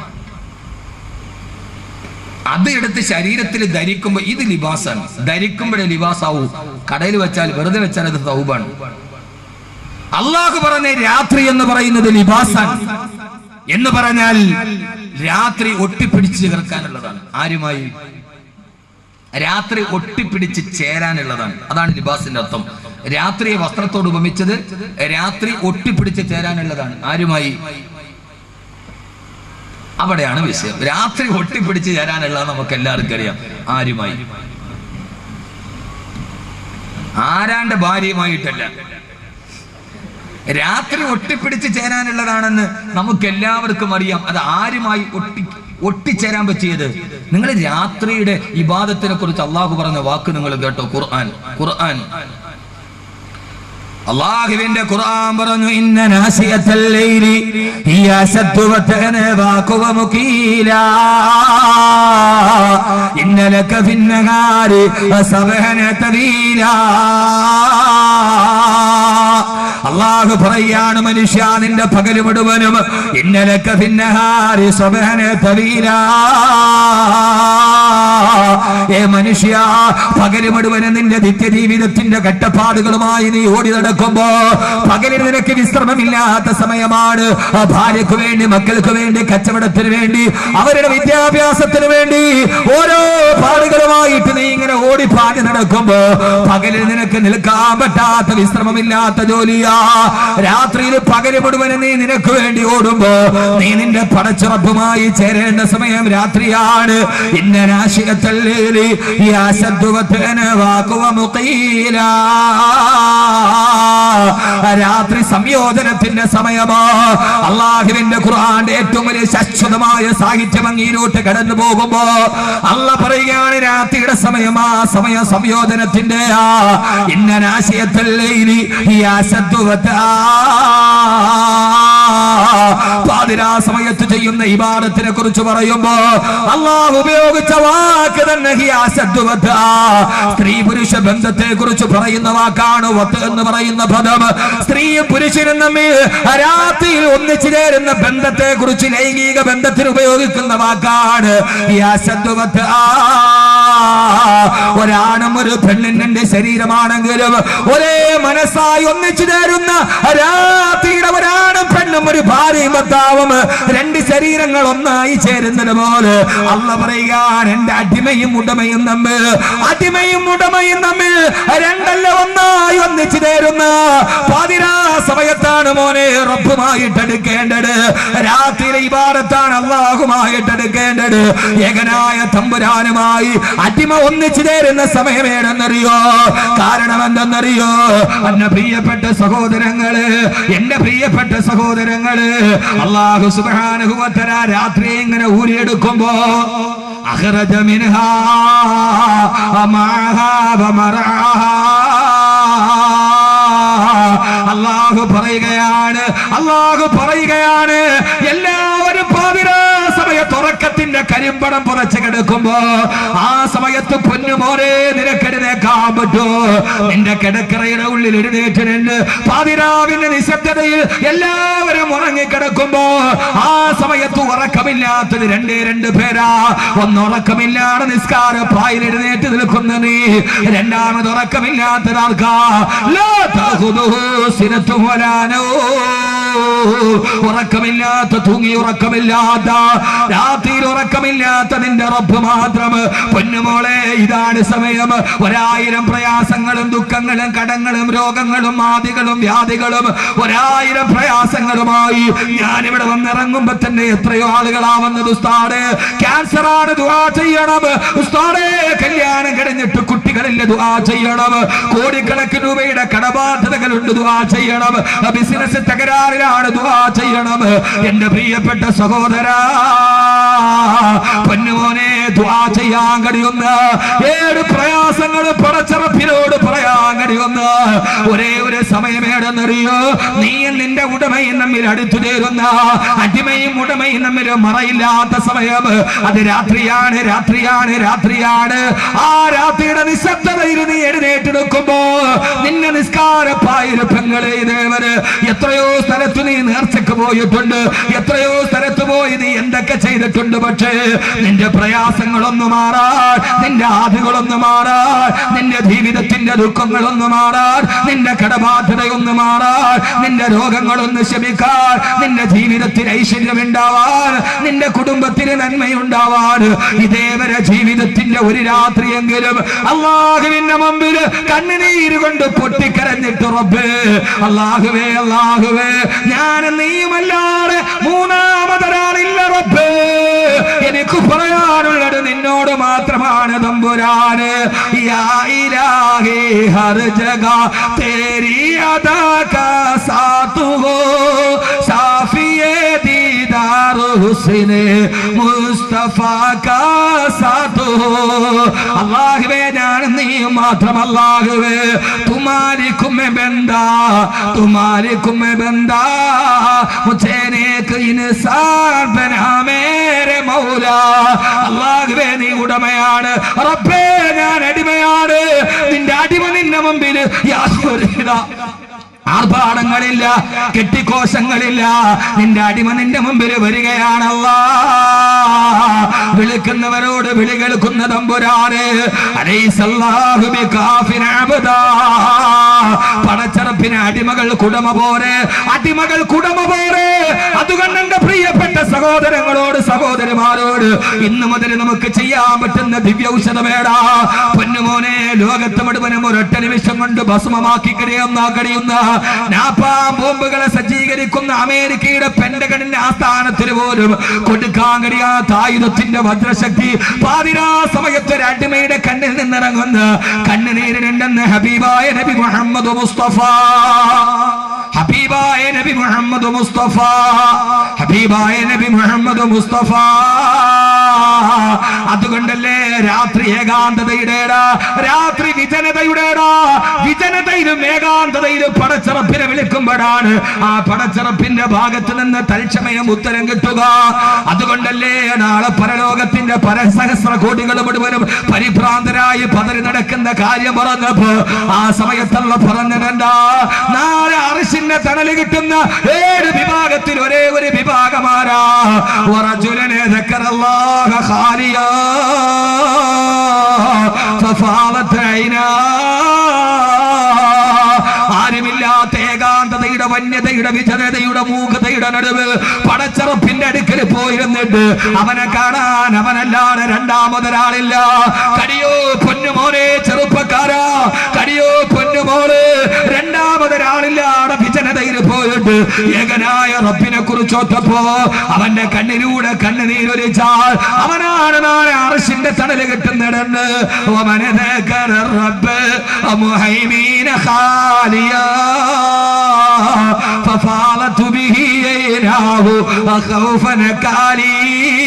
അത് എടുത്ത് ശരീരത്തിൽ ധരിക്കുമ്പോൾ ഇത് ലിബാസാണ് ധരിക്കുമ്പോഴേ ലിബാസാവൂ കടയിൽ വെച്ചാൽ വെറുതെ വെച്ചാൽ അത് സൗബാണ് അള്ളാഹു പറഞ്ഞ രാത്രി എന്ന് പറയുന്നത് ലിബാസാണ് എന്ന് പറഞ്ഞാൽ രാത്രി ഒട്ടിപ്പിടിച്ച് ചേർക്കാനുള്ളതാണ് ആരുമായി രാത്രി ഒട്ടിപ്പിടിച്ച് ചേരാനുള്ളതാണ് അതാണ് ലിബാസിന്റെ അർത്ഥം രാത്രിയെ വസ്ത്രത്തോട് ഉപമിച്ചത് രാത്രി ഒട്ടിപ്പിടിച്ച് ചേരാനുള്ളതാണ് ആരുമായി അവിടെയാണ് വിഷയം രാത്രി ഒട്ടിപ്പിടിച്ച് ചേരാനുള്ളത് നമുക്ക് എല്ലാവർക്കും അറിയാം ആരുമായി ആരാന്റെ ഭാര്യയുമായിട്ടല്ല രാത്രി ഒട്ടിപ്പിടിച്ച് ചേരാനുള്ളതാണെന്ന് നമുക്ക് എല്ലാവർക്കും അറിയാം അത് ആരുമായി ഒട്ടി ഒട്ടിച്ചേരാൻ പറ്റിയത് നിങ്ങൾ രാത്രിയുടെ ഇബാദത്തിനെ കുറിച്ച് അള്ളാഹു പറഞ്ഞ വാക്ക് നിങ്ങൾ കേട്ടോ ഖുർആൻ ഖുർആൻ അള്ളാഹുവിന്റെ ഖുർആൻ പറഞ്ഞു ഇന്ന നാസിയത്തൽ ലൈലി ഹിയ അശദ്ദു വതന വാഖുവ മുഖീലാ ഇന്ന ലക ഫിന്നഹാരി സബഹന തവീലാ അള്ളാഹു പറയാണ് മനുഷ്യ നിന്റെ പകല് മുഴുവനും ഇന്നലക്ക ഭിന്നഹാരി സ്വബഹന തവീലാ ഏ മനുഷ്യ പകല് മുഴുവനും നിന്റെ നിത്യജീവിതത്തിന്റെ കട്ടപ്പാടുകളുമായി നീ ഓടി നടക്കുമ്പോ പകലിൽ നിനക്ക് വിശ്രമമില്ലാത്ത സമയമാണ് ആ ഭാര്യക്ക് വേണ്ടി മക്കൾക്ക് വേണ്ടി കച്ചവടത്തിന് വേണ്ടി അവരുടെ വിദ്യാഭ്യാസത്തിന് വേണ്ടി ഓരോ പാടുകളുമായിട്ട് നീ ഇങ്ങനെ ഓടി പാടി നടക്കുമ്പോ പകലിൽ നിനക്ക് നിൽക്കാൻ പറ്റാത്ത വിശ്രമമില്ലാത്ത ജോലിയാ രാത്രിയിൽ പകല് മുഴുവനും നീ നിനക്ക് വേണ്ടി ഓടുമ്പോ നീ നിന്റെ പടച്ചുറപ്പുമായി ചേരേണ്ട സമയം രാത്രിയാണ് ഇന്ന നാശികത്തല്ലേലി ഈ അശദ്വത്തിന് വാക്കുവ മുഖീലാ രാത്രി സംയോജനത്തിന്റെ സമയമോ അള്ളാഹുവിന്റെ ഖുർആന്റെ ഏറ്റവും വലിയ ശാശ്വതമായ സാഹിത്യം അങ്ങീരോട്ട് കടന്നു പോകുമ്പോ അല്ല പറയുകയാണ് രാത്രിയുടെ സമയം ആ സമയ സംയോജനത്തിന്റെ ആ ഇന്നനാശയത്തല്ലേലി ഈ പാതിരാ സമയത്ത് ചെയ്യുന്ന ഇബാദത്തിനെ കുറിച്ച് പറയുമ്പോ അള്ളാഹു ഉപയോഗിച്ച വാക്ക് തന്നെ ഹി അസദ്വത. സ്ത്രീ പുരുഷ ബന്ധത്തെ കുറിച്ച് പറയുന്ന വാക്കാണ് വത്ത് എന്ന് പറയുന്ന പദം സ്ത്രീയും പുരുഷനും തമ്മിൽ രാത്രിയിൽ ഒന്നിച്ചു ചേരുന്ന ബന്ധത്തെ കുറിച്ച് ലൈംഗിക ബന്ധത്തിന് ഉപയോഗിക്കുന്ന വാക്കാണ് ഈ അസദ്വത. ഒരാണും ഒരു പെണ്ണിന്റെ ശരീരമാണെങ്കിലും ഒരേ മനസ്സായി ഒന്നിച്ചു ചേരുന്ന രാത്രിയുടെ ഒരാണും പെണ്ണും ഒരു ഭാര്യയും ഭർത്താവും രണ്ട് ശരീരങ്ങൾ ഒന്നായി ചേരുന്നത് പോലെ അല്ല പറയുകയാണ് എന്റെ അടിമയും ഉടമയും തമ്മിൽ അടിമയും ഉടമയും തമ്മിൽ രണ്ടല്ല ഒന്നായി ഒന്നിച്ചു ചേരുന്ന പാതിരാ സമയത്താണ് മോനെ റബ്ബുമായിട്ട് എടുക്കേണ്ടത് രാത്രിയിലെ ഇബാദത്താണ് അള്ളാഹുമായിട്ട് എടുക്കേണ്ടത് ഏകനായ തമ്പുരാനുമായി അടിമ ഒന്നിച്ചു ചേരുന്ന സമയമേടെന്നറിയോ കാരണം എന്തെന്നറിയോ എന്റെ പ്രിയപ്പെട്ട സഹോദരങ്ങള് എന്റെ പ്രിയപ്പെട്ട സഹോദരങ്ങള് അള്ളാഹു സുബാനുഭവത്തര രാത്രി ഇങ്ങനെ ഊരിയെടുക്കുമ്പോ അഹ്റജ മിൻഹാ മാഹാ വമറആഹാ. അള്ളാഹു പറയുകയാണ് അള്ളാഹു പറയുകയാണ് എല്ലാവരും പാതിരാ സമയത്ത് ഉറക്കത്തിന്റെ കരിമ്പടം പുറച്ചു കിടക്കുമ്പോ ആ സമയത്ത് പൊന്നുമോനെ നിനക്കെഴുന്നേക്കാൻ പറ്റൂ നിന്റെ കിടക്കറയുടെ ഉള്ളിൽ എഴുന്നേറ്റ് നിന്ന് പാതിരാവിന്റെ നിശബ്ദതയിൽ എല്ലാവരും ഉറങ്ങിക്കിടക്കുമ്പോ ആ സമയത്ത് ഉറക്കമില്ലാത്തത് രണ്ടേ രണ്ട് പേരാ ഒന്ന് ഉറക്കമില്ലാതെ നിസ്കാര പായിൽ എഴുന്നേറ്റ് നിൽക്കുന്ന നീ രണ്ടാമത് ഉറക്കമില്ലാത്തത് ആർക്കാ ലാ തഖുദുഹു സിനത്തും വലാ നൗം. ഉറക്കമില്ലാത്ത തൂങ്ങി ഉറക്കമില്ലാത്ത രാത്രിയിൽ ഉറക്കമില്ലാത്ത നിന്റെ റബ്ബ് മാത്രം പൊന്നുമോളെ ഇതാണ് സമയം ഒരായിരം പ്രയാസങ്ങളും ദുഃഖങ്ങളും കടങ്ങളും രോഗങ്ങളും ആദികളും വ്യാധികളും ഒരായിരം പ്രയാസങ്ങളുമായി ഞാനിവിടെ വന്നിറങ്ങുമ്പോ തന്നെ എത്രയോ ആളുകളാവുന്നത് ഉസ്താദ് ക്യാൻസർ ആണ് ദുആ ചെയ്യണം ഉസ്താദേ കല്യാണം കഴിഞ്ഞിട്ട് കുട്ടികളില്ല ദുആ ചെയ്യണം കോടിക്കണക്കിന് രൂപയുടെ കടബാധ്യതകളുണ്ട് ദുആ ചെയ്യണം ബിസിനസ് തകരാറിലാണ് ദുആ ചെയ്യണം എന്റെ പ്രിയപ്പെട്ട സഹോദരാ പൊന്നുമോനെ ദുആ ചെയ്യാൻ കഴിയുന്ന ഏഴ് പ്രയാസങ്ങൾ പടച്ചറപ്പിനോട് പറയാൻ കഴിയുന്ന ഒരേ ഒരു സമയമേടെന്നറിയോ നീയും നിന്റെ ഉടമയും തമ്മിൽ അടുത്തു ചേരുന്ന അടിമയും ഉടമയും തമ്മിൽ മറയില്ലാത്ത സമയം അത് രാത്രിയാണ് രാത്രിയാണ് രാത്രിയാണ് ആ രാത്രിയുടെ നിശബ്ദതയിൽ നീ എഴുന്നേറ്റെടുക്കുമ്പോ നിന്നെ നിസ്കാരപ്പായ പെങ്ങളെ ദേവന് എത്രയോ സ്ഥലത്ത് നീ നേർച്ചക്ക് പോയിട്ടുണ്ട് എത്രയോ സ്ഥലത്ത് പോയി നീ എന്തൊക്കെ ചെയ്തിട്ടുണ്ട് പക്ഷേ നിന്റെ പ്രയാസങ്ങളൊന്നും മാറാൻ നിന്റെ ആദികളൊന്നും മാറാൻ നിന്റെ ജീവിതത്തിന്റെ ദുഃഖങ്ങളൊന്നും മാറാൻ നിന്റെ കടബാധ്യതയൊന്ന് മാറാൻ നിന്റെ രോഗങ്ങളൊന്ന് ശമിക്കാൻ നിന്റെ ജീവിതത്തിൽ ഐശ്വര്യം ഉണ്ടാവാൻ നിന്റെ കുടുംബത്തിന് നന്മയുണ്ടാവാൻ ഇതേവരെ ജീവിതത്തിന്റെ ഒരു രാത്രിയെങ്കിലും അള്ളാഹുവിന്റെ മുമ്പിൽ കണ്ണുനീര് കൊണ്ട് പൊട്ടിക്കരഞ്ഞിട്ട് റബ്ബേ അള്ളാഹുവേ അള്ളാഹുവേ ഞാൻ നീയുമല്ലാതെ മൂന്നാമതൊരാളില്ല റബ്ബേ എനിക്ക് പറയാനുള്ളത് നിന്നോട് മാത്രമാണ് തമ്പുരാന് യാ ഇലാഹി ഹർ ജഗ തേരി അദാ കാ സാത്ത് ഹോ സാഫിയേ ദീദാർ ഹുസ്നെ മുസ്തഫ കാ സാത്ത് ഹോ അല്ലാഹുവേ ഞാൻ നീയും മാത്രം അല്ലാഹുവേ തുമാരി കുമ്മെ ബന്ദാ തുമാരി കുമ്മെ ബന്ദാ മുझे नेक इंसान बना मेरे മൗല അള്ളാഹുവേ നീ ഉടമയാണ് റബ്ബേ ഞാൻ അടിമയാണ് നിന്റെ അടിമ നിന്റെ മുമ്പിൽ യാതൊരു വിധ ആർഭാടങ്ങളില്ല കെട്ടിക്കോശങ്ങളില്ല നിന്റെ അടിമ നിന്റെ മുമ്പിൽ വരികയാണല്ലാ വിളിക്കുന്നവരോട് വിളി കേൾക്കുന്ന തമ്പുരാന് അലൈസല്ലാഹു ബികാഫിൻ അബ്ദാ. പടച്ചറപ്പിന് അടിമകൾ കുടമ പോരെ അടിമകൾ കുടമ പോരെ അതുകൊണ്ട് എന്റെ പ്രിയപ്പെട്ട സഹോദരങ്ങളോട് സഹോദരിമാരോട് ഇന്ന് മുതൽ നമുക്ക് ചെയ്യാൻ പറ്റുന്ന ദിവ്യൌഷധമേടാ പൊന്നുമോനെ ലോകത്ത് മുഴുവനും ഒരൊറ്റ നിമിഷം കൊണ്ട് ഭസ്മമാക്കി കഴിയുന്ന കഴിയുന്ന നാപ്പാം ബോംബുകളെ സജ്ജീകരിക്കുന്ന അമേരിക്കയുടെ പെൻഡഗണിന്റെ ആസ്ഥാനത്തിന് പോലും കൊടുക്കാൻ കഴിയാത്ത ആയുധത്തിന്റെ ഭദ്രശക്തി പാതിരാ സമയത്ത് ഒരു അടിമയുടെ കണ്ണിൽ നിന്നിറങ്ങുന്ന കണ്ണുനീരിനുണ്ടെന്ന് ഹബീബായ നബി മുഹമ്മദ് മുസ്തഫ ഹബീബായ നബി മുഹമ്മദ് മുസ്തഫ ഹബീബായ നബി മുഹമ്മദ് മുസ്തഫ അതുകൊണ്ടല്ലേ രാത്രി ഏകാന്തതയുടേടാ രാത്രി വിജനതയുടേടാ വിജനതയിലും ഏകാന്തതയിലും പടച്ചറപ്പിനെ വിളിക്കുമ്പോഴാണ് ആ പടച്ചറപ്പിന്റെ ഭാഗത്ത് നിന്ന് തൽക്ഷമയം ഉത്തരം കിട്ടുക അതുകൊണ്ടല്ലേ നാളെ പരലോകത്തിന്റെ പരസഹസ്ര കോടികൾ മുഴുവനും പരിഭ്രാന്തരായി പതറി നടക്കുന്ന കാര്യം പറഞ്ഞപ്പോ ആ സമയത്തുള്ള പറഞ്ഞതെന്താ നാളെ അറിശിന്റെ തണല് കിട്ടുന്ന ഏഴ് വിഭാഗത്തിൽ ഒരേ ഒരു വിഭാഗമാരാ ورجلن ذكر الله خاليا ففاضت عيناه ആരുമില്ലാത്ത ഏകാന്തതയുടെ വന്യതയുടെ വിജനതയുടെ മൂകതയുടെ നടുവ് പടച്ചറപ്പിന്റെ അടുക്കൽ പോയിരുന്നിട്ട് അവനെ കാണാൻ അവനല്ലാതെ രണ്ടാമതൊരാളില്ല കടിയോ പൊന്നുമോനെ ചെറുപ്പക്കാരാ കടിയോ പൊന്നുമോള് രണ്ടാമതൊരാളില്ലാതെ വിജനതയിൽ ഓർത്തിട്ട് ഏകനായ റബ്ബിനെ കുറിച്ച് ഓർത്തപ്പോ അവന്റെ കണ്ണിലൂടെ കണ്ണുനീരൊലിച്ചാൽ അവനാണ് നാളെ അർശിന്റെ തണല് കിട്ടുന്നിടന്ന് റബ്ബ് മുഹൈമീന ഖാലിയാ ففاضت به عيناه خوفا كالي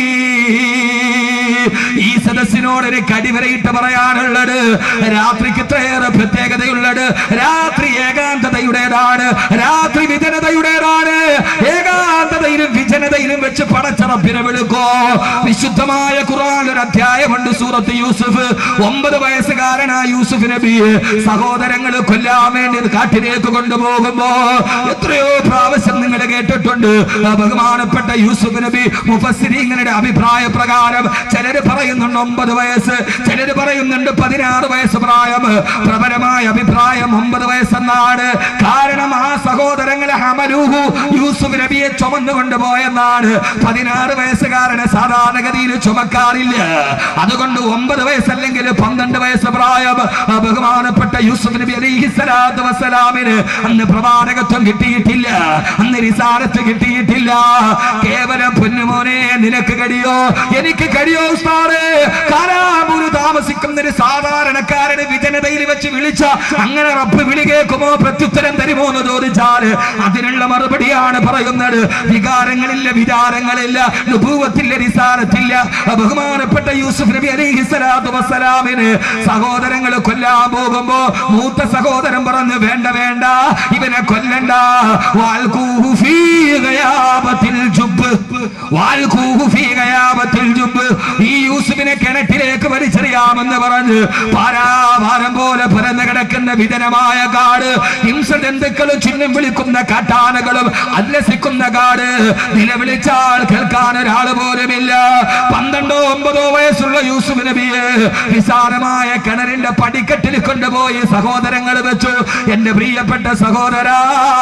ഈ സദസ്സിനോട് ഒരു കടിവരയിട്ട് പറയാനുള്ളത് രാത്രിക്ക് ഇത്രയേറെ പ്രത്യേകതയുള്ളത് രാത്രി ഏകാന്തതയുടേതാണ് രാത്രി വിജനതയുടേതാണ് ഏകാന്തതയിലും വിജനതയിലും വെച്ച് പടച്ചറപ്പിനെ വിളിക്കോ വിശുദ്ധമായ ഖുർആൻ ഒരു അധ്യായമുണ്ട് സൂറത്ത് യൂസുഫ് ഒമ്പത് വയസ്സുകാരനായ യൂസുഫ് നബി സഹോദരങ്ങൾ കൊല്ലാൻ വേണ്ടി കാട്ടിലേക്ക് കൊണ്ടുപോകുമ്പോ എത്രയോ പ്രാവശ്യം നിങ്ങൾ കേട്ടിട്ടുണ്ട് ആ ബഹുമാനപ്പെട്ട യൂസുഫ് നബി മുഫസ്സിരിങ്ങളുടെ അഭിപ്രായ പ്രകാരം ചിലര് പറയുന്നുണ്ട് ഒമ്പത് വയസ്സ് ചിലര് പറയുന്നുണ്ട് പതിനാറ് വയസ്സ് പ്രായം പ്രബലമായ അഭിപ്രായം ഒമ്പത് വയസ്സെന്നാണ് കാരണം ആ സഹോദരങ്ങളെ ഹമലൂഹു യൂസുഫ് നബിയെ ചുമന്നു കൊണ്ടുപോയെന്നാണ് പതിനാറ് വയസ്സുകാരനെ സാധാരണഗതിയിൽ ചുമക്കാറില്ല അതുകൊണ്ട് ഒമ്പത് വയസ്സല്ലെങ്കിൽ പന്ത്രണ്ട് വയസ്സ് പ്രായം ആ ബഹുമാനപ്പെട്ട യൂസുഫ് നബി അലൈഹി സ്വലാത്തു വസ്സലാമിന് അന്ന് പ്രവാചകത്വം കിട്ടിയിട്ടില്ല അന്ന് റിസാലത്ത് കിട്ടിയിട്ടില്ല കേവലം പൊന്നുമോനെ നിനക്ക് കഴിയോ എനിക്ക് കഴിയോ ഉസ്താദേ കാരാമൂര് താമസിക്കുന്ന ഒരു സാധാരണക്കാരന് വിജനതയിൽ വെച്ച് വിളിച്ച അങ്ങനെ റബ്ബ് വിളി കേൾക്കുമോ പ്രത്യുത്തരം തരുമോ എന്ന് ചോദിച്ചാല് അതിനുള്ള മറുപടിയാണ് പറയുന്നത് വികാരങ്ങളില്ല വിചാരങ്ങളില്ല നുപൂവത്തില്ല റിസാലത്തില്ല ബഹുമാനപ്പെട്ട യൂസുഫ് നബി അലൈഹി സ്വലാത്തു വസ്സലാമിന് സഹോദരങ്ങൾ കൊല്ലാൻ പോകുമ്പോ മൂത്ത സഹോദരൻ പറഞ്ഞു വേണ്ട വേണ്ട ഇവനെ കൊല്ലണ്ട വാൽകൂഹു ഫീ ഗയാബത്തിൽ ജുബ് വാൽകൂഹു ഫീ ഗയാബത്തിൽ ജുബ് ഈ യൂസുഫിനെ കിണറ്റിലേക്ക് വലിച്ചെറിയാമെന്ന് പറഞ്ഞ് പാരാഭാരം പോലെ പരന്നു കിടക്കുന്ന വിജനമായ കാട് ഹിംസജന്തുക്കളും ചിഹ്നം വിളിക്കുന്ന കാട്ടാനകളും അല്ലസിക്കുന്ന കാട് നിലവിളിച്ചാൽ കേൾക്കാൻ ഒരാൾ പോലുമില്ല പന്ത്രണ്ടോ ഒമ്പതോ വയസ്സുള്ള യൂസുഫ് നബിയെ വിശാലമായ കിണറിന്റെ പടിക്കെട്ടിൽ കൊണ്ടുപോയി സഹോദരങ്ങൾ വെച്ചു എന്റെ പ്രിയപ്പെട്ട സഹോദരാ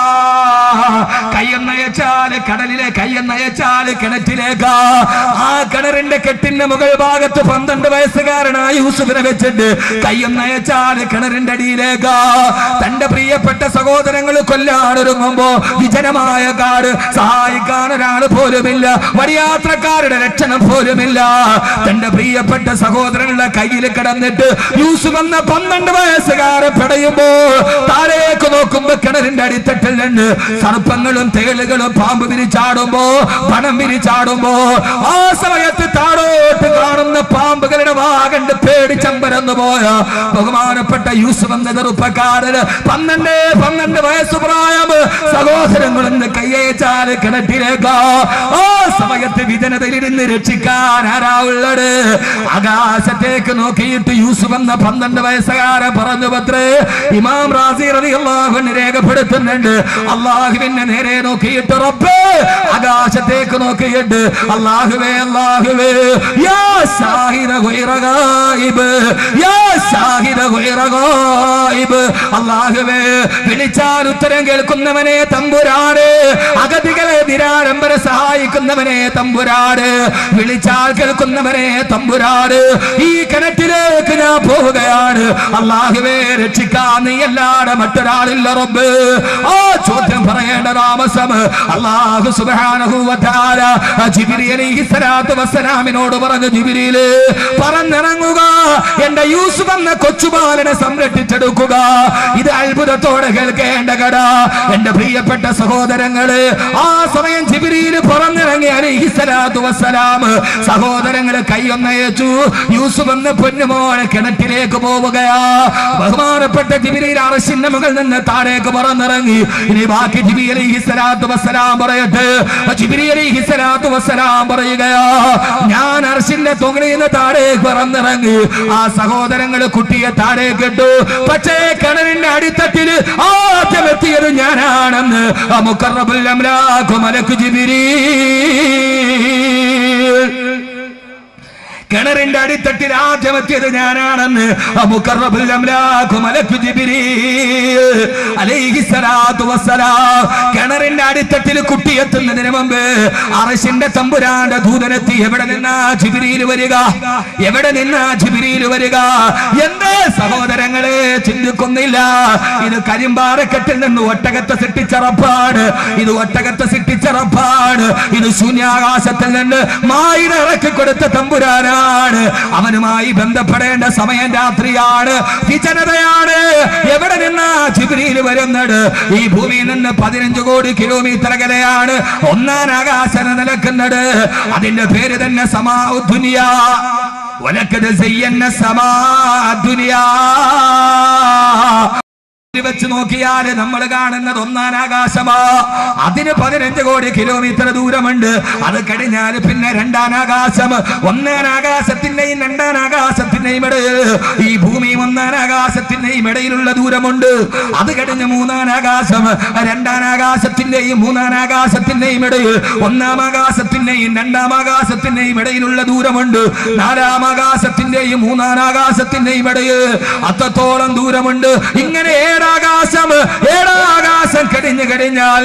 കയ്യെന്നയച്ചാല് കടലിലെ കയ്യെന്നയച്ചാല് കിണറ്റിലേക്ക് ആ കിണറിന്റെ കെട്ടിന്റെ മുകൾ ഭാഗത്ത് പന്ത്രണ്ട് വയസ്സുകാരനായ യൂസുഫിനെ വെച്ചിട്ട് കയ്യെന്നയച്ചാല് കിണറിന്റെ അടിയിലേക്ക് തന്റെ പ്രിയപ്പെട്ട സഹോദരങ്ങൾ കൊല്ലാനൊരുങ്ങുമ്പോ വിജനമായ കാട് സഹായിക്കാൻ ഒരാൾ പോലുമില്ല വഴിയാത്രക്കാരുടെ രക്ഷണം പോലുമില്ല തന്റെ പ്രിയപ്പെട്ട സഹോദരങ്ങളുടെ കയ്യിൽ കിടന്നിട്ട് യൂസുഫ് എന്ന പന്ത്രണ്ട് വയസ്സുകാരെ പിടയുമ്പോ താഴേക്ക് നോക്കുമ്പോ കിണറിന്റെ അടിത്തട്ടിൽ നിന്ന് സർപ്പങ്ങളും തേളുകളും പാമ്പ് വിരിച്ചാടുമ്പോ പണം വിരിച്ചാടുമ്പോ ആ സമയത്ത് താഴോട്ട് കാണുന്ന പാമ്പുകളുടെ വാഗണ്ട് പേടിച്ചമ്പരന്നു പോയ ബഹുമാനപ്പെട്ട യൂസുഫ് എന്ന ചെറുപ്പക്കാരന് പന്ത്രണ്ട് പന്ത്രണ്ട് വയസ്സ് പ്രായം സഹോദരങ്ങളെന്ന് കയ്യേച്ചാല് കിണറ്റിലേക്ക് ആ സമയത്ത് വിജനതയിലിരുന്ന് രക്ഷിക്കാൻ ആരാ ഉള്ളത് ആകാശത്തേക്ക് നോക്കിയിട്ട് യൂസുഫ് എന്ന പന്ത്രണ്ട് വയസ്സുകാരൻ പറഞ്ഞു പത്രേ ഇമാം റാസി റളിയല്ലാഹു രേഖപ്പെടുത്തുന്നുണ്ട് അള്ളാഹുവിനെ നേരെ നോക്കിയിട്ട് റബ്ബേ ആകാശത്തേക്ക് നോക്കിയിട്ട് അള്ളാഹുവേ അള്ളാഹുവേ യാ ഷാഹിദ ഗൈറ ഗായിബ് യാ ഷാഹിദ ഗൈറ ഗായിബ് അള്ളാഹുവേ വിളിച്ചാൽ ഉത്തരം കേൾക്കുന്നവനെ തമ്പുരാട് അഗതികളെ നിരാഡംബര സഹായിക്കുന്നവനെ തമ്പുരാട് വിളിച്ചാൽ കേൾക്കുന്നവനെ തമ്പുരാട് ഈ കിണറ്റിലേക്ക് ഞാൻ പോവുകയാണ് അള്ളാഹുവേ രക്ഷിക്കാൻ നീ അല്ലാതെ മറ്റൊരാളില്ല റബ്ബ് ആ ചോദ്യം പറയേണ്ട താമസം അള്ളാഹു സുബ്ഹാനഹു വ തആല ജിബ്രീൽ അലൈഹിസ്സലാത്തു വസ്സലാമിനോട് പറഞ്ഞു ജിബ്രീല് പറന്നിറങ്ങുക എന്റെ യൂസുഫ് എന്ന കൊച്ചുബാലനെ സംരക്ഷിച്ചെടുക്കുക ഇത് അത്ഭുതത്തോടെ കേൾക്കേണ്ട കട എന്റെ പ്രിയപ്പെട്ട സഹോദരങ്ങള് ആ സമയം ജിബ്രീൽ പറന്നിറങ്ങി അലൈഹിസ്സലാത്തു വസ്സലാം സഹോദരങ്ങള് കൈയൊന്നയച്ചു യൂസുഫ് എന്ന പൊന്നുമോനെ കിണറ്റിലേക്ക് പോവുകയാ ബഹുമാനപ്പെട്ട ജിബിരിയിൽ അറശിന്റെ മുകളിൽ നിന്ന് താഴേക്ക് പറന്നിറങ്ങി ഇനി ബാക്കി ജിബി അലൈഹി സ്വലാത്തു വസ്സലാം പറയട്ടെ ജിബിരി അലൈഹി സ്വലാത്തു വസ്സലാം പറയുകയാ ഞാൻ അർശിന്റെ തൊങ്ങിൽ നിന്ന് താഴേക്ക് പറന്നിറങ്ങി ആ സഹോദരങ്ങൾ കുട്ടിയെ താഴേക്ക് ഇട്ടു പക്ഷേ കിണറിന്റെ അടിത്തട്ടില് ആദ്യം എത്തിയത് ഞാനാണെന്ന് ആ മുക്കറബുൽ അംലാഖു മലക്ക് ജിബിരി കിണറിന്റെ അടിത്തട്ടിൽ ആദ്യം എത്തിയത് ഞാനാണെന്ന് മുഖറബുൽ അംലാഖു മലക്കു ജിബ്രീൽ അലൈഹി സ്വലാത്തു വസ്സലാം കിണറിന്റെ അടിത്തട്ടിൽ കുട്ടി എത്തുന്നതിന് മുമ്പ് അറശിന്റെ തമ്പുരാന്റെ ദൂതനെത്തി എവിടെ നിന്നാ ജിബിരിയിൽ വരിക എവിടെ നിന്നാ ജിബിരിയിൽ വരിക എന്ത് സഹോദരങ്ങളെ ചിന്തിക്കുന്നില്ല ഇത് കരിമ്പാറക്കെട്ടിൽ നിന്ന് ഒട്ടകത്തെ സൃഷ്ടിച്ചറപ്പാണ് ഇത് ഒട്ടകത്തെ സൃഷ്ടിച്ചറപ്പാണ് ഇത് ശൂന്യാകാശത്തിൽ നിന്ന് മായിര ഇറക്കി കൊടുത്ത തമ്പുരാനാണ് അവനുമായി ബന്ധപ്പെടേണ്ട സമയം രാത്രിയാണ് വിജനതയാണ് എവിടെ നിന്നാ ജിബിരിയിൽ വരുന്നത് ഈ ഭൂമിയിൽ നിന്ന് പതിനഞ്ച് കോടി കിലോമീറ്റർ അകലെയാണ് ഒന്നാം ആകാശം നിലക്കുന്നത് അതിന്റെ പേര് തന്നെ സമാ ദുനിയ ഒലക്കത് ചെയ്യന്ന സമാ ദുനിയ വെച്ച് നോക്കിയാൽ നമ്മൾ കാണുന്നത് ഒന്നാം ആകാശമാ അതിന് പതിനഞ്ച് കോടി കിലോമീറ്റർ ദൂരമുണ്ട് അത് കഴിഞ്ഞാൽ പിന്നെ രണ്ടാം ആകാശം ഒന്നാം ആകാശത്തിന്റെയും രണ്ടാം ആകാശത്തിന്റെയും ഇടയിൽ ഈ ഭൂമിയും ഒന്നാം ആകാശത്തിന്റെയും ഇടയിലുള്ള ദൂരമുണ്ട് അത് കഴിഞ്ഞ് മൂന്നാം ആകാശം രണ്ടാം ആകാശത്തിന്റെയും മൂന്നാം ആകാശത്തിന്റെയും ഇടയിൽ ഒന്നാം ആകാശത്തിന്റെയും രണ്ടാം ആകാശത്തിന്റെയും ഇടയിലുള്ള ദൂരമുണ്ട് നാലാം ആകാശത്തിന്റെയും മൂന്നാം ആകാശത്തിന്റെയും ഇടയിൽ അത്രത്തോളം ദൂരമുണ്ട് ഇങ്ങനെ ഏഴാകാശം ഏഴാകാശം കഴിഞ്ഞു കഴിഞ്ഞാൽ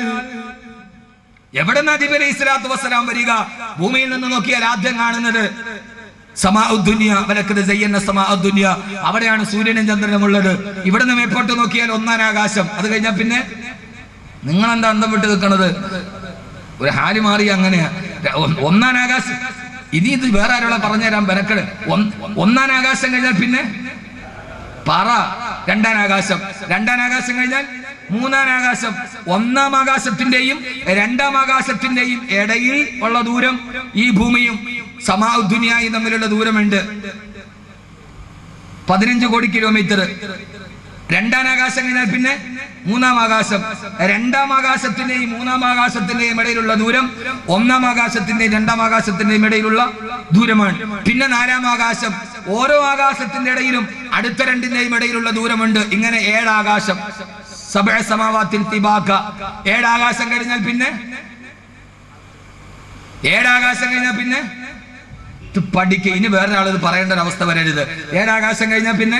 എവിടെ നദിബ് അലൈഹി സ്വലാത്തു വസ്സലാം വരിക ഭൂമിയിൽ നിന്ന് നോക്കിയാൽ ആദ്യം കാണുന്നത് സമാഉദ്ദുനിയ വലക്കത് സയ്യന്ന സമാഉദ്ദുനിയ അവിടെയാണ് സൂര്യനും ചന്ദ്രനും ഉള്ളത് ഇവിടെ നിന്ന് മേപ്പോട്ട് നോക്കിയാൽ ഒന്നാം ആകാശം അത് കഴിഞ്ഞാൽ പിന്നെ നിങ്ങൾ എന്താ അന്തം വിട്ട് നിൽക്കണത് ഒരു ഹാല് മാറി അങ്ങനെയാ ഒ- ഒന്നാം ആകാശം ഇനി ഇത് വേറെ ആരോടെ പറഞ്ഞുതരാൻ ബനക്കട് ഒന്നാം ആകാശം കഴിഞ്ഞാൽ പിന്നെ പറ രണ്ടാം ആകാശം രണ്ടാം ആകാശം കഴിഞ്ഞാൽ മൂന്നാം ആകാശം ഒന്നാം ആകാശത്തിന്റെയും രണ്ടാം ആകാശത്തിന്റെയും ഇടയിൽ ഉള്ള ദൂരം ഈ ഭൂമിയും സമാഉദ്ദുനിയായും തമ്മിലുള്ള ദൂരമുണ്ട് പതിനഞ്ച് കോടി കിലോമീറ്റർ രണ്ടാം ആകാശം കഴിഞ്ഞാൽ പിന്നെ മൂന്നാം ആകാശം രണ്ടാം ആകാശത്തിന്റെയും മൂന്നാം ആകാശത്തിന്റെയും ഇടയിലുള്ള ദൂരം ഒന്നാം ആകാശത്തിന്റെയും രണ്ടാം ആകാശത്തിന്റെയും ഇടയിലുള്ള ദൂരമാണ് പിന്നെ നാലാം ആകാശം ഓരോ ആകാശത്തിന്റെ ഇടയിലും അടുത്ത രണ്ടിന്റെയും ഇടയിലുള്ള ദൂരമുണ്ട് ഇങ്ങനെ ഏഴാകാശം സബഴ സമാവാത്തിൽ തിബാക്ക ഏഴാകാശം കഴിഞ്ഞാൽ പിന്നെ ഏഴാകാശം കഴിഞ്ഞാൽ പിന്നെ ഇത് പഠിക്ക ഇനി വേറെ ആൾ ഇത് പറയേണ്ട ഒരു അവസ്ഥ വരരുത് ഏഴാകാശം കഴിഞ്ഞാൽ പിന്നെ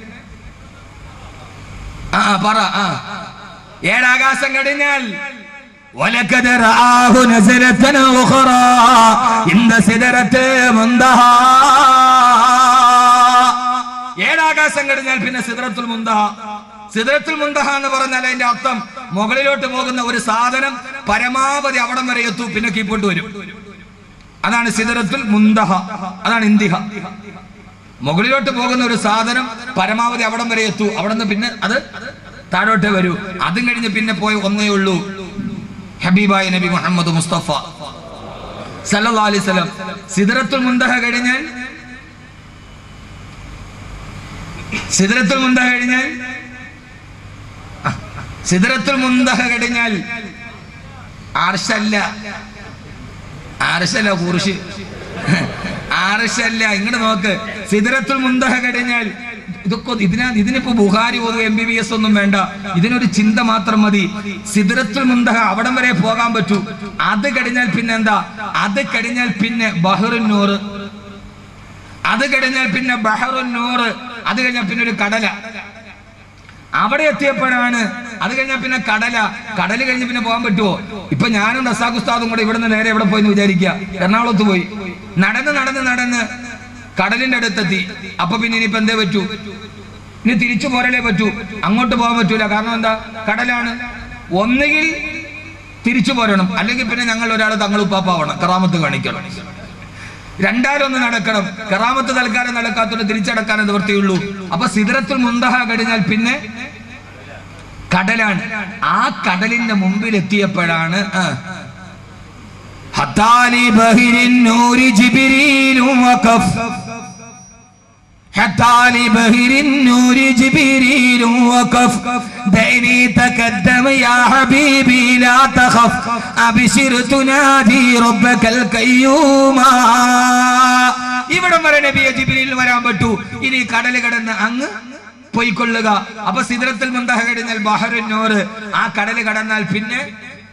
ആ ആ, പറ ആ ഏഴാകാശം കഴിഞ്ഞാൽ ولقد رآه نزلة أخرى عند سدرة منتهى ഏഴാകാശം കഴിഞ്ഞാൽ പിന്നെ സിദ്രത്തുൽ മുന്തഹ സിദ്രത്തുൽ മുന്തഹ എന്ന് പറഞ്ഞാൽ അതിന്റെ അർത്ഥം മുകളിലോട്ട് പോകുന്ന ഒരു സാധനം പരമാവധി അവിടം വരെ എത്തും പിന്നെ കീപ്പോട്ട് വരും അതാണ് സിദ്രത്തുൽ മുന്തഹ അതാണ് ഇന്തിഹ മുകളിലോട്ട് പോകുന്ന ഒരു സാധനം പരമാവധി അവിടം വരെ എത്തൂ അവിടെ നിന്ന് പിന്നെ അത് താഴോട്ടേ വരൂ അതും കഴിഞ്ഞ് പിന്നെ പോയി ഒന്നേ ഉള്ളൂ ഹബീബായ നബി മുഹമ്മദ് മുസ്തഫ സല്ലല്ലാഹു അലൈഹി വസല്ലം സിദ്രത്തുൽ മുന്തഹ കഴിഞ്ഞാൽ സിദ്രത്തുൽ മുന്തഹ കഴിഞ്ഞാൽ ആ, സിദ്രത്തുൽ മുന്തഹ കഴിഞ്ഞാൽ ആർഷല്ല ആർഷല്ല കുറിശ് ആർഷല്ല ഇങ്ങോട്ട് നോക്ക് സിദ്രത്തുൽ മുന്തഹ കഴിഞ്ഞാൽ ഇതൊക്കെ ഇതിനാ ഇതിനിപ്പോ ബുഹാരി ഓതുക എം ബി ബി എസ് ഒന്നും വേണ്ട ഇതിനൊരു ചിന്ത മാത്രം മതി സിദ്രത്തുൽ മുന്തഹ അവിടം വരെ പോകാൻ പറ്റൂ അത് കഴിഞ്ഞാൽ പിന്നെ എന്താ അത് കഴിഞ്ഞാൽ പിന്നെ ബഹറുന്നൂറ് അത് കഴിഞ്ഞാൽ പിന്നെ ബഹറുന്നൂറ് അത് കഴിഞ്ഞാൽ പിന്നെ ഒരു കടല അവിടെ എത്തിയപ്പോഴാണ് അത് കഴിഞ്ഞാൽ പിന്നെ കടല കടൽ കഴിഞ്ഞ് പിന്നെ പോകാൻ പറ്റുമോ ഇപ്പൊ ഞാനും റസാഖ് ഉസ്താദും കൂടെ ഇവിടുന്ന് നേരെ എവിടെ പോയി എന്ന് വിചാരിക്കുക എറണാകുളത്ത് പോയി നടന്ന് നടന്ന് നടന്ന് കടലിന്റെ അടുത്തെത്തി അപ്പൊ പിന്നെ ഇനിയിപ്പോ എന്തേ പറ്റൂ ഇനി തിരിച്ചു പോരലേ പറ്റൂ അങ്ങോട്ട് പോകാൻ പറ്റൂല കാരണം എന്താ കടലാണ് ഒന്നുകിൽ തിരിച്ചു പോരണം അല്ലെങ്കിൽ പിന്നെ ഞങ്ങൾ ഒരാൾ തങ്ങളുപ്പാപ്പാവണം കറാമത്ത് കാണിക്കണം രണ്ടാരൊന്ന് നടക്കണം കറാമത്ത് തൽക്കാലം നടക്കാത്തോണ്ട് തിരിച്ചടക്കാനേ നിവൃത്തിയുള്ളൂ അപ്പൊ സിദറത്തുൽ മുന്തഹ കഴിഞ്ഞാൽ പിന്നെ കടലാണ് ആ കടലിന്റെ മുമ്പിൽ എത്തിയപ്പോഴാണ് ആ, حتى لبهر النور جبريل وقف حتى لبهر النور جبريل وقف دعني تقدم يا حبيبي لا تخف أبشر تنادي ربك القيوم ഇവിടം വരെ നബിയെ ജിബിലിൽ വരാൻ പറ്റൂ ഇനി കടല് കടന്ന് അങ്ങ് പൊയ്ക്കൊള്ളുക അപ്പൊ സിദറത്തിൽ മുന്തഹ കഴിഞ്ഞാൽ ബഹറുന്നൂറ് ആ കടല് കടന്നാൽ പിന്നെ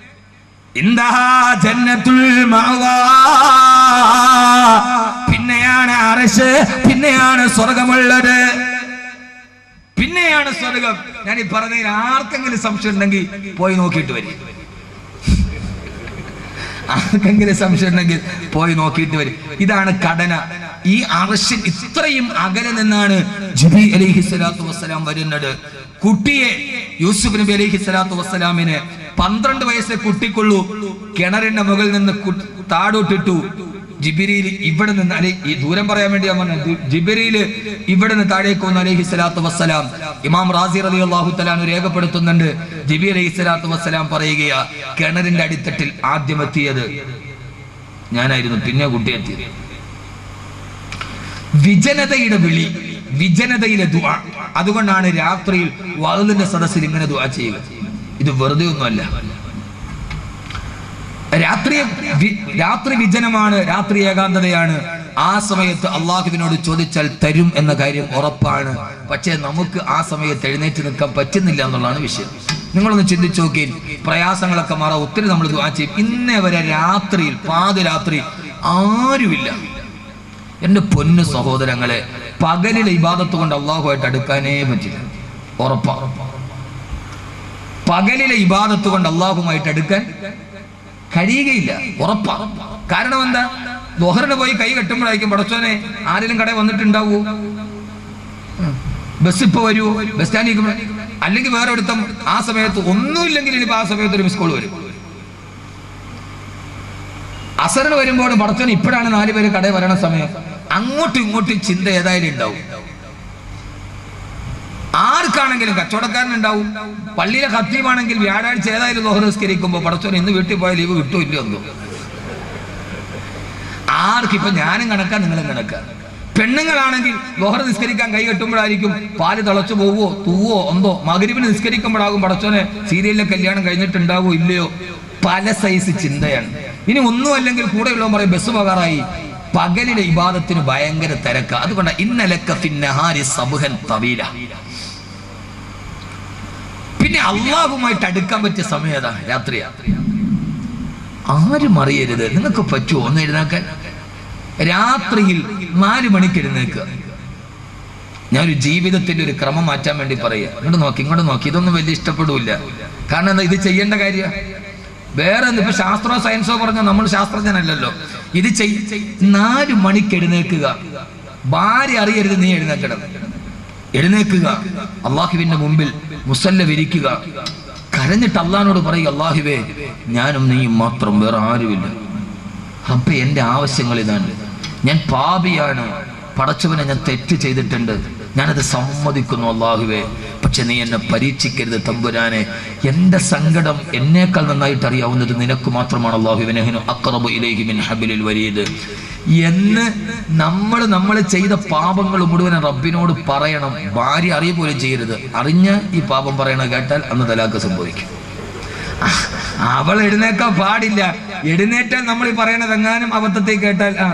ഇന്ദഹാ ജന്നത്തുൽ മഅവാ പിന്നെ ആ പിന്നെയാണ് അറശ് പിന്നെയാണ് സ്വർഗമുള്ളത് പിന്നെയാണ് സ്വർഗം ഞാൻ ഈ പറഞ്ഞതിൽ ആർക്കെങ്കിലും സംശയം ഉണ്ടെങ്കിൽ പോയി നോക്കിയിട്ട് വരും ആർക്കെങ്കിലും സംശയം ഉണ്ടെങ്കിൽ പോയി നോക്കിയിട്ട് വരും ഇതാണ് കടന ഈ അറശിൻ ഇത്രയും അകലെ നിന്നാണ് ജിബി അലിഹി സ്വലാത്തു വസ്സലാം വരുന്നത് കുട്ടിയെ യൂസുഫ് നബി അലിഹി സ്വലാത്തു വസ്സലാമിനെ പന്ത്രണ്ട് വയസ്സെ കുട്ടിക്കുള്ളൂ കിണറിന്റെ മുകളിൽ നിന്ന് കു- താഴോട്ടിട്ടു ജിബിരിയിൽ ഇവിടെ നിന്ന് അല്ലെ ഈ ദൂരം പറയാൻ വേണ്ടി ഞാൻ പറഞ്ഞത് ജിബിരിയില് ഇവിടെ നിന്ന് താഴേക്ക് വന്നു അലൈഹി സ്വലാത്തു വസ്സലാം ഇമാം റാസി റലി അള്ളാഹു തലാൻ രേഖപ്പെടുത്തുന്നുണ്ട് ജിബി അലൈഹി സ്വലാത്തു വസ്സലാം പറയുകയാ കിണറിന്റെ അടിത്തട്ടിൽ ആദ്യം എത്തിയത് ഞാനായിരുന്നു പിന്നെ കുട്ടി എത്തിയത് വിജനതയുടെ വിളി വിജനതയിലെ ദുആ അതുകൊണ്ടാണ് രാത്രിയിൽ വലുതിന്റെ സദസ്സിൽ ഇങ്ങനെ ദുആ ചെയ്യുക ഇത് വെറുതെ ഒന്നുമല്ല രാത്രി വി- രാത്രി വിജനമാണ് രാത്രി ഏകാന്തതയാണ് ആ സമയത്ത് അള്ളാഹുവിനോട് ചോദിച്ചാൽ തരും എന്ന കാര്യം ഉറപ്പാണ് പക്ഷേ നമുക്ക് ആ സമയത്ത് എഴുന്നേറ്റ് നിൽക്കാൻ പറ്റുന്നില്ല എന്നുള്ളതാണ് വിഷയം നിങ്ങളൊന്ന് ചിന്തിച്ചു നോക്കി പ്രയാസങ്ങളൊക്കെ മാറാൻ ഒത്തിരി നമ്മൾ ദുആ ചെയ്യും ഇന്നേ വരെ രാത്രിയിൽ പാതിരാത്രി ആരുമില്ല എന്റെ പൊന്നു സഹോദരങ്ങളെ പകലിലെ ഇബാദത്ത് കൊണ്ട് അള്ളാഹുമായിട്ട് അടുക്കാനേ പറ്റില്ല ഉറപ്പാ പകലിലെ ഇബാദത്ത് കൊണ്ട് അള്ളാഹുമായിട്ട് അടുക്കാൻ കഴിയുകയില്ല ഉറപ്പാ കാരണം എന്താ ദോഹറിന് പോയി കൈ കെട്ടുമ്പോഴായിരിക്കും പടച്ചോനെ ആരെങ്കിലും കടയിൽ വന്നിട്ടുണ്ടാവൂ ഉം. ബസ് ഇപ്പൊ വരൂ ബസ് സ്റ്റാൻഡിൽ അല്ലെങ്കിൽ വേറെ ഒരുത്തം ആ സമയത്ത് ഒന്നുമില്ലെങ്കിൽ ഇനിയിപ്പോ ആ സമയത്ത് ഒരു മിസ് കോൾ വരും അസറിന് വരുമ്പോൾ പടച്ചോൻ ഇപ്പോഴാണ് നാല് പേര് കടയിൽ വരണ സമയം അങ്ങോട്ടും ഇങ്ങോട്ടും ചിന്ത ഏതായാലും ഉണ്ടാവും ആർക്കാണെങ്കിലും കച്ചവടക്കാരനുണ്ടാവും പള്ളിയിലെ ഖത്തീമാണെങ്കിൽ വ്യാഴാഴ്ച ഏതായാലും ലോഹർ നിസ്കരിക്കുമ്പോൾ പടച്ചോൻ ഇന്ന് വീട്ടിൽ പോയ ലീവ് കിട്ടുമോ ഇല്ലയോ എന്തോ ആർക്കിപ്പോ ഞാനും കണക്കാ നിങ്ങളും കണക്കാ പെണ്ണുങ്ങളാണെങ്കിൽ ലോഹർ നിസ്കരിക്കാൻ കൈ കെട്ടുമ്പോഴായിരിക്കും പാല് തിളച്ചു പോവോ തൂവോ എന്തോ മകരിവിന് നിസ്കരിക്കുമ്പോഴാകും പടച്ചോനെ സീരിയലിലെ കല്യാണം കഴിഞ്ഞിട്ടുണ്ടാവോ ഇല്ലയോ പല സൈസ് ചിന്തയാണ് ഇനി ഒന്നും അല്ലെങ്കിൽ കൂടെയുള്ളവൻ പറയും ബസ് പകാറായി പകലിലെ ഇബാദത്തിന് ഭയങ്കര തിരക്ക അതുകൊണ്ട് ഇന്നലക്ക ഫിന്നഹാരി സബുഹൻ തവീല പിന്നെ അള്ളാഹുമായിട്ട് അടുക്കാൻ പറ്റിയ സമയം ഏതാ രാത്രിയാ ആരും അറിയരുത് നിങ്ങൾക്ക് പറ്റുമോ ഒന്ന് എഴുന്നേക്കാൻ രാത്രിയിൽ നാല് മണിക്ക് എഴുന്നേക്കുക ഞാനൊരു ജീവിതത്തിന്റെ ഒരു ക്രമം മാറ്റാൻ വേണ്ടി പറയുക ഇങ്ങോട്ട് നോക്കി ഇങ്ങോട്ട് നോക്കി ഇതൊന്നും വലിയ ഇഷ്ടപ്പെടില്ല കാരണം എന്താ ഇത് ചെയ്യേണ്ട കാര്യം വേറെ എന്ത് ഇപ്പൊ ശാസ്ത്രമോ സയൻസോ പറഞ്ഞാൽ നമ്മൾ ശാസ്ത്രജ്ഞനല്ലല്ലോ ഇത് ചെയ് നാല് മണിക്ക് എഴുന്നേൽക്കുക ഭാര്യ അറിയരുത് നീ എഴുന്നേക്കണം എഴുന്നേൽക്കുക അള്ളാഹുവിന്റെ മുമ്പിൽ മുസല്ല വിരിക്കുക കരഞ്ഞിട്ട് അള്ളഹാനോട് പറയുക അള്ളാഹുവേ ഞാനും നീയും മാത്രം വേറെ ആരുമില്ല റബ്ബെ എന്റെ ആവശ്യങ്ങൾ ഇതാണ് ഞാൻ പാപിയാണ് പടച്ചവനെ ഞാൻ തെറ്റ് ചെയ്തിട്ടുണ്ട് ഞാനത് സമ്മതിക്കുന്നു അള്ളാഹുവേ പക്ഷെ നീ എന്നെ പരീക്ഷിക്കരുത് തമ്പുരാനെ എന്റെ സങ്കടം എന്നേക്കാൾ നന്നായിട്ട് അറിയാവുന്നത് നിനക്ക് മാത്രമാണ് അള്ളാഹുവിനഹിനു അക്റബു ഇലൈഹി മിൻ ഹബിലിൽ വരീത് എന്ന് നമ്മൾ നമ്മൾ ചെയ്ത പാപങ്ങൾ മുഴുവൻ റബ്ബിനോട് പറയണം ഭാര്യ അറിയ പോലും ചെയ്യരുത് അറിഞ്ഞ് ഈ പാപം പറയണ കേട്ടാൽ അന്ന് തലാക്ക് സംഭവിക്കും അവൾ എഴുന്നേക്കാൻ പാടില്ല എഴുന്നേറ്റാൽ നമ്മൾ ഈ പറയണത് എങ്ങാനും അബദ്ധത്തിൽ കേട്ടാൽ ആ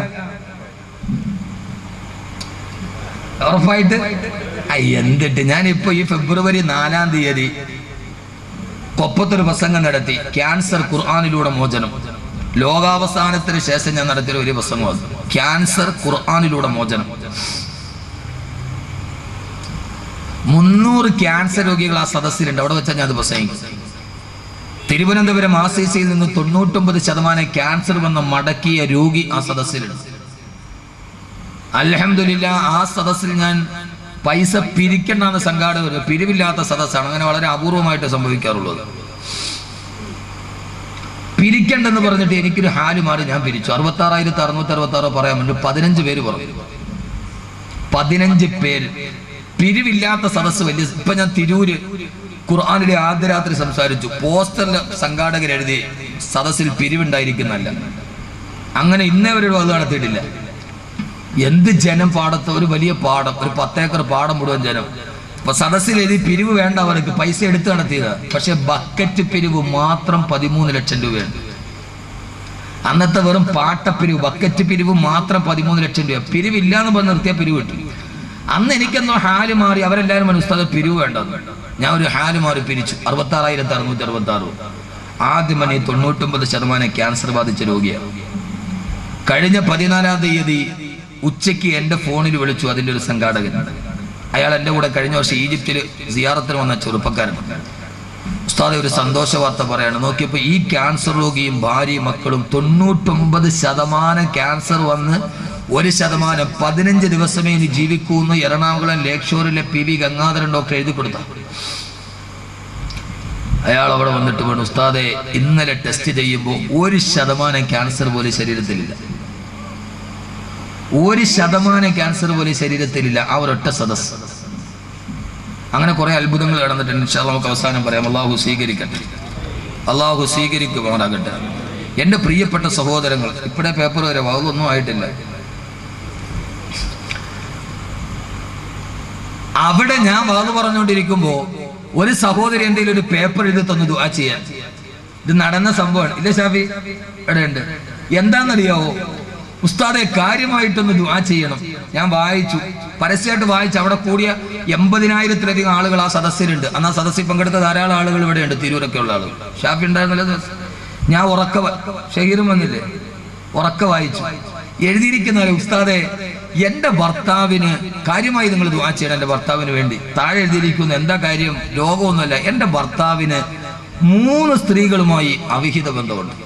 ഉറപ്പായിട്ട് ഐ, എന്തിട്ട് ഞാനിപ്പോ ഈ ഫെബ്രുവരി നാലാം തീയതി കൊപ്പത്തൊരു പ്രസംഗം നടത്തി ക്യാൻസർ ഖുർആാനിലൂടെ മോചനം ലോകാവസാനത്തിന് ശേഷം ഞാൻ നടത്തിയ ഒരു പ്രസംഗം ക്യാൻസർ ഖുർആാനിലൂടെ മോചനം മുന്നൂറ് ക്യാൻസർ രോഗികൾ ആ സദസ്സിലുണ്ട് അവിടെ വെച്ചാൽ ഞാൻ അത് പ്രസംഗിക്കും തിരുവനന്തപുരം ആർ സി സിയിൽ നിന്ന് തൊണ്ണൂറ്റൊമ്പത് ശതമാനം ക്യാൻസർ വന്ന മടക്കിയ രോഗി ആ സദസ്സിലുണ്ട് അലഹമില്ല ആ സദസ്സിൽ ഞാൻ പൈസ പിരിക്കണ്ടെന്ന് സംഘാടകർ പിരിവില്ലാത്ത സദസ്സാണ് അങ്ങനെ വളരെ അപൂർവമായിട്ട് സംഭവിക്കാറുള്ളത് പിരിക്കണ്ടെന്ന് പറഞ്ഞിട്ട് എനിക്കൊരു ഹാല് മാറി ഞാൻ പിരിച്ചു അറുപത്തി ആറായിരത്തി അറുന്നൂറ്റി അറുപത്തി ആറ് പറയാൻ വേണ്ടി പതിനഞ്ച് പേര് പറഞ്ഞു പതിനഞ്ച് പേര് പിരിവില്ലാത്ത സദസ്സ് വലിയ ഇപ്പൊ ഞാൻ തിരൂര് ഖുർആാനിലെ ആദ്യ രാത്രി സംസാരിച്ചു പോസ്റ്ററിൽ സംഘാടകർ എഴുതി സദസ്സിൽ പിരിവുണ്ടായിരിക്കുന്നല്ല അങ്ങനെ ഇന്നേ വരെ അത് നടത്തിയിട്ടില്ല എന്ത് ജനം പാടത്ത് ഒരു വലിയ പാടം ഒരു പത്തേക്കർ പാടം മുഴുവൻ ജനം അപ്പൊ സദസ്സിൽ എഴുതി പിരിവ് വേണ്ട അവർക്ക് പൈസ എടുത്ത് നടത്തിയത് പക്ഷെ ബക്കറ്റ് പിരിവ് മാത്രം പതിമൂന്ന് ലക്ഷം രൂപയാണ് അന്നത്തെ വെറും പാട്ടപ്പിരിവ് ബക്കറ്റ് പിരിവ് മാത്രം പതിമൂന്ന് ലക്ഷം രൂപ പിരിവില്ലാന്ന് പറഞ്ഞ് നിർത്തിയ പിരിവ് കിട്ടും അന്ന് എനിക്കെന്തോ ഹാല് മാറി അവരെല്ലാവരും മനസ്സിലത് പിരിവ് വേണ്ടെന്ന് ഞാൻ ഒരു ഹാല് മാറി പിരിച്ചു അറുപത്തി ആറായിരത്തി അറുന്നൂറ്റി അറുപത്തി ആറ് ആദ്യം മണി തൊണ്ണൂറ്റൊമ്പത് ശതമാനം ക്യാൻസർ ബാധിച്ച രോഗിയാണ് കഴിഞ്ഞ പതിനാലാം തീയതി ഉച്ചയ്ക്ക് എൻ്റെ ഫോണിൽ വിളിച്ചു അതിൻ്റെ ഒരു സംഘാടകൻ അയാൾ എൻ്റെ കൂടെ കഴിഞ്ഞ വർഷം ഈജിപ്തിൽ സിയാറത്തിന് വന്ന ചെറുപ്പക്കാരൻ ഉസ്താദെ ഒരു സന്തോഷ വാർത്ത പറയാണ് നോക്കിയപ്പോൾ ഈ ക്യാൻസർ രോഗിയും ഭാര്യയും മക്കളും തൊണ്ണൂറ്റൊമ്പത് ശതമാനം ക്യാൻസർ വന്ന് ഒരു ശതമാനം പതിനഞ്ച് ദിവസമേ ഇനി ജീവിക്കൂ എന്ന് എറണാകുളം ലേക്ക് ഷോറിലെ പി വി ഗംഗാധരൻ ഡോക്ടർ എഴുതി കൊടുത്ത അയാൾ അവിടെ വന്നിട്ട് പറഞ്ഞു ഉസ്താദെ ഇന്നലെ ടെസ്റ്റ് ചെയ്യുമ്പോൾ ഒരു ശതമാനം ക്യാൻസർ പോലും ശരീരത്തിലില്ല ഒരു ശതമാനം ക്യാൻസർ പോലും ശരീരത്തിലില്ല ആ ഒരൊറ്റ സദസ് അങ്ങനെ കുറെ അത്ഭുതങ്ങൾ നടന്നിട്ടുണ്ട് ഇൻഷാ അല്ലാഹ് നമുക്ക് അവസാനം പറയാം അള്ളാഹു സ്വീകരിക്കട്ടെ അള്ളാഹു സ്വീകരിക്കുമാറാകട്ടെ എൻ്റെ പ്രിയപ്പെട്ട സഹോദരങ്ങൾ ഇപ്പോഴെ പേപ്പർ വരെ അതൊന്നും ആയിട്ടില്ല അവിടെ ഞാൻ വാത് പറഞ്ഞുകൊണ്ടിരിക്കുമ്പോ ഒരു സഹോദരി എന്തെങ്കിലും ഒരു പേപ്പർ എഴുതി തന്നു ദുആ ചെയ്യാൻ ഇത് നടന്ന സംഭവമാണ് ഇല്ലേ ഷാഫി ഇവിടെ ഉണ്ട് എന്താണെന്നറിയാവോ ഉസ്താദെ കാര്യമായിട്ടൊന്ന് ദുആ ചെയ്യണം ഞാൻ വായിച്ചു പരസ്യമായിട്ട് വായിച്ചു അവിടെ കൂടിയ എൺപതിനായിരത്തിലധികം ആളുകൾ ആ സദസ്സിലുണ്ട് അന്ന് ആ സദസ്സിൽ പങ്കെടുത്ത ധാരാളം ആളുകൾ ഇവിടെയുണ്ട് തിരൂരൊക്കെ ഉള്ള ആളുകൾ ഷാഫി ഉണ്ടായിരുന്നല്ലോ ദിവസം ഞാൻ ഉറക്ക വ- ഷഹീറും വന്നില്ലേ ഉറക്ക വായിച്ചു എഴുതിയിരിക്കുന്ന പോലെ, ഉസ്താദെ എന്റെ ഭർത്താവിന് കാര്യമായി നിങ്ങൾ ദുആ ചെയ്യണം എന്റെ ഭർത്താവിന് വേണ്ടി താഴെ എഴുതിയിരിക്കുന്നു എന്താ കാര്യം രോഗമൊന്നുമല്ല എന്റെ ഭർത്താവിന് മൂന്ന് സ്ത്രീകളുമായി അവിഹിത ബന്ധമുണ്ട്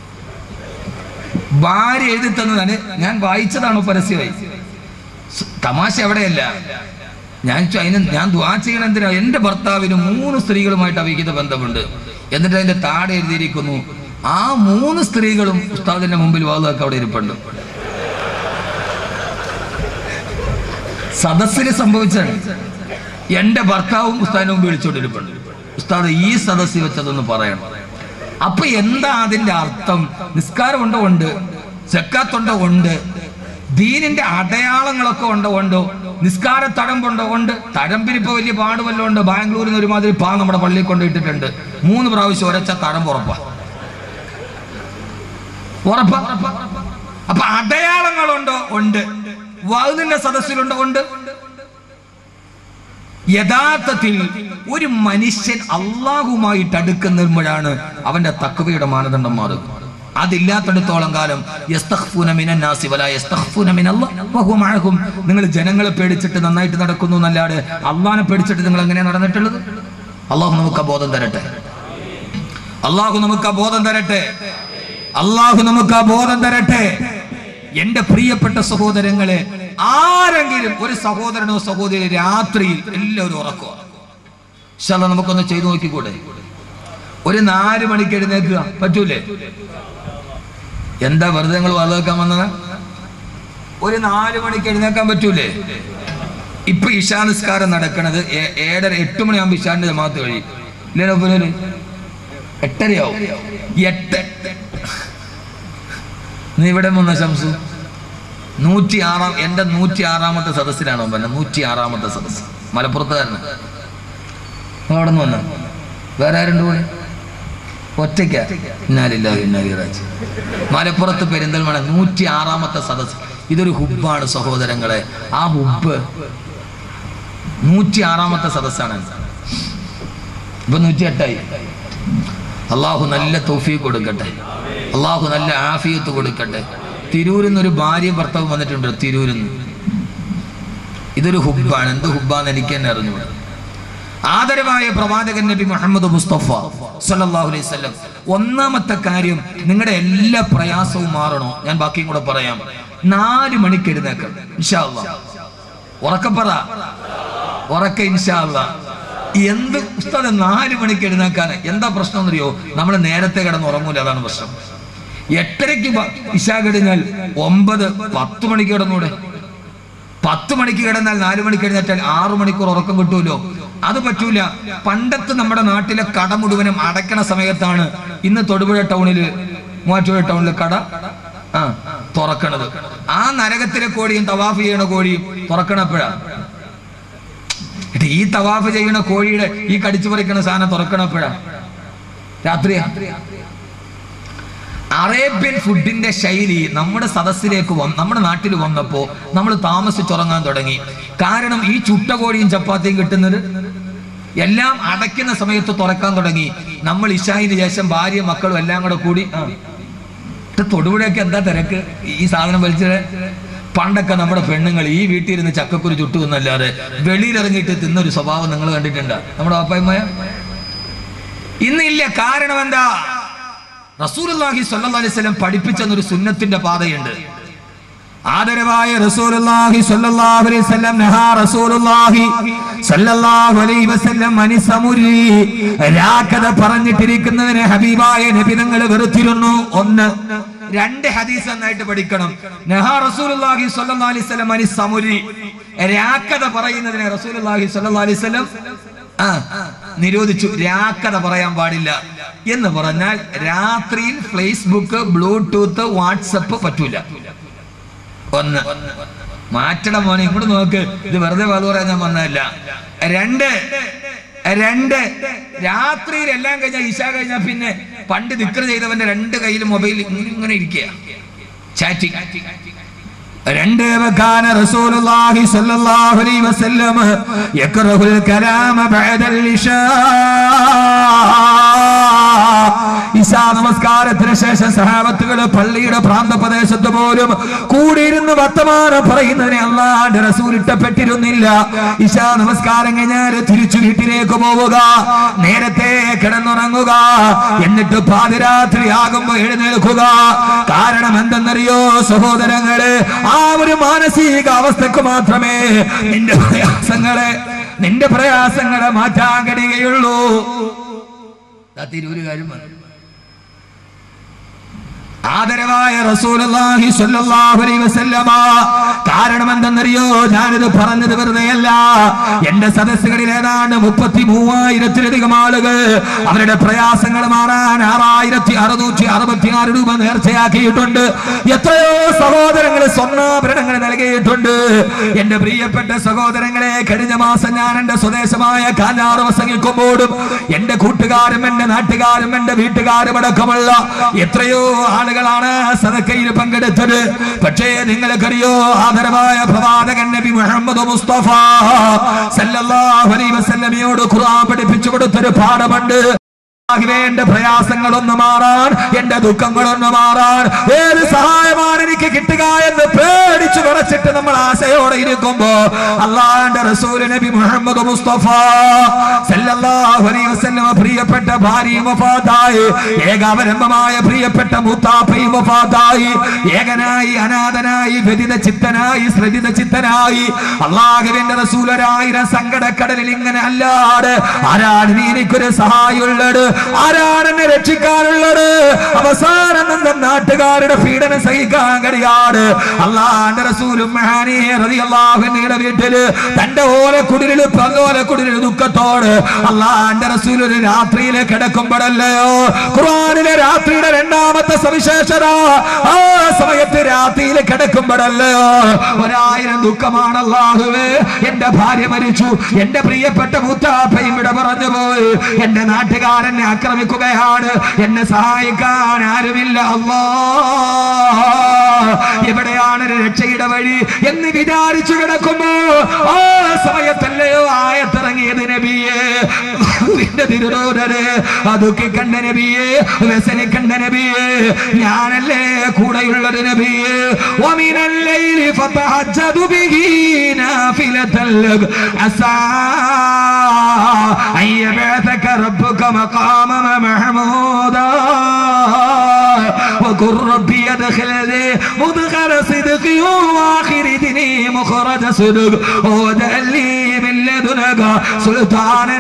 ഭാര്യ എഴുതി തന്നതാണ് ഞാൻ വായിച്ചതാണോ പരസ്യമായി സ്- തമാശ എവിടെയല്ല ഞാൻ ചോ- അതിന് ഞാൻ ദ്വാ ചെയ്യണം എന്തിനാ എന്റെ ഭർത്താവിന് മൂന്ന് സ്ത്രീകളുമായിട്ട് അവിഹിത ബന്ധമുണ്ട് എന്നിട്ട് അതിന്റെ താഴെ എഴുതിയിരിക്കുന്നു ആ മൂന്ന് സ്ത്രീകളും ഉസ്താദിന്റെ മുമ്പിൽ വാതൊക്കെ അവിടെ ഇരിപ്പുണ്ട് സദസ്സിന് സംഭവിച്ചാണ് എന്റെ ഭർത്താവും ഉസ്താദിന് മുമ്പ് വിളിച്ചുകൊണ്ടിരിപ്പുണ്ട് ഉസ്താദ് ഈ സദസ്സിൽ വെച്ചതൊന്ന് പറയണം അപ്പൊ എന്താ അതിന്റെ അർത്ഥം നിസ്കാരമുണ്ടോ ഉണ്ട് സെക്കാത്തുണ്ടോ ഉണ്ട് ദീനിന്റെ അടയാളങ്ങളൊക്കെ ഉണ്ടോ ഉണ്ടോ നിസ്കാര തഴമ്പുണ്ടോ ഉണ്ട് തഴമ്പിന് ഇപ്പൊ വലിയ പാട് വല്ലതും ഉണ്ട് ബാംഗ്ലൂരിൽ നിന്ന് ഒരുമാതിരി പാ നമ്മുടെ പള്ളിയിൽ കൊണ്ടിട്ടിട്ടുണ്ട് മൂന്ന് പ്രാവശ്യം ഒരച്ച തഴമ്പ് ഉറപ്പാ ഉറപ്പാ അപ്പൊ അടയാളങ്ങളുണ്ടോ ഉണ്ട് വകുതിന്റെ സദസ്സിലുണ്ടോ ഉണ്ട് യഥാർത്ഥത്തിൽ ഒരു മനുഷ്യൻ അള്ളാഹുമായിട്ട് അടുക്കുന്നപ്പോഴാണ് അവന്റെ തക്കവയുടെ മാനദണ്ഡം മാറുക അതില്ലാത്തടത്തോളം കാലം യസ്തഖ്ഫൂന മിനൻ നാസി വലാ യസ്തഖ്ഫൂന മിനല്ലാഹ് വഹുവ മഅഹും നിങ്ങൾ ജനങ്ങളെ പേടിച്ചിട്ട് നന്നായിട്ട് നടക്കുന്നു എന്നല്ലാതെ അള്ളാഹിനെ പേടിച്ചിട്ട് നിങ്ങൾ എങ്ങനെ നടന്നിട്ടുള്ളത് അള്ളാഹു നമുക്ക് ആ ബോധം തരട്ടെ അള്ളാഹു നമുക്ക് ആ ബോധം തരട്ടെ അള്ളാഹു നമുക്ക് ആ ബോധം തരട്ടെ എന്റെ പ്രിയപ്പെട്ട സഹോദരങ്ങളെ ആരെങ്കിലും ഒരു സഹോദരനോ സഹോദരി രാത്രിയിൽ എല്ലാവരും ഉറക്കുക ശല നമുക്കൊന്ന് ചെയ്തു നോക്കിക്കൂടെ ഒരു നാല് മണിക്ക് എഴുന്നേക്കുക പറ്റൂലേ എന്താ വെറുതെ നിങ്ങൾ വളർക്കാൻ വന്നത് ഒരു നാല് മണിക്ക് എഴുന്നേക്കാൻ പറ്റൂലേ ഇപ്പൊ ഇഷാ നിസ്കാരം നടക്കണത് ഏ- ഏഴര എട്ട് മണിയാകുമ്പോ ഇഷാന്റെ ജമാഅത്ത് കഴിയും ഇല്ലേ നൗഫലേ? എട്ടരയാവും എട്ട് നീ ഇവിടെ വന്ന ശംസു നൂറ്റി ആറാം എന്റെ നൂറ്റി ആറാമത്തെ സദസ്സിലാണോ പിന്നെ നൂറ്റി ആറാമത്തെ സദസ്സ് മലപ്പുറത്തുകാരന് നിങ്ങൾ അവിടെ നിന്ന് വന്ന വേറെ ആരുണ്ട് കൂടെ ഒറ്റയ്ക്ക ഇന്നാലില്ല ഇന്നാലിറാജ് മലപ്പുറത്ത് പെരിന്തൽമണ നൂറ്റി ആറാമത്തെ സദസ്സ് ഇതൊരു ഹുബാണ് സഹോദരങ്ങളെ ആ ഹുബ് നൂറ്റി ആറാമത്തെ സദസ്സാണ് ഇപ്പൊ നൂറ്റി എട്ടായി അള്ളാഹു നല്ല തൗഫീഖ് കൊടുക്കട്ടെ അള്ളാഹു നല്ല ആഫിയത്ത് കൊടുക്കട്ടെ തിരൂരിൽ നിന്ന് ഒരു ഭാര്യയും ഭർത്താവും വന്നിട്ടുണ്ട് തിരൂരിൽ നിന്ന് ഇതൊരു ഹുബാണ് എന്ത് ഹുബാന്ന് എനിക്ക് തന്നെ അറിഞ്ഞുകൂടാ ആദരവായ പ്രവാചകൻ നബി മുഹമ്മദ് മുസ്തഫ സല്ലല്ലാഹു അലൈഹി വസല്ലം ഒന്നാമത്തെ കാര്യം നിങ്ങളുടെ എല്ലാ പ്രയാസവും മാറണോ ഞാൻ ബാക്കിയും കൂടെ പറയാം നാല് മണിക്ക് എഴുന്നേക്കണം ഇൻഷാ അല്ലാഹ് ഉറക്കപ്പറ ഉറക്ക ഇൻഷാ അല്ലാഹ് എന്ത് ഉസ്താദ് നാല് മണിക്ക് എഴുന്നേക്കാൻ എന്താ പ്രശ്നം എന്നറിയോ നമ്മൾ നേരത്തെ കിടന്ന് ഉറങ്ങൂല അതാണ് പ്രശ്നം എട്ടരയ്ക്ക് ബ- ഇശാ കഴിഞ്ഞാൽ ഒമ്പത് പത്ത് മണിക്ക് കിടന്നൂടെ പത്ത് മണിക്ക് കിടന്നാൽ നാല് മണിക്ക് എഴുന്നേറ്റാൽ ആറു മണിക്കൂർ ഉറക്കം കിട്ടുമല്ലോ അത് പറ്റൂല പണ്ടത്തെ നമ്മുടെ നാട്ടിലെ കട മുഴുവനും അടയ്ക്കണ സമയത്താണ് ഇന്ന് തൊടുപുഴ ടൗണില് മൂവാറ്റുപുഴ ടൗണിലെ കട ആ തുറക്കണത് ആ നരകത്തിലെ കോഴിയും തവാഫ് ചെയ്യണ കോഴിയും തുറക്കണപ്പോഴാ എടി, ഈ തവാഫ് ചെയ്യണ കോഴിയുടെ ഈ കടിച്ചു പറിക്കണ സാധനം തുറക്കണപ്പോഴാ രാത്രിയാ അറേബ്യൻ ഫുഡിന്റെ ശൈലി നമ്മുടെ സദസ്സിലേക്ക് വന്ന് നമ്മുടെ നാട്ടിൽ വന്നപ്പോ നമ്മൾ താമസിച്ചുറങ്ങാൻ തുടങ്ങി കാരണം ഈ ചുട്ട കോഴിയും ചപ്പാത്തിയും കിട്ടുന്നത് എല്ലാം അടയ്ക്കുന്ന സമയത്ത് തുറക്കാൻ തുടങ്ങി നമ്മൾ ഇഷായിന് ശേഷം ഭാര്യ മക്കളും എല്ലാം കൂടെ കൂടി ആ ഇത് തൊടുപുഴയൊക്കെ എന്താ തിരക്ക് ഈ സാധനം വലിച്ചത് പണ്ടൊക്കെ നമ്മുടെ പെണ്ണുങ്ങൾ ഈ വീട്ടിൽ ഇരുന്ന് ചക്കക്കുരു ചുട്ടു എന്നല്ലാതെ വെളിയിലിറങ്ങിയിട്ട് തിന്നൊരു സ്വഭാവം നിങ്ങൾ കണ്ടിട്ടുണ്ട് നമ്മുടെ അപ്പായ്മയ ഇന്നില്ല കാരണം എന്താ റസൂലുള്ളാഹി സ്വല്ലല്ലാഹി അലൈഹി വസല്ലം പഠിപ്പിച്ചെന്നൊരു സുന്നത്തിന്റെ പാതയുണ്ട് ആദരവായ റസൂലുള്ളാഹി സ്വല്ലല്ലാഹു അലൈഹി വസല്ലം നഹാ റസൂലുള്ളാഹി സ്വല്ലല്ലാഹു അലൈഹി വസല്ലം അനി സമുരി രാക്കത പറഞ്ഞിട്ടിരിക്കുന്നതിനെ ഹബീബായ നബി തങ്ങൾ വെറുത്തിരുന്നു ഒന്ന് രണ്ട് ഹദീസ് നന്നായിട്ട് പഠിക്കണം നഹാ റസൂലുള്ളാഹി സ്വല്ലല്ലാഹി അലൈഹി വസല്ലം അനി സമുരി രാക്കത പറയുന്നതിനെ റസൂലുള്ളാഹി സ്വല്ലല്ലാഹി അലൈഹി വസല്ലം ആ നിരോധിച്ചു രാക്കത പറയാൻ പാടില്ല എന്ന് പറഞ്ഞാൽ രാത്രിയിൽ ഫേസ്ബുക്ക് ബ്ലൂടൂത്ത് വാട്സപ്പ് പറ്റൂല ഒന്ന് മാറ്റണം മോനെ ഇങ്ങോട്ട് നോക്ക് ഇത് വെറുതെ വാത് പറയാൻ ഞാൻ വന്നതല്ല രണ്ട് രണ്ട് രാത്രിയിൽ എല്ലാം കഴിഞ്ഞാൽ ഇശ കഴിഞ്ഞാൽ പിന്നെ പണ്ട് ദിക്ര ചെയ്തവന്റെ രണ്ട് കയ്യിൽ മൊബൈൽ ഇങ്ങനെ ഇരിക്കുക ചാറ്റിംഗ് രണ്ട് വകാന റസൂലുള്ളാഹി സ്വല്ലല്ലാഹു അലൈഹി വസല്ലം യക്റഹുൽ കലാമ ബഅദൽ ഇശാ ഇശാ നമസ്കാരത്തിന് ശേഷം സഹാബത്തുകൾ പള്ളിയുടെ പ്രാന്തപ്രദേശത്ത് പോലും കൂടിയിരുന്ന് വർത്തമാനം പറയുന്നതിനെ അള്ളാന്റെ റസൂൽ ഇഷ്ടപ്പെട്ടിരുന്നില്ല ഇശാ നമസ്കാരം കഴിഞ്ഞാൽ തിരിച്ചു വീട്ടിലേക്ക് പോവുക നേരത്തെ കിടന്നുറങ്ങുക എന്നിട്ട് പാതിരാത്രി ആകുമ്പോ എഴുന്നേൽക്കുക കാരണം എന്തെന്നറിയോ സഹോദരങ്ങള് ആ ഒരു മാനസിക അവസ്ഥക്ക് മാത്രമേ നിന്റെ പ്രയാസങ്ങളെ നിന്റെ പ്രയാസങ്ങളെ മാറ്റാൻ കഴിയുകയുള്ളൂ തിരൂര് കാര്യം വന്നു ആദരവായ റസൂലുള്ളാഹി സ്വല്ലല്ലാഹു അലൈഹി വസല്ലമ കാരണം എന്തെന്നറിയോ ഞാനിത് പറഞ്ഞത് വെറുതെയല്ല എന്റെ സദസ്സുകളിൽ ഏതാണ്ട് മുപ്പത്തി മൂവായിരത്തിലധികം ആളുകൾ അവരുടെ പ്രയാസങ്ങൾ മാറാൻ ആറായിരത്തി അറുന്നൂറ്റി അറുപത്തി ആറ് രൂപ നേർച്ചയാക്കിയിട്ടുണ്ട് എത്രയോ സഹോദരങ്ങൾ സ്വർണ്ണാഭരണങ്ങൾ നൽകിയിട്ടുണ്ട് എന്റെ പ്രിയപ്പെട്ട സഹോദരങ്ങളെ കഴിഞ്ഞ മാസം ഞാൻ എന്റെ സ്വദേശമായ കാഞ്ഞാറ് പ്രസംഗിക്കുമ്പോഴും എന്റെ കൂട്ടുകാരും എന്റെ നാട്ടുകാരും എന്റെ വീട്ടുകാരും അടക്കമുള്ള എത്രയോ ആളുകളാണ് സദക്കയിൽ പങ്കെടുത്തത് പക്ഷേ നിങ്ങൾക്കറിയോ ആദരവായ പ്രവാചകൻ നബി മുഹമ്മദ് മുസ്തഫ സല്ലല്ലാഹു അലൈഹി വസല്ലമയോട് ഖുർആൻ പഠിപ്പിച്ചു കൊടുത്തൊരു പാഠമുണ്ട് ആകെ എന്റെ പ്രയാസങ്ങളൊന്ന് മാറാൻ എന്റെ ദുഃഖങ്ങളൊന്ന് മാറാൻ ഏത് സഹായമാണ് എനിക്ക് കിട്ടുക എന്ന് പേടിച്ചു വിറച്ചിട്ട് നമ്മൾ ആശയോടെ ഇരിക്കുമ്പോ അള്ളാന്റെ റസൂൽ നബി മുഹമ്മദ് മുസ്തഫ സല്ലല്ലാഹു അലൈഹി വസല്ലമ പ്രിയപ്പെട്ട ഭാര്യയും വഫാത്തായി ഏകാവലംബമായ പ്രിയപ്പെട്ട മുത്താപ്പയും വഫാത്തായി ഏകനായി അനാഥനായി വ്യതിത ചിത്തനായി ശ്രദ്ധിത ചിത്തനായി അള്ളാഹുവിന്റെ റസൂൽ ഒരായിരം സങ്കടക്കടലിൽ ഇങ്ങനെ അല്ലാതെ ആരാണ് നീ എനിക്കൊരു സഹായമുള്ളത് ആരാണ് എന്നെ രക്ഷിക്കാനുള്ളത് അവസാനം നിന്ന നാട്ടുകാരുടെ പീഡനം സഹിക്കാൻ കഴിയാട് അള്ളാന്റെ റസൂലും മഹാനിയെ റളിയല്ലാഹുവിന്റെ വീട്ടില് തന്റെ ഓലക്കുടിലിൽ പങ്കോലക്കുടിലിൽ ദുഃഖത്തോട് അള്ളാന്റെ റസൂൽ ഒരു രാത്രിയിലെ കിടക്കുമ്പോഴല്ലയോ ഖുർആനിലെ രാത്രിയുടെ രണ്ടാമത്തെ സവിശേഷത ആ സമയത്ത് രാത്രിയിൽ കിടക്കുമ്പോഴല്ലയോ ഒരായിരം ദുഃഖമാണ് അള്ളാഹുവേ എന്റെ ഭാര്യ മരിച്ചു എന്റെ പ്രിയപ്പെട്ട മൂത്താപ്പയും ഇവിടെ പറഞ്ഞു പോയി എന്റെ നാട്ടുകാരനെ ആക്രമിക്കുകയാണ് എന്നെ സഹായിക്കാൻ ആരുമില്ല അല്ലാ എവിടെയാണ് ഒരു രക്ഷയുടെ വഴി എന്ന് വിചാരിച്ചു കിടക്കുമ്പോ ആ സമയത്തല്ലയോ ആയത്തിറങ്ങിയത് നബിയെ നിന്റെ തിരുടോരര് അതൊക്കെ കണ്ട നബിയെ വ്യസനെ കണ്ട നബിയെ ഞാനല്ലേ കൂടെയുള്ളത് നബിയെ ومن الليل فتهجد به نافلة لك عسى أن يبعثك ربك مقاما محمودا وقل ربي ادخلني مدخل صدق واخرجني مخرج صدق واجعل لي من لدنك سلطانا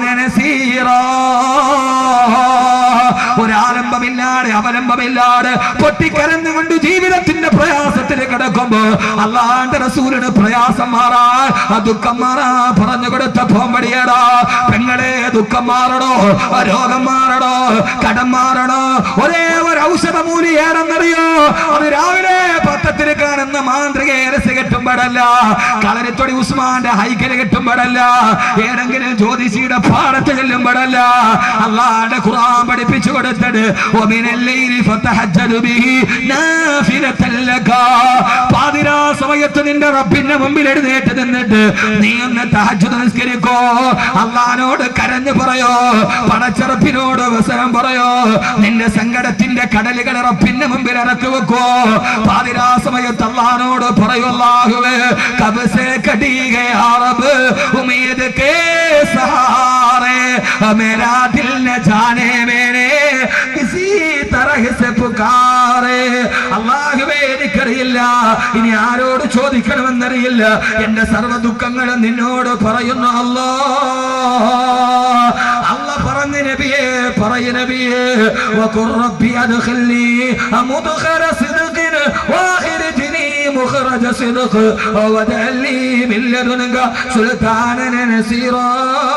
نسيرا ഒരാരംഭമില്ലാതെ അവലംബമില്ലാതെ പൊട്ടിക്കരന്നുകൊണ്ട് ജീവിതത്തിന്റെ പ്രയാസത്തിൽ കിടക്കുമ്പോ അള്ളാന്റെ റസൂലിന് പ്രയാസം മാറാൻ ആ ദുഃഖം മാറാ പറഞ്ഞു കൊടുത്ത പോമ്പടിയടാ പെങ്ങളെ ദുഃഖം മാറണോ ആ രോഗം മാറണോ കടം മാറണോ ഒരേ ഒരു ഔഷധ മൂലിയാണെന്നറിയോ അത് രാവിലെ പത്രത്തിൽ കാണുന്ന മാന്ത്രിക ഏരസ് കെട്ടുമ്പോഴല്ല കളരിത്തൊടി ഉസ്മാന്റെ ഹൈക്കല് കെട്ടുമ്പോഴല്ല ഏതെങ്കിലും ജ്യോതിഷിയുടെ പാടത്ത് ചെല്ലുമ്പോഴല്ല അള്ളാന്റെ ഖുർആൻ പഠിപ്പിച്ചു കൊടുത്തത് വമിനല്ലൈലി ഫതഹജ്ജദ് ബിഹി നാഫിലതൻ ലക പാതിരാ സമയത്ത് നിന്റെ റബ്ബിന്റെ മുമ്പിൽ എഴുന്നേറ്റ് നിന്നിട്ട് നീ ഒന്ന് തഹജ്ജുദ് നിസ്കരിക്കോ അള്ളഹാനോട് കരഞ്ഞു പറയോ പടച്ചറപ്പിനോട് അവസരം പറയോ നിന്റെ സങ്കടത്തിന്റെ കടലുകൾ റബ്ബിന്റെ മുമ്പിൽ ഇറക്കി വെക്കോ പാതിരാ സമയത്ത് അള്ളഹാനോട് പറയോ അല്ലാഹുവേ കബസേ കടികയാ റബ്ബ് ഉമീദ് കേ സഹാറേ मेरा दिल न जाने मेरे किसी तरह से പുകാറേ അള്ളാഹുവേ എനിക്കറിയില്ല ഇനി ആരോട് ചോദിക്കണമെന്നറിയില്ല എന്റെ സർവ്വ ദുഃഖങ്ങളും നിന്നോട് പറയുന്നു അല്ലോ അല്ല പറഞ്ഞു നബിയെ പറയ നബിയെ وقل ربي أدخلني مدخل صدق واخرجني مخرج صدق واجعل لي من لدنك سلطانا نصيرا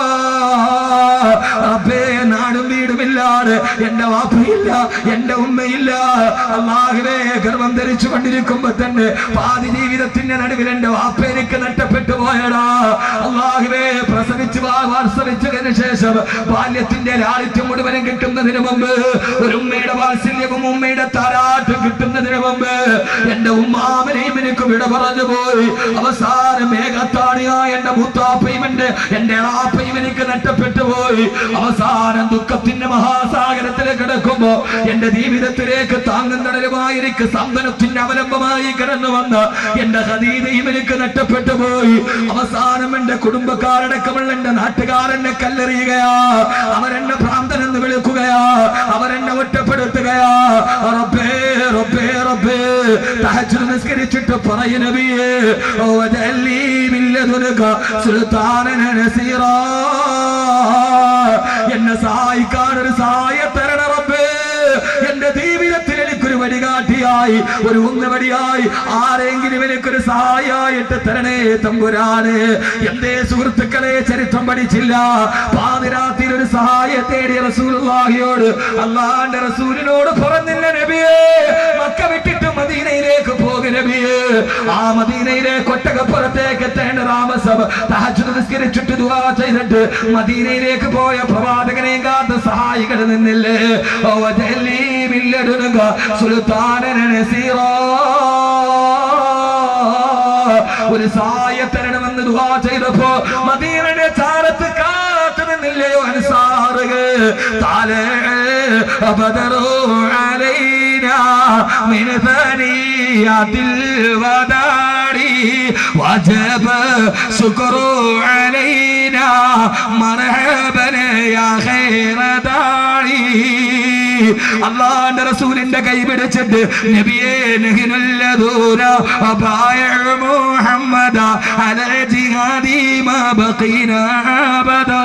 റബ്ബേ നാടും വീടുമില്ലാതെ എന്റെ വാപ്പയില്ല എന്റെ ഉമ്മയില്ല അള്ളാഹുവേ ഗർഭം ധരിച്ചു കൊണ്ടിരിക്കുമ്പോ തന്നെ പാതി ജീവിതത്തിന്റെ നടുവിൽ എന്റെ വാപ്പ എനിക്ക് നഷ്ടപ്പെട്ടു പോയടാ അള്ളാഹുവേ പ്രസവിച്ച് വാ- വാത്സവിച്ചതിന് ശേഷം ബാല്യത്തിന്റെ ലാളിത്യം മുഴുവനും കിട്ടുന്നതിന് മുമ്പ് ഒരു ഉമ്മയുടെ വാത്സല്യവും ഉമ്മയുടെ താരാട്ടും കിട്ടുന്നതിന് മുമ്പ് എന്റെ ഉമ്മാമനെയും എനിക്ക് വിട പറഞ്ഞു പോയി അവസാനം മേഘത്താണിയായ എന്റെ മുത്താപ്പയും എന്റെ എന്റെ എളാപ്പയും എനിക്ക് നഷ്ടപ്പെട്ടു പോയി അവസാനം ദുഃഖത്തിന്റെ മഹാസാഗരത്തിലേക്ക് കിടക്കുമ്പോ എന്റെ ജീവിതത്തിലേക്ക് താങ്ങും തടലുമായി എനിക്ക് സമ്പന്നത്തിന്റെ അവലംബമായി കടന്നു വന്ന എന്റെ ഹദീനയും എനിക്ക് നഷ്ടപ്പെട്ടു പോയി അവസാനം എന്റെ കുടുംബക്കാരടക്കമുള്ള എന്റെ നാട്ടുകാരെന്നെ കല്ലെറിയുകയാ അവരെന്നെ ഭ്രാന്തൻ എന്ന് വിളിക്കുകയാ അവരെന്നെ ഒറ്റപ്പെടുത്തുകയാ റബ്ബേ റബ്ബേ റബ്ബേ തഹജ്ജുദ് നിസ്കരിച്ചിട്ട് പറയ നബിയേ ഓ വജല്ലി മില്ലതുനക സുൽത്താനന നസീറാ എന്നെ സഹായിക്കാൻ ഒരു സഹായ തരണ റബ്ബേ എന്റെ ജീവിതത്തിൽ എനിക്കൊരു വഴികാട്ടിയായി ഒരു ഉന്നവടിയായി ആരെങ്കിലും എനിക്കൊരു സഹായിയായിട്ട് തരണേ തമ്പുരാന് എന്തേ സുഹൃത്തുക്കളെ ചരിത്രം പഠിച്ചില്ല പാതിരാത്രിയിൽ ഒരു സഹായം തേടിയ റസൂലുള്ളാഹിയോട് അള്ളാന്റെ റസൂലിനോട് പറഞ്ഞില്ല നബിയേ മക്ക വിട്ടിട്ട് മദീനയിലേക്ക് പോകും നബിയേ ആ മദീനയിലെ കൊട്ടകപ്പുറത്തേക്ക് എത്തേണ്ട താമസം തഹജ്ജുദ് നിസ്കരിച്ചിട്ട് ദുആ ചെയ്തിട്ട് മദീനയിലേക്ക് പോയ പ്രവാചകനെയും കാത്ത് സഹായികൾ നിന്നില്ലേ ഓ വജല്ലി മില്ലടുനുക സുൽത്താനന നസീറാ ഒരു സഹായ തരണമെന്ന് ദുആ ചെയ്തപ്പോ മദീനയുടെ ചാരത്ത് കാത്തു നിന്നില്ലയോ അൻസാറുകൾ താലേ അബദറു അലൈനാ മിൻ ثنيات الوداع وجب شكر علينا مرحبا يا خير داعي അള്ളാന്റെ റസൂലിന്റെ കൈ പിടിച്ചിട്ട് നബിയേ നഹിനുല്ലദൂന അബായ മുഹമ്മദ അല ജിഹാദി മാ ബഖീന അബദാ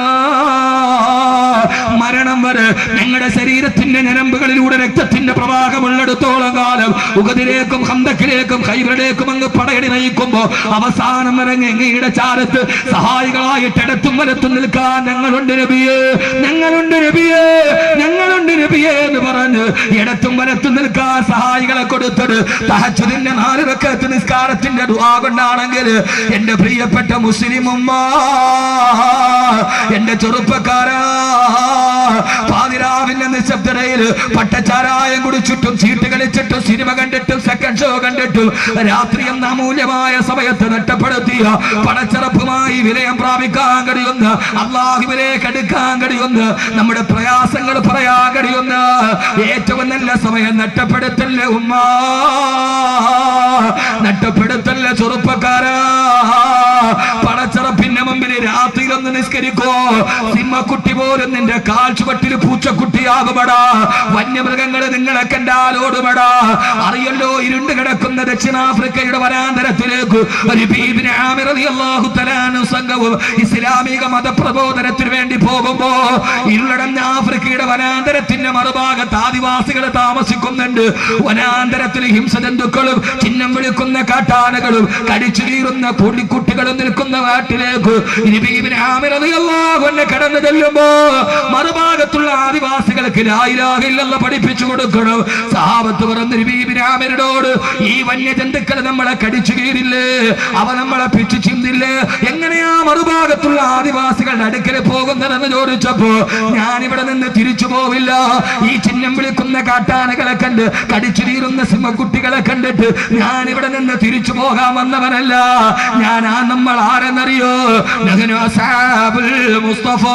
മരണം വരെ ഞങ്ങളുടെ ശരീരത്തിന്റെ ഞരമ്പുകളിലൂടെ രക്തത്തിന്റെ പ്രവാഹമുള്ളിടത്തോളം കാലം ഉഗതിലേക്കും ഹന്തക്കിലേക്കും ഹൈബറിലേക്കും അങ്ങ് പടയടി നയിക്കുമ്പോ അവസാനം വരെ അങ്ങയുടെ ചാരത്ത് സഹായികളായിട്ട് ഇടത്തും വലത്തും നിൽക്കാൻ ഞങ്ങളുണ്ട് നബിയേ ഞങ്ങളുണ്ട് നബിയേ ഞങ്ങളുണ്ട് നബിയേ എന്ന് പറഞ്ഞ് ഇടത്തും വലത്തും നിൽക്കാൻ സഹായികളെ കൊടുത്തത് തഹച്ചുദിന്റെ നാല് വെക്കത്ത് നിസ്കാരത്തിന്റെ ദുആ കൊണ്ടാണെങ്കിൽ എന്റെ പ്രിയപ്പെട്ട മുസ്ലിം ഉമ്മ എന്റെ ചെറുപ്പക്കാരാ പാതിരാവിന്റെ നിശബ്ദതയിൽ പട്ടച്ചാരായം കുടിച്ചിട്ടും ചീട്ട് കളിച്ചിട്ടും സിനിമ കണ്ടിട്ടും സെക്കൻഡ് ഷോ കണ്ടിട്ടും രാത്രി എന്ന അമൂല്യമായ സമയത്ത് നഷ്ടപ്പെടുത്തിയ പണച്ചറപ്പുമായി വിലയം പ്രാപിക്കാൻ കഴിയുന്ന അള്ളാഹുവിലേക്ക് അടുക്കാൻ കഴിയുന്ന നമ്മുടെ പ്രയാസങ്ങൾ പറയാൻ കഴിയുന്ന ഏറ്റവും നല്ല സമയം നഷ്ടപ്പെടുത്തല്ല ഉമ്മ നഷ്ടപ്പെടുത്തല്ല ചെറുപ്പക്കാരാ പണച്ചറപ്പിന്റെ മുമ്പിൽ രാത്രിയിലൊന്ന് നിസ്കരിക്കോ സിംഹക്കുട്ടി പോലും നിന്റെ കാൽ ചുവട്ടിൽ പൂച്ചക്കുട്ടിയാകുമടാ വന്യമൃഗങ്ങൾ നിങ്ങളെ കണ്ടാലോടുമടാ അറിയല്ലോ ഇരുണ്ട് കിടക്കുന്ന ദക്ഷിണാഫ്രിക്കയുടെ വനാന്തരത്തിലേക്ക് ഒരു ബീബിന് ആമിർ റളിയല്ലാഹു തആല സംഘവും ഇസ്ലാമിക മതപ്രബോധനത്തിന് വേണ്ടി പോകുമ്പോ ഇരുളടഞ്ഞ ആഫ്രിക്കയുടെ വനാന്തരത്തിന്റെ മറുഭാഗത്ത് ആദിവാസികൾ താമസിക്കുന്നുണ്ട് വനാന്തരത്തിൽ ഹിംസജന്തുക്കളും ചിഹ്നം വിളിക്കുന്ന കാട്ടാനകളും കടിച്ചു കീറുന്ന പുള്ളിക്കുട്ടികളും നിൽക്കുന്ന നാട്ടിലേക്ക് ആമിറതിയല്ലാഹുവിനെ കടന്നു ചെല്ലുമ്പോ മറുഭാഗത്തുള്ള ആദിവാസികൾക്ക് ലായിലാഹില്ലെന്ന് പഠിപ്പിച്ചു കൊടുക്കണം സഹാബത്ത് പറഞ്ഞ ബീബിരാമരോട് ഈ വന്യജന്തുക്കൾ നമ്മളെ കടിച്ചു കീറില്ലേ അവ നമ്മളെ പിച്ചു ചിന്തില്ലേ എങ്ങനെയാ മറുഭാഗത്തുള്ള ആദിവാസികളുടെ അടുക്കൽ പോകുന്നതെന്ന് ചോദിച്ചപ്പോ ഞാൻ ഇവിടെ നിന്ന് തിരിച്ചു പോവില്ല ഈ ചിഹ്നം വിളിക്കുന്ന കാട്ടാനകളെ കണ്ട് കടിച്ചു തീരുന്ന സിംഹക്കുട്ടികളെ കണ്ടിട്ട് ഞാൻ ഇവിടെ നിന്ന് തിരിച്ചു പോകാൻ വന്നവനല്ല ഞാൻ ആ നമ്മൾ ആരെന്നറിയോ നഹനു അസ്ഹാബുൽ മുസ്തഫ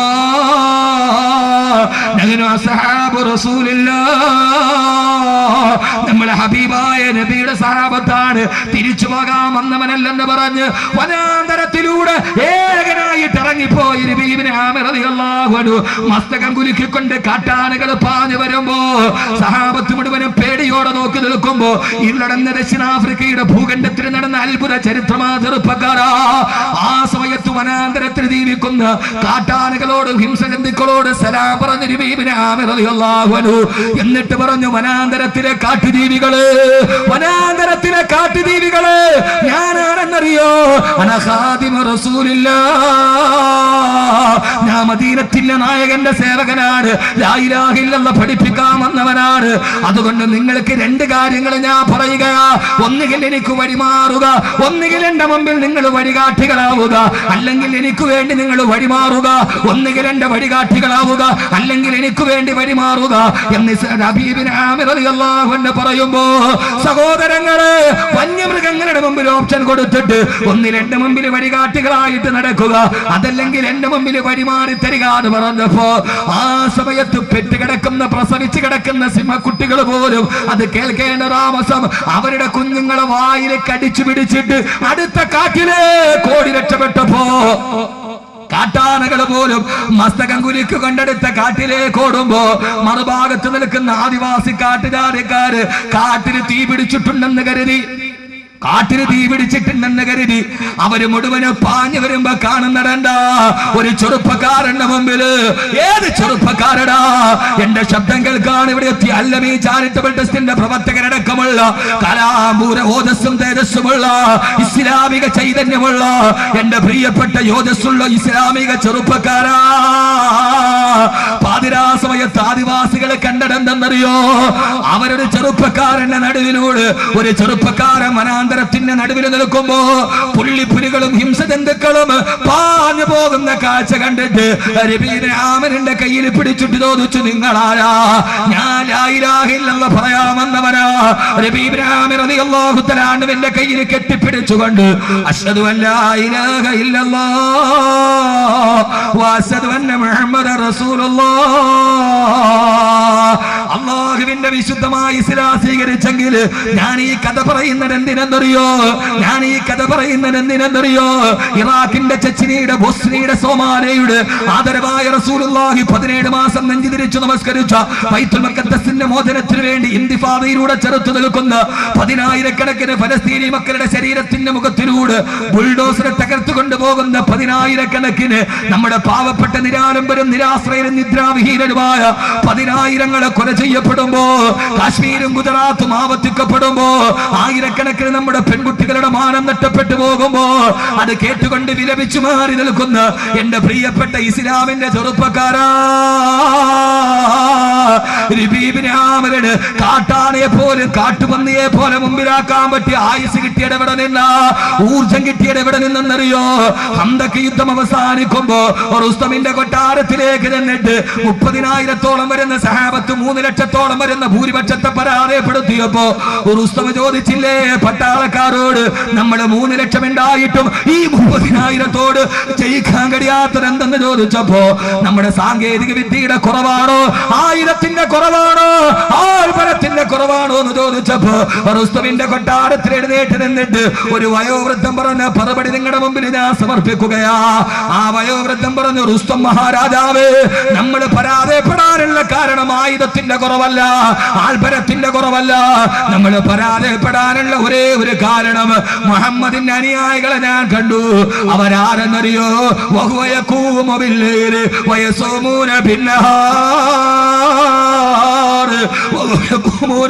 നഹനു അസ്ഹാബു റസൂലില്ലാ നമ്മളെ ഹബീബായ നബിയുടെ സഹാബത്താണ് തിരിച്ചു പോകാൻ വന്നവനല്ലെന്ന് പറഞ്ഞ് വനാന്തരത്തിലൂടെ ഏകനായിട്ട് ഇറങ്ങിപ്പോയി നബീബിനെ ആമിറതിയല്ലാഹു മസ്തകം കുലുക്കിക്കൊണ്ട് കാട്ടാനകൾ പാഞ്ഞു വരുമ്പോ സഹാബത്ത് മുഴുവനും പേടിയോടെ നോക്കി നിൽക്കുമ്പോ ഈ നടന്ന ദക്ഷിണാഫ്രിക്കയുടെ ഭൂഖണ്ഡത്തിൽ നടന്ന അത്ഭുത ചരിത്രമാ ചെറുപ്പക്കാരാ ആ സമയത്ത് വനാന്തരത്തിൽ ജീവിക്കുന്ന കാട്ടാനകളോട് ഹിംസജന്തുക്കളോട് സലാം പറഞ്ഞു നബീബിനെ ആമിറതിയല്ലാഹു എന്നിട്ട് പറഞ്ഞു വനാന്തരത്തിലെ കാട്ടുജീവികള് വനാന്തരത്തിലെ കാട്ടുജീവികള് ഞാനാണെന്നറിയോ അനഹാദിമ റസൂലില്ല ഞാൻ മദീനത്തിന്റെ നായകന്റെ സേവകനാണ് ലായിലാഹില്ലെന്ന് പഠിപ്പിക്കാൻ വന്നവനാണ് അതുകൊണ്ട് നിങ്ങൾക്ക് രണ്ട് കാര്യങ്ങൾ ഞാൻ പറയുകയാ ഒന്നുകിൽ എനിക്ക് വഴിമാറുക ഒന്നുകിൽ എന്റെ മുമ്പിൽ നിങ്ങൾ വഴികാട്ടികളാവുക അല്ലെങ്കിൽ എനിക്ക് വേണ്ടി നിങ്ങൾ വഴിമാറുക ഒന്നുകിൽ എന്റെ വഴികാട്ടികളാവുക അല്ലെങ്കിൽ എനിക്ക് വേണ്ടി വഴിമാറുക എന്ന് ഹബീബിന് ആമിർ റളിയല്ലാഹു അൻഹു പറയുമ്പോ സഹോദരങ്ങള് വന്യമൃഗങ്ങളുടെ മുമ്പിൽ ഓപ്ഷൻ കൊടുത്തിട്ട് ഒന്നിൽ എന്റെ മുമ്പിൽ വഴികാട്ടികളായിട്ട് നടക്കുക അതല്ലെങ്കിൽ എന്റെ മുമ്പിൽ വഴിമാറി തരിക എന്ന് പറഞ്ഞപ്പോ ആ സമയത്ത് പെറ്റ് കിടക്കുന്ന പ്രസവിച്ച് കിടക്കുന്ന സിംഹക്കുട്ടികൾ പോലും അത് കേൾക്കേണ്ട താമസം അവരുടെ കുഞ്ഞുങ്ങളെ വായിൽ കടിച്ചു പിടിച്ചിട്ട് അടുത്ത കാട്ടിലെ കോടി രക്ഷപ്പെട്ടപ്പോ കാട്ടാനകൾ പോലും മസ്തകം കുലിക്ക് കൊണ്ടെടുത്ത കാട്ടിലേക്ക് ഓടുമ്പോ മറുഭാഗത്ത് നിൽക്കുന്ന ആദിവാസി കാട്ടുജാതിക്കാര് കാട്ടിന് തീ പിടിച്ചിട്ടുണ്ടെന്ന് കരുതി കാട്ടിന് തീ പിടിച്ചിട്ടുണ്ടെന്ന് കരുതി അവര് മുഴുവന് പാഞ്ഞു വരുമ്പോ കാണുന്നടണ്ട ഒരു ചെറുപ്പക്കാരന്റെ മുമ്പില് ഏത് ചെറുപ്പക്കാരടാ എന്റെ ശബ്ദം കേൾക്കാൻ ഇവിടെ എത്തി അല്ലമീ ചാരിറ്റബിൾ ട്രസ്റ്റിന്റെ പ്രവർത്തകരടക്കമുള്ള കലാപൂര ഓജസ്സും തേജസ്സുമുള്ള ഇസ്ലാമിക ചൈതന്യമുള്ള എന്റെ പ്രിയപ്പെട്ട യോജസ്സുള്ള ഇസ്ലാമിക ചെറുപ്പക്കാരാ പാതിരാ സമയത്ത് ആദിവാസികളെ കണ്ടടെന്തെന്നറിയോ അവരൊരു ചെറുപ്പക്കാരന്റെ നടുവിലൂടെ ഒരു ചെറുപ്പക്കാരൻ വനാന്തരത്തിന്റെ നടുവിൽ നിൽക്കുമ്പോ പുള്ളിപ്പുലികളും ഹിംസജന്തുക്കളും പാഞ്ഞു പോകുന്ന കാഴ്ച കണ്ടിട്ട് രബീരാമന്റെ കയ്യിൽ പിടിച്ചിട്ട് ചോദിച്ചു നിങ്ങളാരാ ഞാൻ ലായിലാഹില്ലെന്ന് പറയാമെന്നവനാ രബീബ്രാമിറിയാഹുത്തലാണ്ടുവിന്റെ കയ്യിൽ കെട്ടിപ്പിടിച്ചുകൊണ്ട് അഷ്ഹദു അൻ ലാ ഇലാഹ ഇല്ലല്ലാഹ് വഅഷ്ഹദു അന്ന മുഹമ്മദ റസൂലുള്ളാഹ് അള്ളാഹുവിന്റെ വിശുദ്ധമായ ഇസ്ലാം സ്വീകരിച്ചെങ്കിൽ ഞാൻ ഈ കഥ പറയുന്നത് എന്തിനെന്നറിയോ ഞാൻ ഈ കഥ പറയുന്നത് എന്തിനെന്നറിയോ ഇറാഖിന്റെ ചെച്ചിനിയുടെ ബോസ്നിയുടെ സോമാലയുടെ ആദരവായ റസൂലുള്ളാഹി പതിനേഴ് മാസം നെഞ്ചു തിരിച്ചു നമസ്കരിച്ച ബൈത്തുൽ മഖദ്ദസിന്റെ മോചനത്തിന് വേണ്ടി ഇന്തിഫാദയിലൂടെ ചെറുത്തു നിൽക്കുന്ന പതിനായിരക്കണക്കിന് ഫലസ്തീനി മക്കളുടെ ശരീരത്തിന്റെ മുഖത്തിലൂടെ ബുൾഡോസറെ തകർത്തു കൊണ്ടുപോകുന്ന പതിനായിരക്കണക്കിന് നമ്മുടെ പാവപ്പെട്ട നിരാലംബരും നിരാശ്രയരും നിദ്രാവിഹീനരുമായ പതിനായിരങ്ങളെ കൊല ചെയ്യപ്പെടുമ്പോ കാശ്മീരും ഗുജറാത്തും ആവർത്തിക്കപ്പെടുമ്പോ ആയിരക്കണക്കിന് നമ്മുടെ പെൺകുട്ടികളുടെ മാനം നഷ്ടപ്പെട്ടു പോകുമ്പോ അത് കേട്ടുകൊണ്ട് വിലപിച്ചു മാറി നിൽക്കുന്ന എന്റെ പ്രിയപ്പെട്ട ഇസ്ലാമിന്റെ ചെറുപ്പക്കാരാ രബീബിനാമരന് കാട്ടാനയെ പോലും കാട്ടുപന്നിയെ പോലെ മുമ്പിലാക്കാൻ പറ്റിയ ആയുസ് കിട്ടിയത് എവിടെ നിന്ന ഊർജം കിട്ടിയത് എവിടെ നിന്നെന്നറിയോ ഹന്തക്ക് യുദ്ധം അവസാനിക്കുമ്പോ റുസ്തമിന്റെ കൊട്ടാരത്തിലേക്ക് ചെന്നിട്ട് മുപ്പതിനായിരത്തോളം വരുന്ന സഹാബത്ത് മൂന്ന് ലക്ഷത്തോളം വരുന്ന ഭൂരിപക്ഷത്തെ പരാജയപ്പെടുത്തിയപ്പോ റുസ്തമ ചോദിച്ചില്ലേ പട്ടാളക്കാരോട് നമ്മൾ മൂന്ന് ലക്ഷം ഉണ്ടായിട്ടും ഈ മുപ്പതിനായിരത്തോട് ജയിക്കാൻ കഴിയാത്തത് എന്തെന്ന് ചോദിച്ചപ്പോ നമ്മുടെ സാങ്കേതിക വിദ്യയുടെ കുറവാണോ ആയിരത്തിന്റെ കുറവാണോ ആൾബലത്തിന്റെ കുറവാണോ എന്ന് ചോദിച്ചപ്പോ റുസ്തമിന്റെ കൊട്ടാരത്തിൽ എഴുന്നേറ്റ് നിന്നിട്ട് ഒരു വയോവൃദ്ധം പറഞ്ഞ മറുപടി നിങ്ങളുടെ മുമ്പിൽ ഞാൻ സമർപ്പിക്കുകയാ ആ വയോവൃദ്ധം പറഞ്ഞു റുസ്തം മഹാരാജാവ് നമ്മൾ പരാജയപ്പെടാനുള്ള കാരണം ആയുധത്തിന്റെ കുറവല്ല ആൾബലത്തിന്റെ കുറവല്ല നമ്മൾ പരാജയപ്പെടാനുള്ള ഒരേ ഒരു കാരണം മുഹമ്മദിന്റെ അനുയായികളെ ഞാൻ കണ്ടു അവരാരെന്നറിയോ വഹുവയക്കൂമബില്ലേര് വയസ്സോമൂന ഭിന്നഹാർ വഹുവയക്കൂമൂന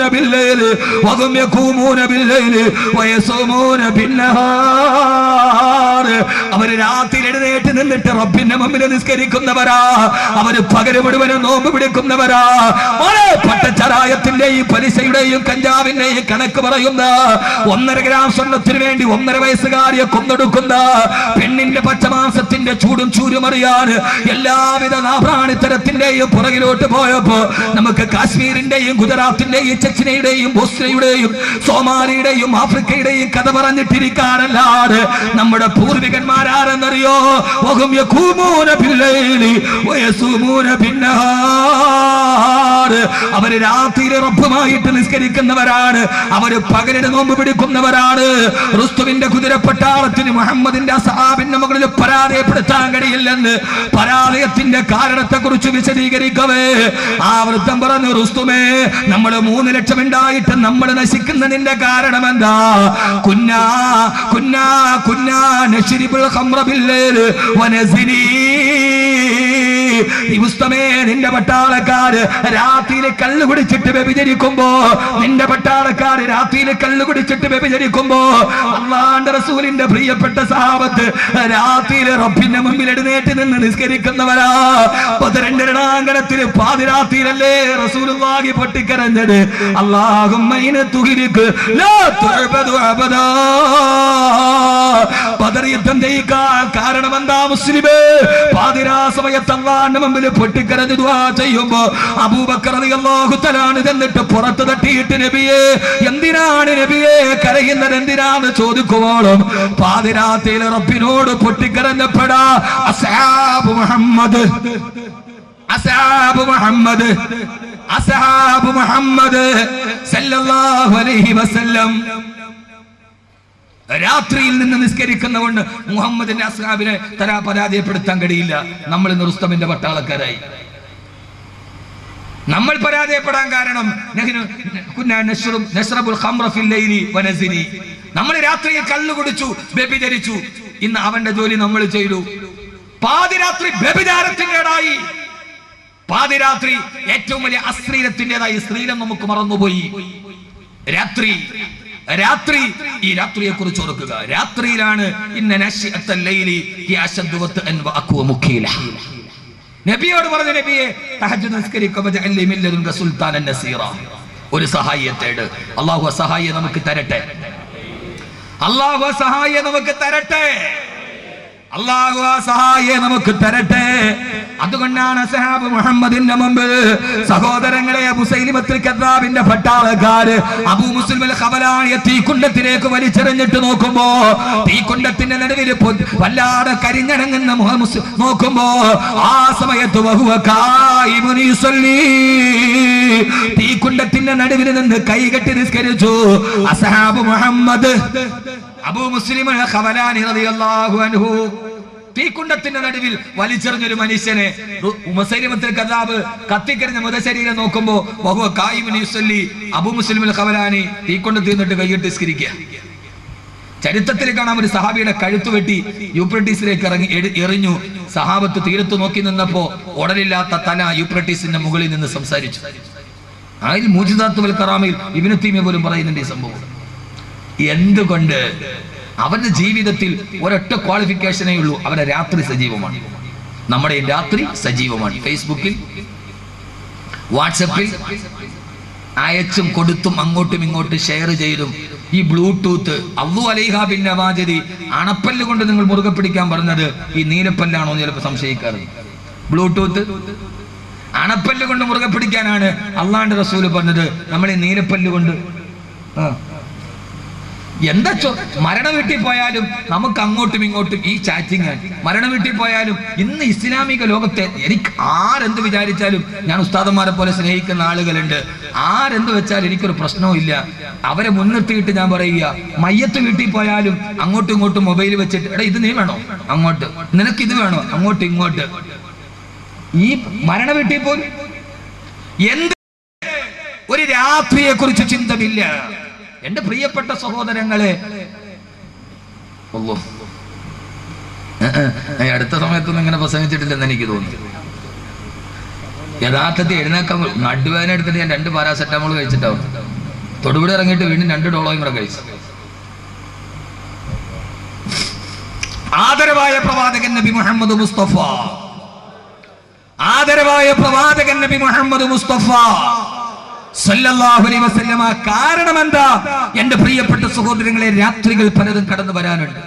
بالليل وهم يقومون بالليل ويصومون بالنهار അവര് രാത്രി എഴുന്നേറ്റ് നിന്നിട്ട് റബ്ബിന്റെ മുമ്പിൽ നിസ്കരിക്കുന്നവരാ അവര് പകല് മുഴുവനും നോമ്പ് പിടിക്കുന്നവരാ മോളെ പട്ടച്ചരായത്തിന്റെയും പലിശയുടെയും കഞ്ചാവിന്റെയും കണക്ക് പറയുന്ന ഒന്നര ഗ്രാം സ്വർണത്തിന് വേണ്ടി ഒന്നര വയസ്സുകാരിയെ കൊന്നൊടുക്കുന്ന പെണ്ണിന്റെ പച്ചമാംസത്തിന്റെ ചൂടും ചൂരും അറിയാൻ എല്ലാവിധ നാഭ്രാണിത്തരത്തിന്റെയും പുറകിലോട്ട് പോയപ്പോ നമുക്ക് കാശ്മീരിന്റെയും ഗുജറാത്തിന്റെയും ചെച്ചിനയുടെയും ബോസ്നയുടെയും സോമാലിയുടെയും ആഫ്രിക്കയുടെയും കഥ പറഞ്ഞിട്ടിരിക്കാനല്ലാതെ നമ്മുടെ പൂർവികന്മാരാരെന്നറിയോ വഹും യഖൂമൂന ബില്ലൈലി വയസൂമൂന ബിന്നഹാർ അവര് രാത്രിയിൽ റബ്ബുമായിട്ട് നിസ്കരിക്കുന്നവരാണ് അവര് പകലിന് നോമ്പ് പിടിക്കുന്നവരാണ് റുസ്തുവിന്റെ കുതിരപ്പട്ടാളത്തിന് മുഹമ്മദിന്റെ അസഹാബിന്റെ മുകളിൽ പരാജയപ്പെടുത്താൻ കഴിയില്ലെന്ന് പരാജയത്തിന്റെ കാരണത്തെ കുറിച്ച് വിശദീകരിക്കവേ ആ വൃത്തം പറഞ്ഞു റുസ്തുമേ നമ്മൾ മൂന്ന് ലക്ഷം ഉണ്ടായിട്ട് നമ്മൾ നശിക്കുന്നതിന്റെ കാരണം എന്താ കുന്നാ കുന്നാ കുന്നാ നശ്രിബുൽ ഖംറ ബില്ലൈൽ വനസിനി ഈ പുസ്തമേ നിന്റെ പട്ടാളക്കാര് രാത്രിയിൽ കള്ളു കുടിച്ചിട്ട് വ്യഭിചരിക്കുമ്പോ നിന്റെ പട്ടാളക്കാര് രാത്രിയിൽ കള്ളു കുടിച്ചിട്ട് വ്യഭിചരിക്കുമ്പോ അള്ളാന്റെ റസൂലിന്റെ പ്രിയപ്പെട്ട സാപത്ത് രാത്രിയിൽ റബ്ബിന്റെ മുമ്പിൽ എഴുന്നേറ്റ് നിന്ന് നിസ്കരിക്കുന്നവരാ പതിരണ്ട് രണാങ്കണത്തിൽ പാതിരാത്രിയിലല്ലേ റസൂലുള്ളാഹി പൊട്ടിക്കരഞ്ഞത് അള്ളാഹും തുകിരിക്ക് ലാ തുഅബദു അബദാ ബദർ യുദ്ധം ജയിക്കാൻ കാരണം എന്താ മുസ്ലിമേ പാതിരാ സമയത്ത് അള്ളാന്റെ മുമ്പിൽ പൊട്ടിക്കരഞ്ഞ് ദുആ ചെയ്യുമ്പോ അബൂബക്കർ റളിയല്ലാഹു തആല എന്നിട്ട് പുറത്ത് തട്ടിയിട്ട് നബിയെ എന്തിനാണ് നബിയെ കരയുന്നത് എന്തിനാണ് ചോദിക്കുവോളും പാതിരാത്രിയിൽ റബ്ബിനോട് പൊട്ടിക്കരഞ്ഞപ്പെടാ അസ്ഹാബ് മുഹമ്മദ് അസ്ഹാബ് മുഹമ്മദ് അസ്ഹാബ് മുഹമ്മദ് സല്ലല്ലാഹു അലൈഹി വസല്ലം രാത്രിയിൽ നിന്ന് നിസ്കരിക്കുന്നതുകൊണ്ട് മുഹമ്മദിന്റെ അസ്ഹാബിനെ തരാ പരാജയപ്പെടുത്താൻ കഴിയില്ല നമ്മൾ ഇന്ന് റുസ്തമിന്റെ പട്ടാളക്കാരായി നമ്മൾ പരാജയപ്പെടാൻ കാരണം നഹ്നു കുന്നാ നശ്റും നശ്റബുൽ ഖംറ ഫിൽ ലൈലി വനസിനി നമ്മൾ രാത്രിയിൽ കള്ളു കുടിച്ചു വ്യഭിചരിച്ചു ഇന്ന് അവന്റെ ജോലി നമ്മൾ ചെയ്തു പാതിരാത്രി വ്യഭിചാരത്തിൻ്റെതായി പാതിരാത്രി ഏറ്റവും വലിയ അശ്ലീലത്തിൻ്റെതായി സ്ത്രീലം നമുക്ക് മറന്നുപോയി രാത്രി രാത്രി ഈ രാത്രിയെ കുറിച്ച് ഓർക്കുക രാത്രിയിലാണ് ഇന്ന നശ്യത്തൽ ലൈലി ഹി അശദ്ദു വത്അൻ വഅഖ്വ മുഖീല നബിയോട് പറഞ്ഞ നബിയെ തഹജ്ജുദ് നിസ്കരിക്കുമ്പോൾ ജഅല്ലി മിൻ ലദുൻക സുൽത്താനൻ നസീറ ഒരു സഹായിയെ തേട് അല്ലാഹു ആ സഹായിയെ നമുക്ക് തരട്ടെ അല്ലാഹു ആ സഹായിയെ നമുക്ക് തരട്ടെ അള്ളാഹു ആ സഹായിയെ നമുക്ക് തരട്ടെ അതുകൊണ്ടാണ് സഹാബ് മുഹമ്മദിന്റെ മുമ്പിൽ സഹോദരങ്ങളെ മുസൈലിമത്തിൽ കദ്ദാബിന്റെ പട്ടാളക്കാര് അബൂ മുസ്ലിമിൽ ഖബലായ തീക്കുണ്ടത്തിലേക്ക് വലിച്ചെറിഞ്ഞിട്ട് നോക്കുമ്പോ തീക്കുണ്ടത്തിന്റെ നടുവിൽ പൊ- വല്ലാതെ കരിഞ്ഞടങ്ങുന്ന മുഹ- മുസ്- നോക്കുമ്പോ ആ സമയത്ത് വഹുവ ഖായിമുൻ യുസല്ലി. തീക്കുണ്ടത്തിന്റെ നടുവിൽ നിന്ന് കൈകെട്ടി നിസ്കരിച്ചു അസഹാബ് മുഹമ്മദ് അബൂ മുസ്ലിം ഖബലാനി റളിയല്ലാഹു അൻഹു തീക്കുണ്ടത്തിന്റെ നടുവിൽ വലിച്ചെറിഞ്ഞൊരു മനുഷ്യനെ റു- മുസൈലിമത്തിൽ കദാബ് കത്തിക്കരിഞ്ഞ മൃതശരീരം നോക്കുമ്പോ ബഹുവ കായിമിന് യുസല്ലി അബൂ മുസ്ലിമിൽ ഖബലാനി തീക്കുണ്ടത്തിൽ നിന്നിട്ട് കൈയിട്ട് നിസ്കരിക്കുക ചരിത്രത്തിൽ കാണാം ഒരു സഹാബിയുടെ കഴുത്ത് വെട്ടി യൂപ്രട്ടീസിലേക്ക് ഇറങ്ങി എടി- എറിഞ്ഞു സഹാബത്ത് തീരത്ത് നോക്കി നിന്നപ്പോ ഉടലില്ലാത്ത തല യൂപ്രട്ടീസിന്റെ മുകളിൽ നിന്ന് സംസാരിച്ചു അതിൽ മൂജിദാത്തുൽ കറാമയിൽ ഇബിനു തീമ പോലും പറയുന്നുണ്ട് ഈ സംഭവം എന്തുകൊണ്ട് അവന്റെ ജീവിതത്തിൽ ഒരൊറ്റ ക്വാളിഫിക്കേഷനേ ഉള്ളൂ അവന്റെ രാത്രി സജീവമാണ് നമ്മുടെ ഈ രാത്രി സജീവമാണ് ഫേസ്ബുക്കിൽ വാട്സപ്പിൽ അയച്ചും കൊടുത്തും അങ്ങോട്ടും ഇങ്ങോട്ടും ഷെയർ ചെയ്തും ഈ ബ്ലൂടൂത്ത് അള്ളു അലൈഹ ബിൻ നവാജതി അണപ്പല്ല് കൊണ്ട് നിങ്ങൾ മുറുകെ പിടിക്കാൻ പറഞ്ഞത് ഈ നീലപ്പല്ലാണോ എന്ന് ചിലപ്പോൾ സംശയിക്കാറുണ്ട് ബ്ലൂടൂത്ത് അണപ്പല്ല് കൊണ്ട് മുറുകെ പിടിക്കാനാണ് അള്ളാന്റെ റസൂല് പറഞ്ഞത് നമ്മൾ ഈ നീലപ്പല്ല് കൊണ്ട് ആ എന്താ ചോ മരണ വീട്ടിൽ പോയാലും നമുക്ക് അങ്ങോട്ടും ഇങ്ങോട്ടും ഈ ചാറ്റിംഗ് ആണ് മരണ വീട്ടിൽ പോയാലും ഇന്ന് ഇസ്ലാമിക ലോകത്തെ എനിക്ക് ആരെന്ത് വിചാരിച്ചാലും ഞാൻ ഉസ്താദന്മാരെ പോലെ സ്നേഹിക്കുന്ന ആളുകളുണ്ട് ആരെന്ത് വെച്ചാലും എനിക്കൊരു പ്രശ്നവും ഇല്ല അവരെ മുൻനിർത്തിയിട്ട് ഞാൻ പറയുക മയ്യത്ത് വീട്ടിൽ പോയാലും അങ്ങോട്ടും ഇങ്ങോട്ടും മൊബൈൽ വെച്ചിട്ട് എടാ ഇത് നീ വേണോ അങ്ങോട്ട് നിനക്ക് ഇത് വേണോ അങ്ങോട്ട് ഇങ്ങോട്ട് ഈ മരണ വീട്ടിൽ പോലും എന്ത് ഒരു രാത്രിയെ കുറിച്ച് ചിന്തമില്ല എന്റെ പ്രിയപ്പെട്ട സഹോദരങ്ങളെ അല്ലോ അടുത്ത സമയത്തൊന്നും ഇങ്ങനെ പ്രസംഗിച്ചിട്ടില്ലെന്ന് എനിക്ക് തോന്നുന്നു യഥാർത്ഥത്തിൽ എഴുന്നേക്കാൻ നടുവേദന എടുത്തിട്ട് ഞാൻ രണ്ട് പാരാസെറ്റാമോൾ കഴിച്ചിട്ടാവും തൊടുപുഴ ഇറങ്ങിയിട്ട് വീണ്ടും രണ്ട് ഡോളോയും കൂടെ കഴിച്ചു ആദരവായ പ്രവാചകൻ നബി മുഹമ്മദ് മുസ്തഫ ആദരവായ പ്രവാചകൻ നബി മുഹമ്മദ് മുസ്തഫ സല്ലല്ലാഹു അലൈഹി വസല്ലമ കാരണം എന്താ എന്റെ പ്രിയപ്പെട്ട സഹോദരങ്ങളെ രാത്രികൾ പലതും കടന്നു വരാനുണ്ട്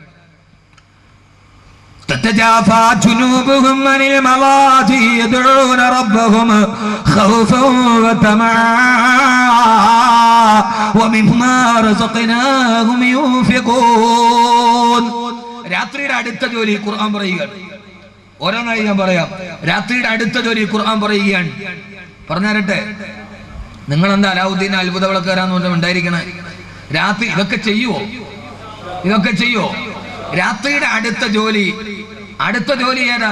تتجافى جنوبهم عن المضاجع يدعون ربهم خوفا وطمعا ومما رزقناهم ينفقون രാത്രിയുടെ അടുത്ത ജോലി ഖുർആൻ പറയുകയാണ് ഓരോന്നായി ഞാൻ പറയാം രാത്രിയുടെ അടുത്ത ജോലി ഖുർആൻ പറയുകയാണ് പറഞ്ഞു തരട്ടെ നിങ്ങൾ എന്താ അലാവുദ്ദീൻ അത്ഭുത വിളക്കാരാന്ന് പറഞ്ഞാൽ ഉണ്ടായിരിക്കണേ രാത്രി ഇതൊക്കെ ചെയ്യുവോ ഇതൊക്കെ ചെയ്യുവോ രാത്രിയുടെ അടുത്ത ജോലി അടുത്ത ജോലി ഏതാ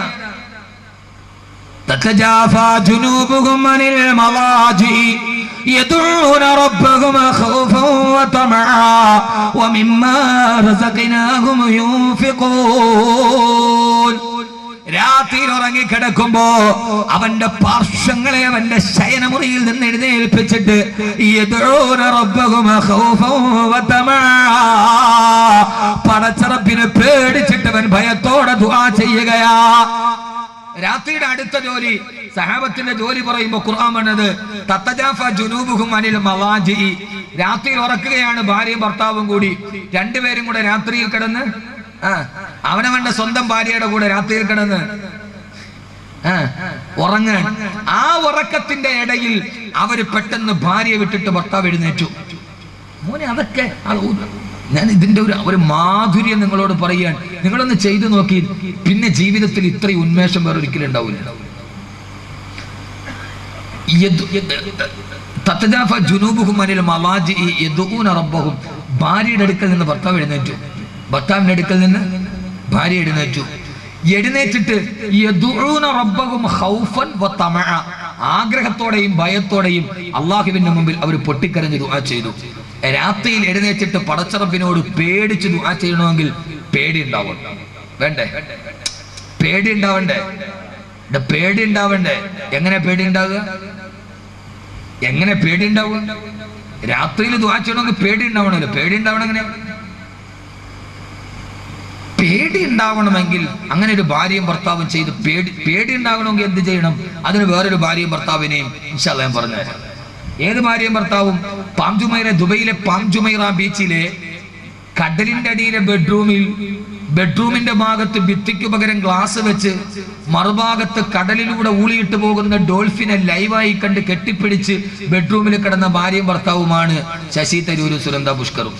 تتجافى جنوبهم عن المضاجع يدعون ربهم خوفا وطمعا ومما رزقناهم ينفقون രാത്രിയിൽ ഉറങ്ങിക്കിടക്കുമ്പോ അവന്റെ പാർശ്വങ്ങളെ അവന്റെ ശയനമുറിയിൽ നിന്ന് എഴുന്നേൽപ്പിച്ചിട്ട് യദഊന റബ്ബഹും ഖൗഫൻ വതമആ. പടച്ചറപ്പിനെ പേടിച്ചിട്ട് അവൻ ഭയത്തോടെ ദുആ ചെയ്യുകയാ രാത്രിയുടെ അടുത്ത ജോലി സഹാബത്തിന്റെ ജോലി പറയുമ്പോ ഖുർആൻ പറഞ്ഞത് തത്തജാഫ ജുനൂബുഹും അനിൽ മവാജി രാത്രിയിൽ ഉറക്കുകയാണ് ഭാര്യയും ഭർത്താവും കൂടി രണ്ടുപേരും കൂടെ രാത്രിയിൽ കിടന്ന് ആ അവനവന്റെ സ്വന്തം ഭാര്യയുടെ കൂടെ രാത്രിയിൽ കിടന്ന് ആ, ഉറങ്ങാൻ ആ ഉറക്കത്തിന്റെ ഇടയിൽ അവര് പെട്ടെന്ന് ഭാര്യയെ വിട്ടിട്ട് ഭർത്താവ് എഴുന്നേറ്റു മോനെ അതൊക്കെ അത് ഊ- ഞാൻ ഇതിന്റെ ഒരു ഒരു മാധുര്യം നിങ്ങളോട് പറയുകയാണ് നിങ്ങളൊന്ന് ചെയ്തു നോക്കി പിന്നെ ജീവിതത്തിൽ ഇത്രയും ഉന്മേഷം വേറെ ഒരിക്കലും ഉണ്ടാവില്ല യദ്- യദ്- തത്തജാഫ ജുനൂബുഹും അനിൽ മവാജിഇ യദ്ഊന റബ്ബഹും ഭാര്യയുടെ അടുക്കൽ നിന്ന് ഭർത്താവ് എഴുന്നേറ്റു ഭർത്താവിന്റെ അടുക്കൽ നിന്ന് ഭാര്യ എഴുന്നേറ്റു എഴുന്നേറ്റിട്ട് യദ്ഊന റബ്ബഹും ഖൗഫൻ വതമഅ ആഗ്രഹത്തോടെയും ഭയത്തോടെയും അള്ളാഹുവിന്റെ മുമ്പിൽ അവർ പൊട്ടിക്കരഞ്ഞ് ദുആ ചെയ്തു രാത്രിയിൽ എഴുന്നേറ്റിട്ട് പടച്ചറപ്പിനോട് പേടിച്ച് ദുആ ചെയ്യണമെങ്കിൽ പേടി ഉണ്ടാവും വേണ്ടേ പേടി ഉണ്ടാവണ്ടേ ഇവിടെ പേടി ഉണ്ടാവണ്ടേ എങ്ങനെ പേടി ഉണ്ടാവുക എങ്ങനെ പേടി ഉണ്ടാവുക രാത്രിയിൽ ദുആ ചെയ്യണമെങ്കിൽ പേടി ഉണ്ടാവണമല്ലോ പേടി ഉണ്ടാവണം എങ്ങനെ പേടി ഉണ്ടാവണമെങ്കിൽ അങ്ങനെ ഒരു ഭാര്യയും ഭർത്താവും ചെയ്ത് പേടി പേടി ഉണ്ടാവണമെങ്കിൽ എന്ത് ചെയ്യണം അതിന് വേറൊരു ഭാര്യയും ഭർത്താവിനെയും ഇൻഷാല്ല ഞാൻ പറഞ്ഞുതരാം ഏത് ഭാര്യയും ഭർത്താവും പാംജുമൈറ ദുബൈയിലെ പാംജുമൈറ ബീച്ചിലെ കടലിന്റെ അടിയിലെ ബെഡ്റൂമിൽ ബെഡ്റൂമിന്റെ ഭാഗത്ത് ഭിത്തിക്ക് പകരം ഗ്ലാസ് വെച്ച് മറുഭാഗത്ത് കടലിലൂടെ ഊളിയിട്ട് പോകുന്ന ഡോൾഫിനെ ലൈവായി കണ്ട് കെട്ടിപ്പിടിച്ച് ബെഡ്റൂമിൽ കിടന്ന ഭാര്യയും ഭർത്താവുമാണ് ശശി തരൂരും സുരന്ത പുഷ്കറും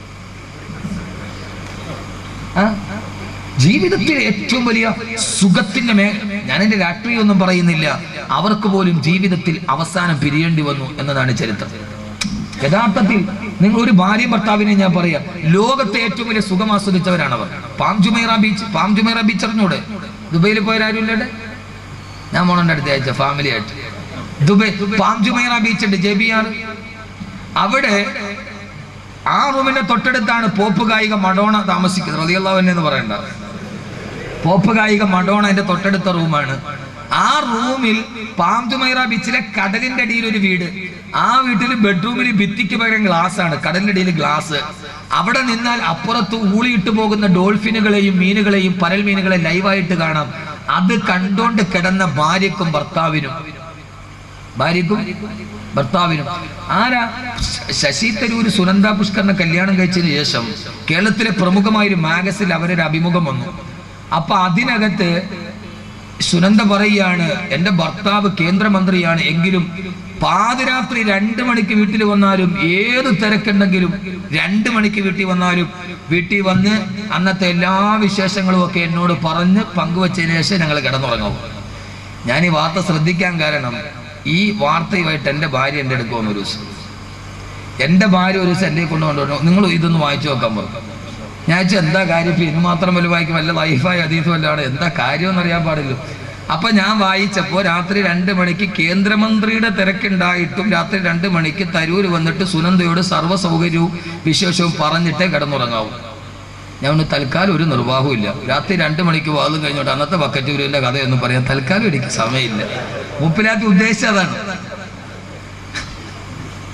ആ? ജീവിതത്തിൽ ഏറ്റവും വലിയ സുഖത്തിന്റെ മേ ഞാൻ എന്റെ രാഷ്ട്രീയമൊന്നും പറയുന്നില്ല അവർക്ക് പോലും ജീവിതത്തിൽ അവസാനം പിരിയേണ്ടി വന്നു എന്നതാണ് ചരിത്രം യഥാർത്ഥത്തിൽ നിങ്ങൾ ഒരു ഭാര്യ ഭർത്താവിനെ ഞാൻ പറയാം ലോകത്തെ ഏറ്റവും വലിയ സുഖം ആസ്വദിച്ചവരാണ് അവർ പാംജുമൈറ ബീച്ച് പാംജുമൈറ ബീച്ച് അറിഞ്ഞൂടെ ദുബൈയിൽ പോയവരാരും ഇല്ലടെ ഞാൻ മോണന്റെ അടുത്ത ആഴ്ച ഫാമിലി ആയിട്ട് ദുബൈ പാംജുമൈറ ബീച്ച് ഉണ്ട് ജെ ബി ആർ അവിടെ ആ റൂമിന്റെ തൊട്ടടുത്താണ് പോപ്പ് ഗായിക മഡോണ താമസിക്കുന്നത് റതിയല്ലാവന്നെ എന്ന് പറയണ്ട പോപ്പ് ഗായിക മഡോണ എന്റെ തൊട്ടടുത്ത റൂമാണ് ആ റൂമിൽ പാംതുമൈറ ബീച്ചിലെ കടലിന്റെ അടിയിൽ ഒരു വീട് ആ വീട്ടിൽ ബെഡ്റൂമിൽ ഭിത്തിക്ക് പകരം ഗ്ലാസ് ആണ് കടലിന്റെ അടിയിൽ ഗ്ലാസ് അവിടെ നിന്നാൽ അപ്പുറത്ത് ഊളിയിട്ട് പോകുന്ന ഡോൾഫിനുകളെയും മീനുകളെയും പരൽ മീനുകളെ ലൈവായിട്ട് കാണാം അത് കണ്ടോണ്ട് കിടന്ന ഭാര്യക്കും ഭർത്താവിനും ഭാര്യക്കും ഭർത്താവിനും ആരാ ശ- ശശി തരൂര് സുനന്ദ പുഷ്കറിനെ കല്യാണം കഴിച്ചതിന് ശേഷം കേരളത്തിലെ പ്രമുഖമായ ഒരു മാഗസിൽ അവരൊരു അഭിമുഖം വന്നു അപ്പൊ അതിനകത്ത് സുനന്ദ പറയുകയാണ് എന്റെ ഭർത്താവ് കേന്ദ്രമന്ത്രിയാണ് എങ്കിലും പാതിരാത്രി രണ്ട് മണിക്ക് വീട്ടിൽ വന്നാലും ഏത് തിരക്കുണ്ടെങ്കിലും രണ്ട് മണിക്ക് വീട്ടിൽ വന്നാലും വീട്ടിൽ വന്ന് അന്നത്തെ എല്ലാ വിശേഷങ്ങളും ഒക്കെ എന്നോട് പറഞ്ഞ് പങ്കുവച്ചതിന് ശേഷം ഞങ്ങൾ കിടന്നുറങ്ങും ഞാൻ ഈ വാർത്ത ശ്രദ്ധിക്കാൻ കാരണം ഈ വാർത്തയുമായിട്ട് എൻ്റെ ഭാര്യ എൻ്റെ അടുത്ത് വന്നു ഒരു ദിവസം എൻ്റെ ഭാര്യ ഒരു ദിവസം എൻ്റെ കൊണ്ടുകൊണ്ടു നിങ്ങൾ ഇതൊന്ന് വായിച്ചു നോക്കാൻ പറഞ്ഞു ഞാൻ വെച്ചാൽ എന്താ കാര്യം ഇപ്പം ഇത് മാത്രം വല്ല വായിക്കും വല്ല ലൈഫായി അതീതം വല്ലാണ് എന്താ കാര്യം എന്ന് അറിയാൻ പാടില്ല അപ്പൊ ഞാൻ വായിച്ചപ്പോൾ രാത്രി രണ്ട് മണിക്ക് കേന്ദ്രമന്ത്രിയുടെ തിരക്കുണ്ടായിട്ടും രാത്രി രണ്ട് മണിക്ക് തരൂര് വന്നിട്ട് സുനന്ദയോട് സർവ്വ സൗകര്യവും വിശേഷവും പറഞ്ഞിട്ടേ കിടന്നുറങ്ങാവൂ ഞാൻ ഒന്ന് തൽക്കാലം ഒരു നിർവാഹവും ഇല്ല രാത്രി രണ്ട് മണിക്ക് വാതും കഴിഞ്ഞോട്ട് അന്നത്തെ ബക്കറ്റ് ഗുരുവിന്റെ കഥയൊന്നും പറയാൻ തൽക്കാലം എനിക്ക് സമയമില്ല മുപ്പിലാത്തി ഉദ്ദേശിച്ചതാണ്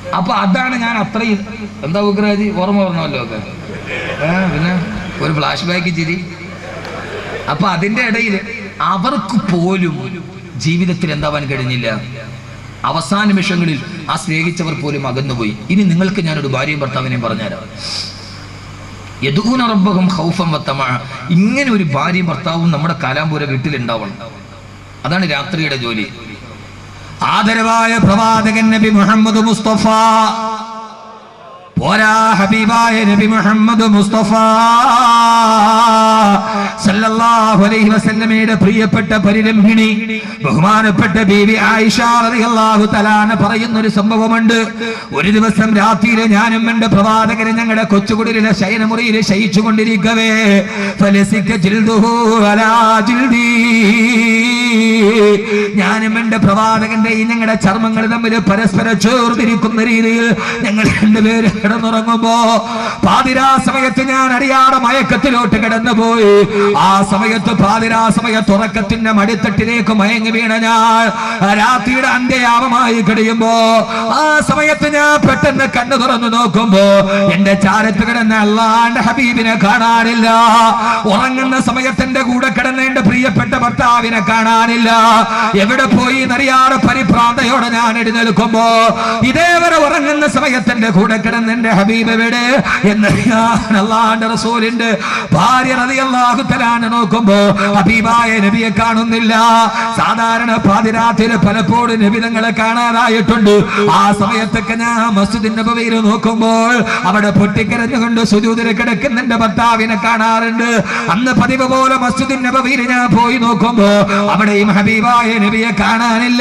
അപ്പൊ അതാണ് ഞാൻ അത്രയും എന്താ ഉഗ്രാജി ഓർമ്മ പറഞ്ഞല്ലോ ഒക്കെ ഏ, പിന്നെ ഒരു ഫ്ലാഷ് ബാക്ക് ചിരി അപ്പൊ അതിന്റെ ഇടയിൽ അവർക്ക് പോലും ജീവിതത്തിൽ എന്താവാൻ കഴിഞ്ഞില്ല അവസാന നിമിഷങ്ങളിൽ ആ സ്നേഹിച്ചവർ പോലും അകന്നുപോയി ഇനി നിങ്ങൾക്ക് ഞാനൊരു ഭാര്യയും ഭർത്താവിനെയും പറഞ്ഞുതരാം യദൂന റബ്ബഹും ഖൗഫൻ വത്തമഅ ഇങ്ങനെ ഒരു ഭാര്യയും ഭർത്താവും നമ്മുടെ കാലാമ്പൂര വീട്ടിലുണ്ടാവണം അതാണ് രാത്രിയുടെ ജോലി ആദരവായ പ്രവാചകൻ നബി മുഹമ്മദ് മുസ്തഫ പോരാ ഹബീബായ നബി മുഹമ്മദ് മുസ്തഫ സല്ലല്ലാഹു അലൈഹി വസല്ലമയുടെ പ്രിയപ്പെട്ട പരിരംഭിണി ബഹുമാനപ്പെട്ട ബീവി ആയിഷ റളിയല്ലാഹു തആല പറയുന്ന ഒരു സംഭവമുണ്ട് ഒരു ദിവസം രാത്രിയിൽ ഞാനും എന്റെ പ്രവാചകനും ഞങ്ങളുടെ കൊച്ചുകുടിലെ ശയനമുറിയിൽ ശയിച്ചു കൊണ്ടിരിക്കവേ ഫലസിക്ക ജിൽദുഹു അലാ ജിൽദീ ഞാനും എന്റെ പ്രവാചകന്റെ ഈ ഞങ്ങളുടെ ചർമ്മങ്ങൾ തമ്മിൽ പരസ്പരം ചേർന്നിരിക്കുന്ന രീതിയിൽ ഞങ്ങൾ രണ്ടുപേര് കിടന്നുറങ്ങുമ്പോ പാതിരാ സമയത്ത് ഞാൻ അടിയാടെ മയക്കത്തിലോട്ട് കിടന്നുപോയി ആ സമയത്ത് പാതിരാ സമയത്ത് ഉറക്കത്തിന്റെ മടിത്തട്ടിലേക്ക് മയങ്ങി വീണ ഞാൻ ആ രാത്രിയുടെ അന്ത്യയാവമായി കഴിയുമ്പോ ആ സമയത്ത് ഞാൻ പെട്ടെന്ന് കണ്ണു തുറന്നു നോക്കുമ്പോ എന്റെ ചാരത്ത് കിടന്ന അള്ളാന്റെ ഹബീബിനെ കാണാനില്ല ഉറങ്ങുന്ന സമയത്ത് എന്റെ കൂടെ കിടന്ന എന്റെ പ്രിയപ്പെട്ട ഭർത്താവിനെ കാണാനില്ല എവിടെ പോയി എന്നറിയാതെ പരിഭ്രാന്തയോടെ ഞാൻ എഴുന്നേൽക്കുമ്പോ ഇതേവരെ ഉറങ്ങുന്ന സമയത്ത് എന്റെ കൂടെ കിടന്ന എന്റെ ഹബീബ് എവിടെ എന്നറിയാൻ അള്ളാന്റെ റസൂലിന്റെ ഭാര്യ റളിയല്ലാഹു തആല നോക്കുമ്പോ ഹബീബായ നബിയെ കാണുന്നില്ല സാധാരണ പാതിരാത്രിയിൽ പലപ്പോഴും നബി തങ്ങളെ കാണാതായിട്ടുണ്ട് ആ സമയത്തൊക്കെ ഞാൻ മസ്ജിദിന്റെ നബവിയിൽ നോക്കുമ്പോൾ അവിടെ പൊട്ടിക്കരഞ്ഞുകൊണ്ട് സുജൂതിൽ കിടക്കുന്ന എന്റെ ഭർത്താവിനെ കാണാറുണ്ട് അന്ന് പതിവ് പോലെ മസ്ജിദിൻ നബവിയിൽ ഞാൻ പോയി നോക്കുമ്പോ അവിടെയും ഹബീബായ നബിയെ കാണാനില്ല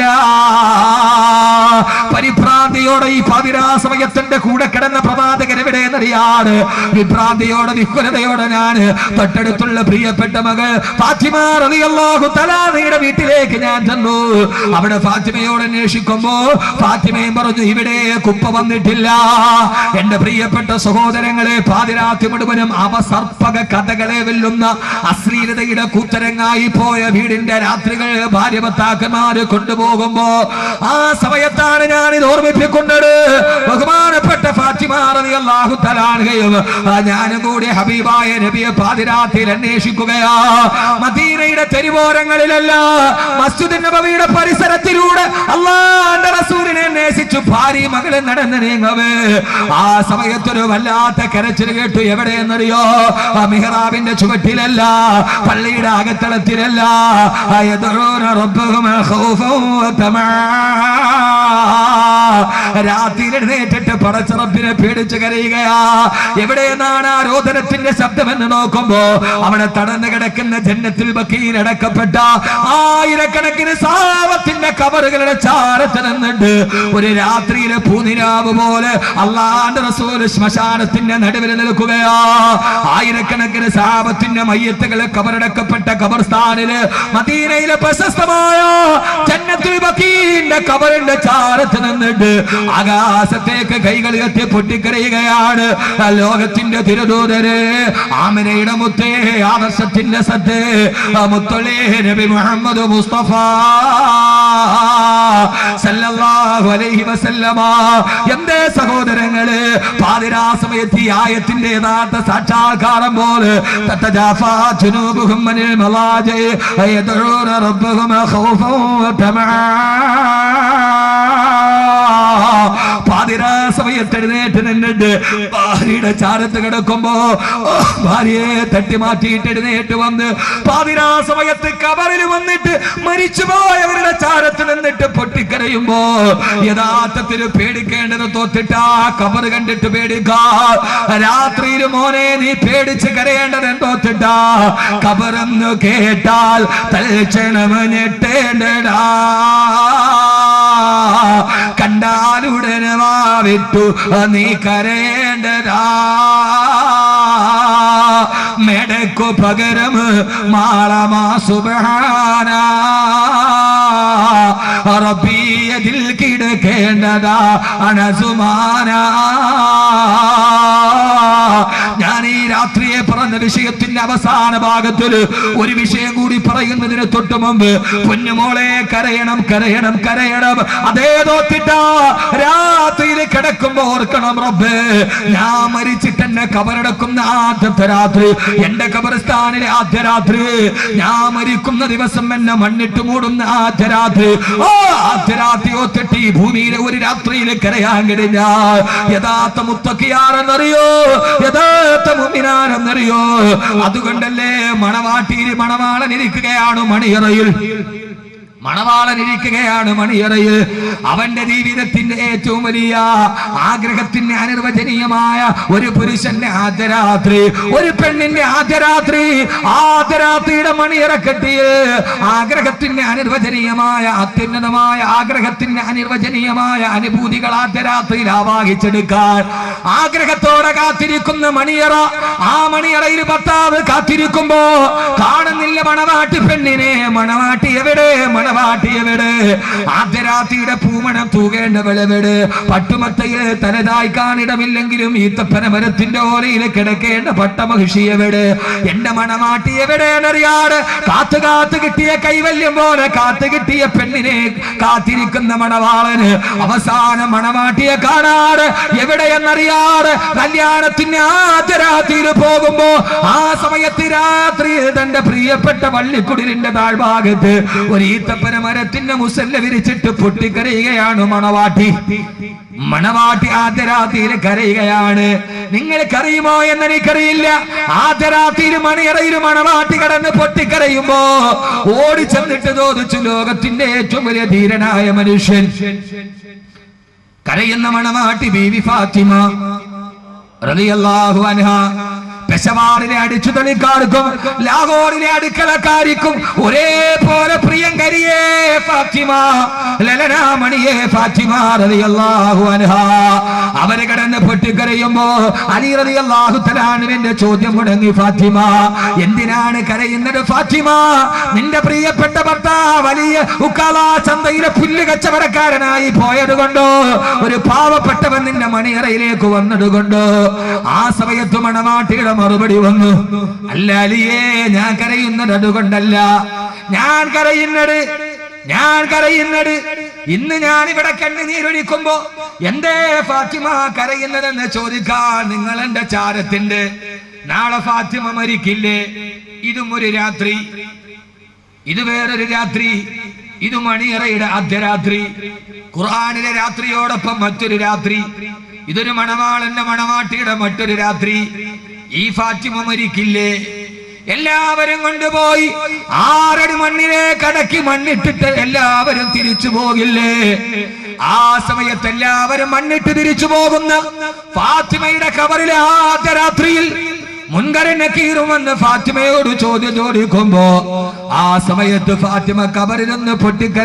പരിഭ്രാന്തിയോടെ ഈ പതിരാ സമയത്തിന്റെ കൂടെ കിടന്ന പ്രവാചകൻ എവിടെയെന്നറിയാണ് വിഭ്രാന്തിയോടെ വിഹ്വലതയോടെ ഞാൻ തൊട്ടടുത്തുള്ള പ്രിയപ്പെട്ട മകൾ ഫാത്തിമ റളിയല്ലാഹു തആലയുടെ വീട്ടിലേക്ക് ഞാൻ ചെന്നു അവിടെ ഫാത്തിമയോട് അന്വേഷിക്കുമ്പോ ഫാത്തിമയും പറഞ്ഞു ഇവിടെ കുപ്പ വന്നിട്ടില്ല എന്റെ പ്രിയപ്പെട്ട സഹോദരങ്ങളെ പാതിരാത്രി മുഴുവനും അവസർപ്പക കഥകളെ വെല്ലുന്ന അശ്ലീലതയുടെ കൂത്തരങ്ങായി പോയ വീടിന്റെ രാത്രികൾ ഭാര്യ ഭർത്താക്കന്മാര് കൊണ്ടുപോകുമ്പോ ആ സമയത്താണ് ഞാൻ ഇത് ഓർമ്മിപ്പിക്കുന്നത് ബഹുമാനപ്പെട്ട ഫാത്തിമ റളിയല്ലാഹു തആലയും ഞാനും കൂടി ഹബീബായ നബിയെ പാതിരാത്രിയിൽ അന്വേഷിക്കുകയാ മദീനയുടെ തെരുവോരങ്ങളിലല്ല മസ്ജിദ് നബവിയുടെ പരിസരത്തിലൂടെ അള്ളാന്റെ റസൂലിനെ അന്വേഷിച്ചു ഭാര്യ മകളെ നടന്നു നീങ്ങവേ ആ സമയത്തൊരു വല്ലാത്ത കരച്ചിൽ കേട്ടു എവിടെയെന്നറിയോ ആ മിഹ്റാബിന്റെ ചുവട്ടിലല്ല പള്ളിയുടെ അകത്തളത്തിലല്ല യദഊന റബ്ബഹും ഖൗഫൻ വതമആ. രാത്രിയിൽ എഴുന്നേറ്റിട്ട് പടച്ചറപ്പിനെ പേടിച്ച് കരയുകയാ എവിടെയെന്നാണ് ആ രോദനത്തിന്റെ ശബ്ദമെന്ന് നോക്കുമ്പോ അവിടെ തടന്നു കിടക്കുന്ന ജന്നത്തിൽ ബക്കീൽ അടക്കപ്പെട്ട ആയിരക്കണക്കിന് സാവത്തിന്റെ കബറുകളുടെ ചാരത്ത് നിന്നിട്ട് ഒരു രാത്രിയിലെ പൂനിരാവ് പോലെ അള്ളാന്റെ റസൂല് ശ്മശാനത്തിന്റെ നടുവിൽ നിൽക്കുകയാ ആയിരക്കണക്കിന് സാപത്തിന്റെ മയ്യത്തുകളെ കബറടക്കപ്പെട്ട കബർസ്ഥാനില് മദീനയിലെ പ്രശസ്തമായ ജന്നത്തിൽ ബക്കീന്റെ കബറിന്റെ ചാരത്ത് നിന്നിട്ട് ആകാശത്തേക്ക് കൈകൾ എത്തി പൊട്ടിക്കരയുകയാണ് ആ ലോകത്തിന്റെ തിരുദൂതര് ആമനയുടെ മുത്തേ ആദർശത്തിന്റെ സത്ത് ആ മുത്തൊളേ നബി മുഹമ്മദ് മുസ്തഫ സല്ലല്ലാഹു അലൈഹി വസല്ലമ എന്തേ സഹോദരങ്ങള് പാതിരാ സമയത്ത് ഈ ആയത്തിന്റെ യഥാർത്ഥ സാക്ഷാത്കാരം പോലെ തത്തജാഫാ ജുനൂബുഹും അനിൽ മലാജി യദഊന റബ്ബഹും ഖൗഫൻ വതമആ പാതിരാ സമയത്ത് എഴുന്നേറ്റ് നിന്നിട്ട് ഭാര്യയുടെ ചാരത്ത് കിടക്കുമ്പോ ഓ, ഭാര്യയെ തട്ടി മാറ്റിയിട്ട് എഴുന്നേറ്റ് വന്ന് പാതിരാ സമയത്ത് കബറിൽ വന്നിട്ട് മരിച്ചുപോയവരുടെ ചാരത്ത് നിന്നിട്ട് പൊട്ടിക്കരയുമ്പോ യഥാർത്ഥത്തിൽ പേടിക്കേണ്ടത് തോത്തിട്ടാ കബറ് കണ്ടിട്ട് പേടിക്കാ രാത്രിയിൽ മോനെ നീ പേടിച്ച് കരയേണ്ടത് എന്തോത്തിട്ടാ കബറെന്ന് കേട്ടാൽ തൽക്ഷണം ഞെട്ടേണ്ടടാ കണ്ടാലുടനെ വാവിട്ടു നീ കരയേണ്ടതാ മെടക്കു പകരം മാളമാ സുബാന റബിയതിൽ കിടക്കേണ്ടതാ അണസുമാന ഞാൻ ഈ രാത്രിയെ പറഞ്ഞ വിഷയത്തിന്റെ അവസാന ഭാഗത്തിൽ ഒരു വിഷയം കൂടി പറയുന്നതിന് തൊട്ട് മുമ്പ് പൊന്നുമോളെ കരയണം കരയണം കരയണം അതേ തോത്തിട്ട രാത്രിയിൽ കിട കിടക്കുമ്പോ ഓർക്കണം റബ്ബേ ഞാൻ മരിച്ചിട്ട് എന്നെ കബറടക്കുന്ന ആദ്യത്തെ രാത്രി എന്റെ കബറിസ്ഥാനിലെ ആദ്യ രാത്രി ഞാൻ മരിക്കുന്ന ദിവസം എന്നെ മണ്ണിട്ട് മൂടുന്ന ആദ്യ രാത്രി ഓ ആദ്യ രാത്രി ഒത്തിട്ട് ഈ ഭൂമിയിലെ ഒരു രാത്രിയിൽ കരയാൻ കഴിഞ്ഞാൽ യഥാർത്ഥ മുത്തക്കിയാരെന്നറിയോ യഥാർത്ഥ മുമ്പിനാരെന്നറിയോ അതുകൊണ്ടല്ലേ മണവാട്ടിയിൽ മണവാളൻ ഇരിക്കുകയാണ് മണിയറയിൽ മണവാളൻ ഇരിക്കുകയാണ് മണിയറയിൽ അവന്റെ ജീവിതത്തിന്റെ ഏറ്റവും വലിയ ആഗ്രഹത്തിന്റെ അനിർവചനീയമായ ഒരു പുരുഷന്റെ ആദ്യരാത്രി ഒരു പെണ്ണിന്റെ ആദ്യരാത്രി ആദ്യരാത്രിയുടെ മണിയറ കെട്ടിയ ആഗ്രഹത്തിന്റെ അനിർവചനീയമായ അത്യുന്നതമായ ആഗ്രഹത്തിന്റെ അനിർവചനീയമായ അനുഭൂതികൾ ആദ്യരാത്രിയിൽ ആവാഹിച്ചെടുക്കാൻ ആഗ്രഹത്തോടെ കാത്തിരിക്കുന്ന മണിയറ ആ മണിയറയിൽ ഭർത്താവ് കാത്തിരിക്കുമ്പോ കാണുന്നില്ല മണവാട്ടി പെണ്ണിനെ മണവാട്ടി എവിടെ മണവാട്ടി എവിടെ ആദ്യരാത്രിയുടെ പൂമണം തൂകേണ്ടവളെവിടെ പട്ടുമത്തയില് തലതായ്ക്കാനിടമില്ലെങ്കിലും ഈത്തപ്പന മരത്തിന്റെ ഓലയിൽ കിടക്കേണ്ട പട്ടമഹിഷി എവിടെ എന്റെ മണവാട്ടി എവിടെയെന്നറിയാട് കാത്തു കാത്തു കിട്ടിയ കൈവല്യം പോലെ കാത്തു കിട്ടിയ പെണ്ണിനെ കാത്തിരിക്കുന്ന മണവാളന് അവസാനം മണവാട്ടിയെ കാണാട് എവിടെയെന്നറിയാട് കല്യാണത്തിന് ആദ്യ രാത്രിയിൽ പോകുമ്പോ ആ സമയത്ത് രാത്രി തന്റെ പ്രിയപ്പെട്ട വള്ളിക്കുടിലിന്റെ താഴ്ഭാഗത്ത് ഒരു ഈത്തപ്പന മരത്തിന്റെ മുസല്ല വിരിച്ചിട്ട് പൊട്ടിക്കരയുകയാണ് മണവാട്ടി മണവാട്ടി ആദ്യ രാത്രിയിൽ കരയുകയാണ് നിങ്ങൾക്കറിയുമോ എന്ന് എനിക്കറിയില്ല ആദ്യ രാത്രിയിൽ മണിയറയിൽ മണവാട്ടി കടന്ന് പൊട്ടിക്കരയുമ്പോ ഓടി ചെന്നിട്ട് തോന്നിച്ചു ലോകത്തിന്റെ ഏറ്റവും വലിയ ധീരനായ മനുഷ്യൻ കരയുന്ന മണവാട്ടി ബീവി ഫാത്തിമ റളിയല്ലാഹു അൻഹ പെശവാറിനെ അടിച്ചു തളിക്കാർക്കും ലാഹോറിലെ അടുക്കളക്കാരിക്കും ഒരേപോലെ പ്രിയങ്കരിയേ ഫാത്തിമ ലലനാമണിയേ ഫാത്തിമ റളിയല്ലാഹു അൻഹ അവര് കിടന്ന് പൊട്ടിക്കരയുമ്പോ അലി റളിയല്ലാഹു തലാനുവിന്റെ ചോദ്യം മുടങ്ങി ഫാത്തിമ എന്തിനാണ് കരയുന്നത് ഫാത്തിമ നിന്റെ പ്രിയപ്പെട്ട ഭർത്താവ് വലിയ ഉക്കാല ചന്തയിലെ പുല്ല് കച്ചവടക്കാരനായി പോയത് കൊണ്ടോ ഒരു പാവപ്പെട്ടവൻ നിന്റെ മണിയറയിലേക്ക് വന്നത് കൊണ്ടോ ആ സമയത്ത് മണമാട്ടിയുടെ മറുപടി വന്നു അല്ല അലിയേ ഞാൻ കരയുന്നത് അതുകൊണ്ടല്ല ഞാൻ കരയുന്നത് ഞാൻ കരയുന്നത് ഇന്ന് ഞാൻ ഇവിടെ കണ്ണുനീരൊഴിക്കുമ്പോ എന്തേ ഫാത്തിമ കരയുന്നതെന്ന് ചോദിക്കാൻ നിങ്ങൾ എന്റെ ചാരത്തിന്റെ നാളെ ഫാത്തിമ മരിക്കില്ലേ ഇതും ഒരു രാത്രി ഇത് വേറൊരു രാത്രി ഇത് മണിയറയുടെ അർദ്ധരാത്രി ഖുർആാനിലെ രാത്രിയോടൊപ്പം മറ്റൊരു രാത്രി ഇതൊരു മണവാളന്റെ മണവാട്ടിയുടെ മറ്റൊരു രാത്രി ഈ ഫാത്തിമ മരിക്കില്ലേ എല്ലാവരും കൊണ്ടുപോയി ആറടി മണ്ണിനെ കടക്കി മണ്ണിട്ടിട്ട് എല്ലാവരും തിരിച്ചു പോകില്ലേ ആ സമയത്ത് എല്ലാവരും മണ്ണിട്ട് തിരിച്ചു പോകുന്ന ഫാത്തിമയുടെ കബറിലെ ആദ്യ രാത്രിയിൽ മുൻകരനെ കീറുമെന്ന് ഫാത്തിമയോട് ചോദ്യം ചോദിക്കുമ്പോ ആ സമയത്ത് ഫാത്തിമ കബറിൽ നിന്ന്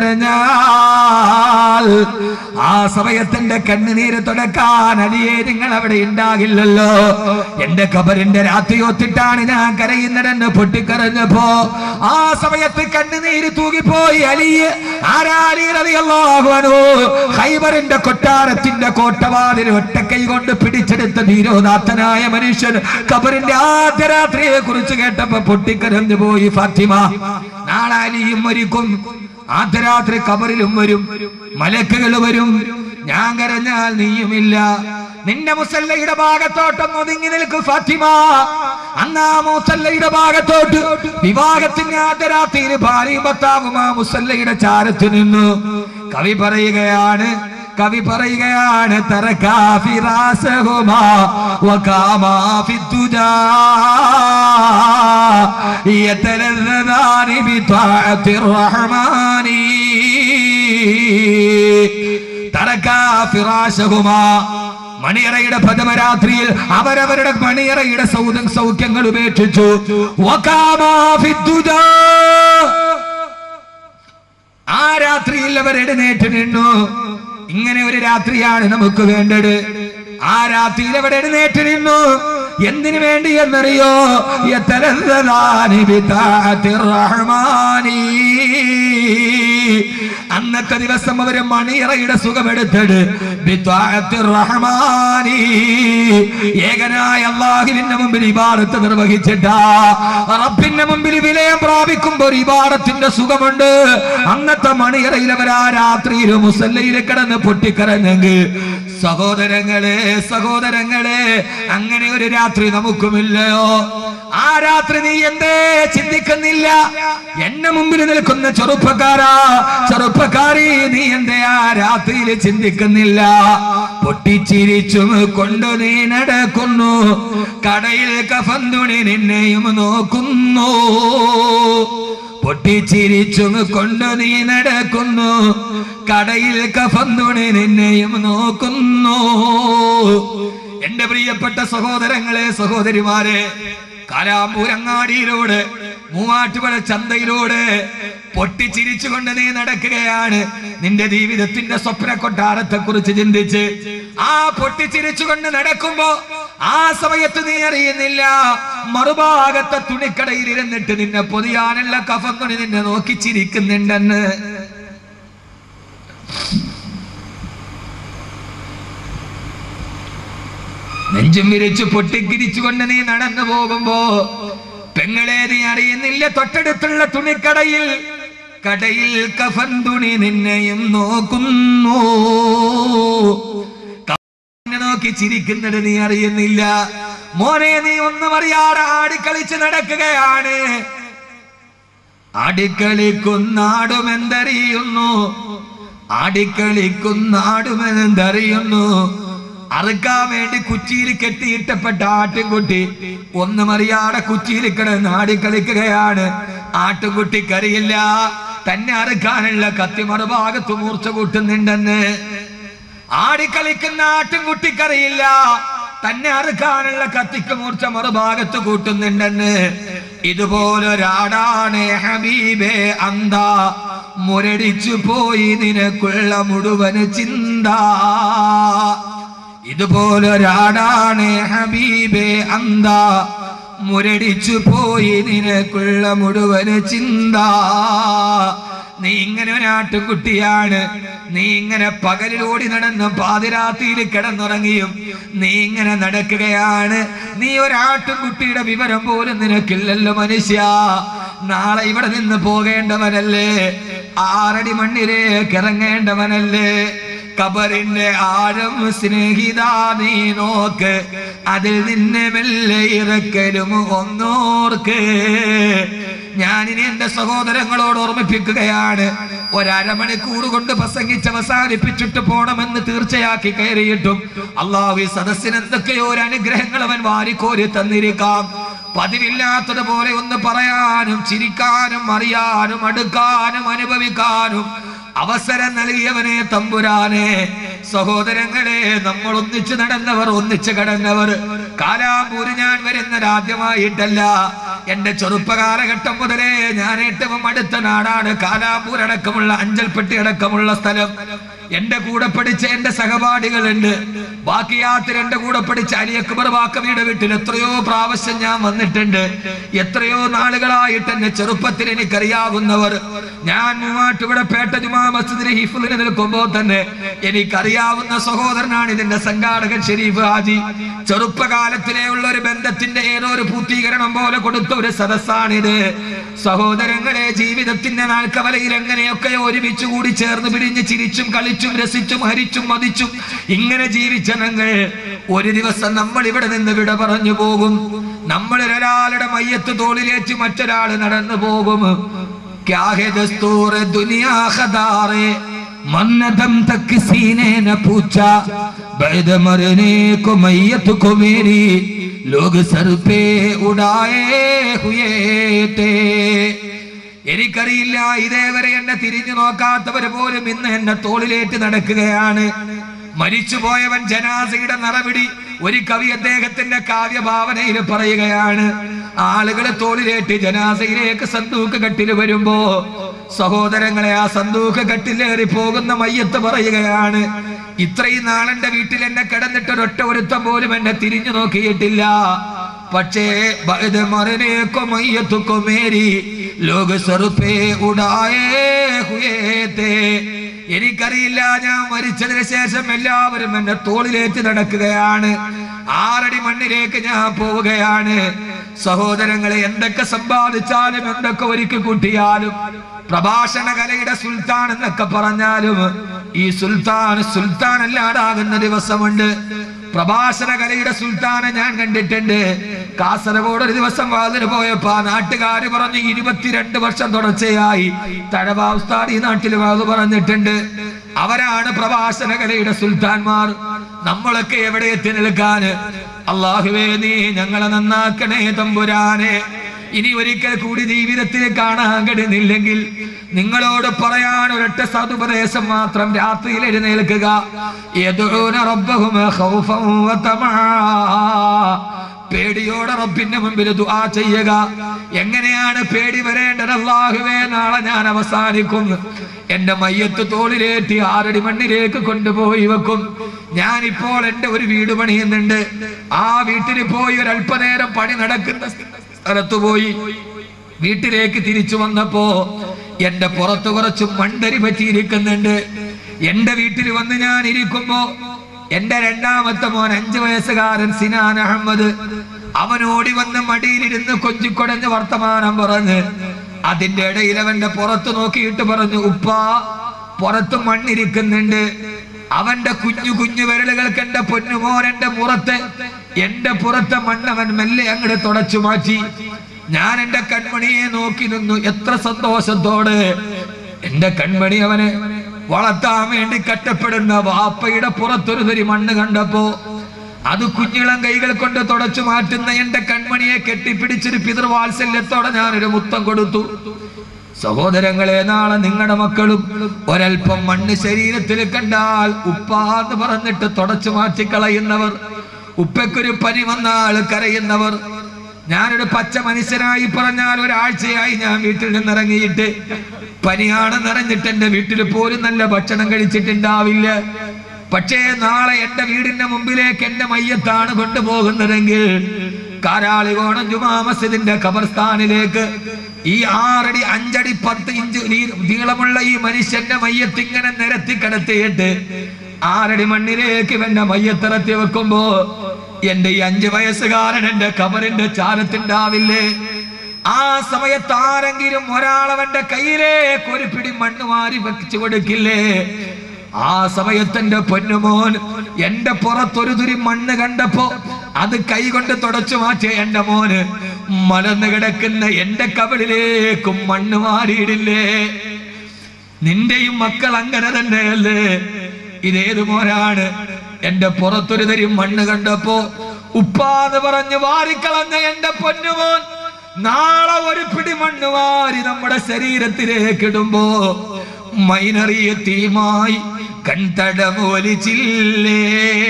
പൊട്ടിക്കരഞ്ഞാൽ ആ സമയത്തിന്റെ കണ്ണുനീര് തുടക്കാൻ അലിയെ നിങ്ങൾ അവിടെ ഉണ്ടാകില്ലല്ലോ എന്റെ കബറിന്റെ രാത്രി ഒത്തിട്ടാണ് ഞാൻ കരയുന്നതെന്ന് പൊട്ടിക്കരഞ്ഞപ്പോ ആ സമയത്ത് കണ്ണുനീര് തൂകിപ്പോയി അലിയെ ആരാലിയല്ലാഹുവനോ ഹൈബറിന്റെ കൊട്ടാരത്തിന്റെ കോട്ടവാതിൽ ഒറ്റക്കൈ കൊണ്ട് പിടിച്ചെടുത്ത ധീരോദാത്തനായ മനുഷ്യൻ കബറിന്റെ ആദ്യ രാത്രിയെ കുറിച്ച് കേട്ടപ്പോ പൊട്ടിക്കരഞ്ഞു പോയി ഫാത്തിമ നാളെ അലിയും മരിക്കും ആദ്യ രാത്രി കബറിലും വരും മലക്കുകൾ വരും ഞാൻ കരഞ്ഞാൽ നീയുമില്ല നിന്റെ മുസല്ലയുടെ ഭാഗത്തോട്ടം ഒതുങ്ങി നിൽക്കും ഫാത്തിമ അന്ന് ആ മുസല്ലയുടെ ഭാഗത്തോട്ട് വിവാഹത്തിന്റെ ആദ്യ രാത്രിയിൽ ഭാര്യയും ഭർത്താവും ആ മുസല്ലയുടെ ചാരത്ത് നിന്നു കവി പറയുകയാണ് കവി പറയുകയാണ് തറക്കാഫിറാസഹുമാ വകാമാ ഫിദ്ദുജാ യതലذذان بطاعة الرحمن തറക്കാഫിറാസഹുമാ മണിയറയുടെ പ്രഥമരാത്രിയിൽ അവരവരുടെ മണിയറയുടെ സൗദ സൗഖ്യങ്ങൾ ഉപേക്ഷിച്ചു വകാമാ ഫിദ്ദുജാ ആ രാത്രിയിൽ അവർ എഴുന്നേറ്റ് നിന്നു ഇങ്ങനെ ഒരു രാത്രിയാണ് നമുക്ക് വേണ്ടത് ആ രാത്രിയിൽ അവർ എഴുന്നേറ്റ് നിന്നു എന്തിനു വേണ്ടി എന്നറിയോ യതലذذാനി ബിതാഅത്തിർ റഹ്മാനി. അന്നത്തെ ദിവസം അവര് മണിയറയുടെ സുഖമെടുത്തത് ബിതാഅത്തിർ റഹ്മാനി. ഏകനായ അള്ളാഹുവിന്റെ മുമ്പിൽ ഇബാദത്ത് നിർവഹിച്ചിട്ടാ റബ്ബിന്റെ മുമ്പിൽ വിലയം പ്രാപിക്കുമ്പോ ഒരു ഇബാദത്തിന്റെ സുഖമുണ്ട് അന്നത്തെ മണിയറയിൽ അവർ ആ രാത്രിയിൽ മുസല്ലയിൽ കിടന്ന് പൊട്ടിക്കരഞ്ഞെങ്കിൽ സഹോദരങ്ങളെ സഹോദരങ്ങളെ അങ്ങനെ ഒരു രാത്രി നമുക്കുമില്ലയോ ആ രാത്രി നീ എന്തേ ചിന്തിക്കുന്നില്ല എന്നെ മുമ്പിൽ നിൽക്കുന്ന ചെറുപ്പക്കാരാ ചെറുപ്പക്കാരി നീ എന്തേ ആ രാത്രിയിൽ ചിന്തിക്കുന്നില്ല പൊട്ടിച്ചിരിച്ചും കൊണ്ട് നീ നടക്കുന്നു കടയിൽ കഫൻ തുണി നിന്നെയും നോക്കുന്നു പൊട്ടിച്ചിരിച്ചും കൊണ്ട് നീ നടക്കുന്നു കടയിൽ കഫൻ തുണി നിന്നെയും നോക്കുന്നു എന്റെ പ്രിയപ്പെട്ട സഹോദരങ്ങളെ സഹോദരിമാരെ കാലാമ്പൂരങ്ങാടിയിലൂടെ മൂവാറ്റുപുഴ ചന്തയിലൂടെ പൊട്ടിച്ചിരിച്ചുകൊണ്ട് നീ നടക്കുകയാണ് നിന്റെ ജീവിതത്തിന്റെ സ്വപ്ന കൊട്ടാരത്തെ കുറിച്ച് ചിന്തിച്ച് ആ പൊട്ടിച്ചിരിച്ചുകൊണ്ട് നടക്കുമ്പോ ആ സമയത്ത് നീ അറിയുന്നില്ല മറുഭാഗത്തെ തുണിക്കടയിൽ ഇരുന്നിട്ട് നിന്നെ പൊതിയാനുള്ള കഫം തുണി നിന്നെ നോക്കി ചിരിക്കുന്നുണ്ടെന്ന് നെഞ്ചും വിരിച്ചു പൊട്ടിക്കിരിച്ചുകൊണ്ട് നീ നടന്നു പോകുമ്പോ പെങ്ങളെ നീ അറിയുന്നില്ല തൊട്ടടുത്തുള്ള തുണിക്കടയിൽ കടയിൽ കഫൻ തുണി നിന്നെയും നോക്കുന്നു നിന്നെ നോക്കി ചിരിക്കുന്നത് നീ അറിയുന്നില്ല മോനെ നീ ഒന്നും അറിയാതെ ആടിക്കളിച്ച് നടക്കുകയാണ് ആടിക്കളിക്കുന്നാടുമെന്തറിയുന്നു ആടിക്കളിക്കുന്നാടുമെന്തറിയുന്നു അറുക്കാൻ വേണ്ടി കുച്ചിയിൽ കെട്ടിയിട്ടപ്പെട്ട ആട്ടിൻകുട്ടി ഒന്നും അറിയാതെ കുച്ചിയിൽ കിടന്ന് ആടിക്കളിക്കുകയാണ് ആട്ടുംകുട്ടിക്കറിയില്ല തന്നെ അറുക്കാനുള്ള കത്തി മറുഭാഗത്ത് മൂർച്ച കൂട്ടുന്നുണ്ടെന്ന് ആടിക്കളിക്കുന്ന ആട്ടിൻകുട്ടിക്കറിയില്ല തന്നെ അറുക്കാനുള്ള കത്തിക്ക് മൂർച്ച മറുഭാഗത്ത് കൂട്ടുന്നുണ്ടെന്ന് ഇതുപോലൊരാടാണ് ഹബീബേ അന്ത മുരടിച്ചു പോയി നിനക്കുള്ള മുഴുവന് ചിന്ത ഇതുപോലൊരാടാണ് ഹബീബേ അന്ത മുരടിച്ചു പോയി നിനക്കുള്ള മുഴുവന് ചിന്ത നീ ഇങ്ങനെ ഒരാട്ടുകുട്ടിയാണ് നീ ഇങ്ങനെ പകലിലോടി നടന്ന് പാതിരാത്രിയിൽ കിടന്നുറങ്ങിയും നീ ഇങ്ങനെ നടക്കുകയാണ് നീ ഒരാട്ടുകുട്ടിയുടെ വിവരം പോലും നിനക്കില്ലല്ലോ മനുഷ്യ നാളെ ഇവിടെ നിന്ന് പോകേണ്ടവനല്ലേ ആറടി മണ്ണിലേക്ക് ഇറങ്ങേണ്ടവനല്ലേ കബറിന്റെ ആഴം സ്നേഹിത നീ നോക്ക് അതിൽ നിന്നെ മെല്ലെ ഇറക്കലും ഒന്നോർക്ക് ഞാനിനി എന്റെ സഹോദരങ്ങളോട് ഓർമ്മിപ്പിക്കുകയാണ് ഒരമണിക്കൂർ കൊണ്ട് പ്രസംഗിച്ച് അവസാനിപ്പിച്ചിട്ട് പോണമെന്ന് തീർച്ചയാക്കി കയറിയിട്ടും അള്ളാഹു ഈ സദസ്സിന് എന്തൊക്കെയോ ഒരു അനുഗ്രഹങ്ങൾ അവൻ വാരിക്കോരി തന്നിരിക്കാം പതിവില്ലാത്തതുപോലെ ഒന്ന് പറയാനും ചിരിക്കാനും അറിയാനും അടുക്കാനും അനുഭവിക്കാനും അവസരം നൽകിയവനെ തമ്പുരാനെ സഹോദരങ്ങളെ നമ്മൾ ഒന്നിച്ച് നടന്നവർ ഒന്നിച്ച് കടന്നവർ കാലാമ്പൂര് ഞാൻ വരുന്നത് ആദ്യമായിട്ടല്ല എന്റെ ചെറുപ്പകാലഘട്ടം മുതലേ ഞാൻ ഏറ്റവും അടുത്ത നാടാണ് കാലാമ്പൂർ അടക്കമുള്ള അഞ്ചൽപ്പെട്ടി അടക്കമുള്ള സ്ഥലം എന്റെ കൂടെ പഠിച്ച എന്റെ സഹപാഠികളുണ്ട് ബാക്കി യാത്ര എന്റെ കൂടെ പഠിച്ച അലിയക്കുബർ വാക്കവിയുടെ വീട്ടിൽ എത്രയോ പ്രാവശ്യം ഞാൻ വന്നിട്ടുണ്ട് എത്രയോ നാളുകളായിട്ട് എന്നെ ചെറുപ്പത്തിൽ എനിക്കറിയാവുന്നവർ ഞാൻ മൂവാട്ടുപുഴ പേട്ട ജുമാ മസ്ജിദിന് ഹിഫുലിന് നിൽക്കുമ്പോൾ തന്നെ എനിക്കറിയാവുന്ന സഹോദരനാണ് ഇതിന്റെ സംഘാടകൻ ഷെരീഫ് ഹാജി ചെറുപ്പകാലത്തിലെ ഉള്ള ഒരു ബന്ധത്തിന്റെ ഏതോ ഒരു പൂർത്തീകരണം പോലെ കൊടുത്ത ഒരു സദസ്സാണിത് സഹോദരങ്ങളെ ജീവിതത്തിന്റെ നാൽക്കവലയിൽ എങ്ങനെയൊക്കെ ഒരുമിച്ച് കൂടി ചേർന്ന് പിരിഞ്ഞ് ചിരിച്ചും കളിച്ചും രസിച്ചും ഹരിച്ചും മതിച്ചും ഇങ്ങനെ ജീവിച്ച ഞങ്ങൾ ഒരു ദിവസം നമ്മൾ ഇവിടെ നിന്ന് വിട പറഞ്ഞു പോകും നമ്മൾ ഒരാളുടെ മയ്യത്ത് തോളിലേറ്റ് മറ്റൊരാൾ നടന്നു പോകും क्या है दस्तूर दुनिया खदारे मन्नदम तक सीने न पूछा बैद मरने को मैयत को मेरी लोग सर पे उड़ाए हुए थे എനിക്കറിയില്ല ഇതേവരെ എന്നെ തിരിഞ്ഞു നോക്കാത്തവര് പോലും ഇന്ന് എന്നെ തോളിലേറ്റ് നടക്കുകയാണ് മരിച്ചുപോയവൻ ജനാസയുടെ നിറവിടി ഒരു കവി അദ്ദേഹത്തിന്റെ കാവ്യഭാവനയിൽ പറയുകയാണ് ആളുകളെ തോളിലേറ്റ് ജനാസയിലേക്ക് സന്തൂക്ക് കട്ടിൽ വരുമ്പോ സഹോദരങ്ങളെ ആ സന്തൂക്ക് കട്ടിലേറി പോകുന്ന മയ്യത്ത് പറയുകയാണ് ഇത്രയും നാളെന്റെ വീട്ടിൽ എന്നെ കിടന്നിട്ട് ഒരൊറ്റ ഒരുത്തം പോലും എന്നെ തിരിഞ്ഞു നോക്കിയിട്ടില്ല പക്ഷേ ബഅദ് മറനെ കോ മയ്യത്ത് കോ മേരി ലോക സർ പേ ഉഡായേ ഹുയേ തേ എനിക്കറിയില്ല ഞാൻ മരിച്ചതിന് ശേഷം എല്ലാവരും എന്നെ തോളിലേറ്റ് നടക്കുകയാണ് ആറടി മണ്ണിലേക്ക് ഞാൻ പോവുകയാണ് സഹോദരങ്ങളെ എന്തൊക്കെ സമ്പാദിച്ചാലും എന്തൊക്കെ ഒരുക്കി കൂട്ടിയാലും പ്രഭാഷണ കലയുടെ സുൽത്താൻ എന്നൊക്കെ പറഞ്ഞാലും ഈ സുൽത്താൻ സുൽത്താൻ അല്ലാതാകുന്ന ദിവസമുണ്ട് പ്രഭാഷണ കലയുടെ സുൽത്താനെ ഞാൻ കണ്ടിട്ടുണ്ട് കാസർഗോഡ് ഒരു ദിവസം വാതിന് പോയപ്പോ ആ നാട്ടുകാര് പറഞ്ഞു ഇരുപത്തിരണ്ട് വർഷം തുടർച്ചയായി തഴവ ഉസ്താദ് ഈ നാട്ടിൽ വാത് പറഞ്ഞിട്ടുണ്ട് അവരാണ് പ്രഭാഷണ കലയുടെ സുൽത്താൻമാർ നമ്മളൊക്കെ എവിടെ എത്തി നിൽക്കാന് അള്ളാഹുവേ നീ ഞങ്ങളെ നന്നാക്കണേ തമ്പുരാനെ ഇനി ഒരിക്കൽ കൂടി ജീവിതത്തിൽ കാണാൻ കഴിയുന്നില്ലെങ്കിൽ നിങ്ങളോട് പറയാൻ ഒരൊറ്റ സതുപദേശം മാത്രം രാത്രിയിൽ എഴുന്നേൽക്കുക യദൂന റബ്ബഹും ഖൗഫൻ വതമആ. പേടിയോടെ റബ്ബിന്റെ മുമ്പിൽ ദുആ ചെയ്യുക എങ്ങനെയാണ് പേടി വരേണ്ടത് അല്ലാഹുവേ നാളെ ഞാൻ അവസാനിക്കും എന്റെ മയ്യത്ത് തോളിലേറ്റി ആറടി മണ്ണിലേക്ക് കൊണ്ടുപോയി വെക്കും ഞാൻ ഇപ്പോൾ എന്റെ ഒരു വീട് പണിയുന്നുണ്ട് ആ വീട്ടിൽ പോയി ഒരു അല്പനേരം പണി നടക്കുന്ന സ്ഥലത്ത് പോയി വീട്ടിലേക്ക് തിരിച്ചു വന്നപ്പോ എന്റെ പുറത്ത് കുറച്ച് മണ്ടരി പറ്റിയിരിക്കുന്നുണ്ട് എന്റെ വീട്ടിൽ വന്ന് ഞാൻ ഇരിക്കുമ്പോ എന്റെ രണ്ടാമത്തെ മോൻ അഞ്ചു വയസ്സുകാരൻ സിനാൻ അഹമ്മദ് അവനോടി വന്ന് മടിയിലിരുന്ന് കൊഞ്ചിക്കൊടഞ്ഞ് വർത്തമാനം പറഞ്ഞ് അതിന്റെ ഇടയിൽ അവന്റെ പുറത്ത് നോക്കിയിട്ട് പറഞ്ഞു ഉപ്പാ പുറത്ത് മണ്ണിരിക്കുന്നുണ്ട് അവന്റെ കുഞ്ഞു കുഞ്ഞു വിരലുകൾക്ക് എന്റെ പൊന്നുമോൻ എന്റെ പുറത്ത് എന്റെ പുറത്തെ മണ്ണവൻ മെല്ലെ അങ്ങോട്ട് തുടച്ചു മാറ്റി ഞാൻ എന്റെ കൺമണിയെ നോക്കി നിന്നു എത്ര സന്തോഷത്തോടെ എന്റെ കൺമണി അവനെ വളർത്താൻ വേണ്ടി കഷ്ടപ്പെടുന്ന വാപ്പയുടെ പുറത്തൊരു തരി മണ്ണ് കണ്ടപ്പോ അത് കുഞ്ഞിളം കൈകൾ കൊണ്ട് തുടച്ചു മാറ്റുന്ന എന്റെ കൺമണിയെ കെട്ടിപ്പിടിച്ചൊരു പിതൃവാത്സല്യത്തോടെ ഞാനൊരു മുത്തം കൊടുത്തു സഹോദരങ്ങളെ നാളെ നിങ്ങളുടെ മക്കളും ഒരൽപ്പം മണ്ണ് ശരീരത്തിൽ കണ്ടാൽ ഉപ്പാന്ന് പറഞ്ഞിട്ട് തുടച്ചു മാറ്റി കളയുന്നവർ ഉപ്പയ്ക്കൊരു പനി വന്നാൽ കരയുന്നവർ ഞാനൊരു പച്ച മനുഷ്യനായി പറഞ്ഞാൽ ഒരാഴ്ചയായി ഞാൻ വീട്ടിൽ നിന്നിറങ്ങിയിട്ട് പനിയാണെന്ന് അറിഞ്ഞിട്ട് എന്റെ വീട്ടിൽ പോലും നല്ല ഭക്ഷണം കഴിച്ചിട്ടുണ്ടാവില്ല പക്ഷേ നാളെ എന്റെ വീടിന്റെ മുമ്പിലേക്ക് എന്റെ മയ്യത്താണ് കൊണ്ടുപോകുന്നതെങ്കിൽ കാരാളികോണം ജുമാ മസ്ജിദിന്റെ ഖബർസ്ഥാനിലേക്ക് ഈ ആറടി അഞ്ചടി പത്ത് ഇഞ്ച് നീ- നീളമുള്ള ഈ മനുഷ്യന്റെ മയ്യത്ത് ഇങ്ങനെ നിരത്തി കിടത്തിയിട്ട് ആറടി മണ്ണിലേക്ക് ഇവന്റെ മയ്യത്തിറത്തി വെക്കുമ്പോ എന്റെ ഈ അഞ്ചു വയസ്സുകാരൻ എന്റെ കബറിന്റെ ചാരത്തുണ്ടാവില്ലേ ആ സമയത്ത് ആരെങ്കിലും ഒരാളവന്റെ കയ്യിലേക്ക് ഒരു പിടി മണ്ണ് വാരി വെച്ചു കൊടുക്കില്ലേ ആ സമയത്ത് എന്റെ പൊന്നുമോൻ എന്റെ പുറത്തൊരു തുരി മണ്ണ് കണ്ടപ്പോ അത് കൈകൊണ്ട് തുടച്ചു മാറ്റിയ എന്റെ മോന് മലന്ന് കിടക്കുന്ന എന്റെ കബളിലേക്കും മണ്ണ് മാറിയിടില്ലേ നിന്റെയും മക്കൾ അങ്ങനെ തന്നെയല്ലേ ഇതേത് മോനാണ് എന്റെ പുറത്തൊരു തരി മണ്ണ് കണ്ടപ്പോ ഉപ്പാന്ന് പറഞ്ഞ് വാരിക്കളഞ്ഞ എന്റെ പൊന്നുമോൻ നാളെ ഒരു പിടി മണ്ണ് വാരി നമ്മുടെ ശരീരത്തിലേക്ക് ഇടുമ്പോ മൈനറിയ തീമായി കൺതടമോലിച്ചില്ലേ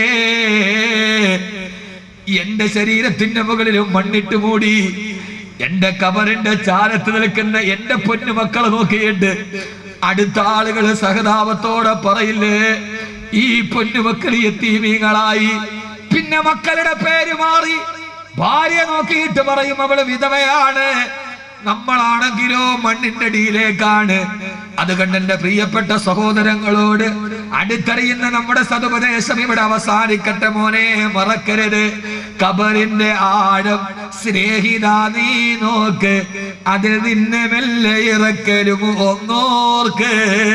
എന്റെ ശരീരത്തിന്റെ മുകളിലും മണ്ണിട്ട് മൂടി എന്റെ കബറിന്റെ ചാരത്ത് നിൽക്കുന്ന എന്റെ പൊന്നു മക്കളെ നോക്കിയിട്ട് അടുത്ത ആളുകൾ സഹതാപത്തോടെ പറയില്ലേ ഈ പൊന്നു മക്കൾ എത്തീമീങ്ങളായി പിന്നെ മക്കളുടെ പേര് മാറി ഭാര്യ നോക്കിയിട്ട് പറയും അവള് വിധവയാണ് നമ്മളാണെങ്കിലോ മണ്ണിന്റെ അടിയിലേക്കാണ് അത് കണ്ട് എന്റെ പ്രിയപ്പെട്ട സഹോദരങ്ങളോട് അടുത്തറിയുന്ന നമ്മുടെ സതുപദേശം ഇവിടെ അവസാനിക്കട്ടെ മോനെ മറക്കരുത് കബറിന്റെ ആഴം സ്നേഹിത നീ നോക്ക് അതിൽ നിന്നെ മെല്ലെ ഇറക്കലും ഒന്നോർക്ക്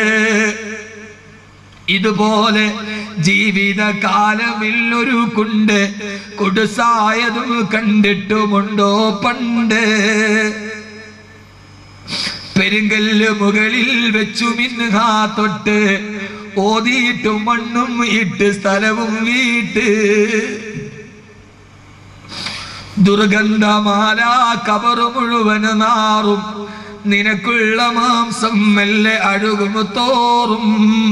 ഇതുപോലെ ജീവിതകാലമിൽ ഒരു കുണ്ട് കുടുസായതും കണ്ടിട്ടുമുണ്ടോ പണ്ട് പെരുങ്കല്ല് മുകളിൽ വെച്ചു മിന്നുകാ തൊട്ട് ഓതിയിട്ടും മണ്ണും ഇട്ട് സ്ഥലവും വീട്ട് ദുർഗന്ധമാല കബറ് മുഴുവൻ നാറും നിനക്കുള്ള മാംസം മെല്ലെ അഴുകും തോറും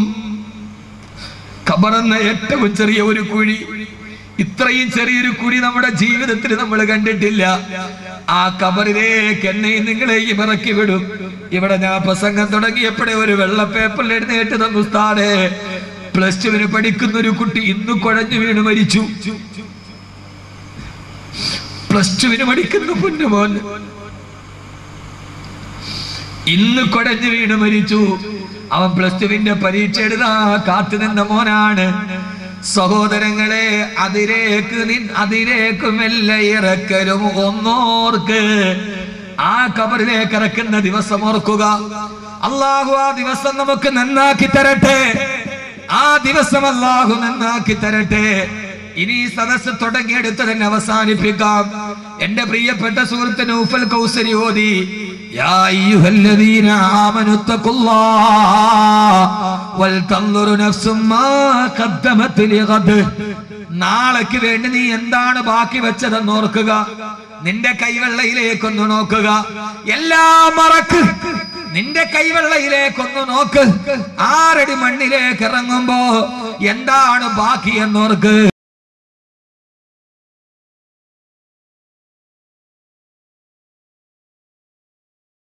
ഖബറെന്ന ഏറ്റവും ചെറിയ ഒരു കുഴി ഇത്രയും ചെറിയൊരു കുഴി നമ്മുടെ ജീവിതത്തിൽ നമ്മൾ കണ്ടിട്ടില്ല ആ കബറിലേക്ക് എന്നെയും നിങ്ങളെയും ഇറക്കി വിടും ഇവിടെ ഞാൻ പ്രസംഗം തുടങ്ങിയപ്പോഴേ ഒരു വെള്ള പേപ്പറിൽ എഴുന്നേറ്റ് തന്നു സ്ഥാനെ പ്ലസ് ടുവിന് പഠിക്കുന്ന ഒരു കുട്ടി ഇന്ന് കുഴഞ്ഞു വീണ് മരിച്ചു പ്ലസ് ടുവിന് പഠിക്കുന്ന പൊന്നുമോൻ ഇന്ന് കുടഞ്ഞു വീണ് മരിച്ചു അവൻ പ്ലസ് ടുവിന്റെ പരീക്ഷ എഴുതാ കാത്തു നിന്ന മോനാണ് സഹോദരങ്ങളെ അതിരേക്ക് നിൻ അതിരേക്ക് മെല്ലെ ഇറക്കലും ഒന്നോർക്ക് ആ കബറിലേക്ക് ഇറക്കുന്ന ദിവസം ഓർക്കുക അള്ളാഹു ആ ദിവസം നമുക്ക് നന്നാക്കി തരട്ടെ ആ ദിവസം അള്ളാഹു നന്നാക്കി തരട്ടെ ഇനി ഈ സദസ്സ് തുടങ്ങിയെടുത്ത് തന്നെ അവസാനിപ്പിക്കാം എന്റെ പ്രിയപ്പെട്ട സുഹൃത്ത് നൗഫൽ കൗസരി ഓതി യാ അയ്യുഹല്ലദീന ആമനു തഖുല്ലാഹ് വൽതൻദുറു നഫ്സും മാ ഖദ്ദമത് ലിഗദ് നാളേക്ക് വേണ്ടി നീ എന്താണ് ബാക്കി വെച്ചതെന്ന് ഓർക്കുക നിന്റെ കൈവെള്ളയിലേക്കൊന്ന് നോക്കുക എല്ലാം മറക്ക് നിന്റെ കൈവെള്ളയിലേക്കൊന്ന് നോക്ക് ആറടി മണ്ണിലേക്ക് ഇറങ്ങുമ്പോ എന്താണ് ബാക്കി എന്നോർക്ക്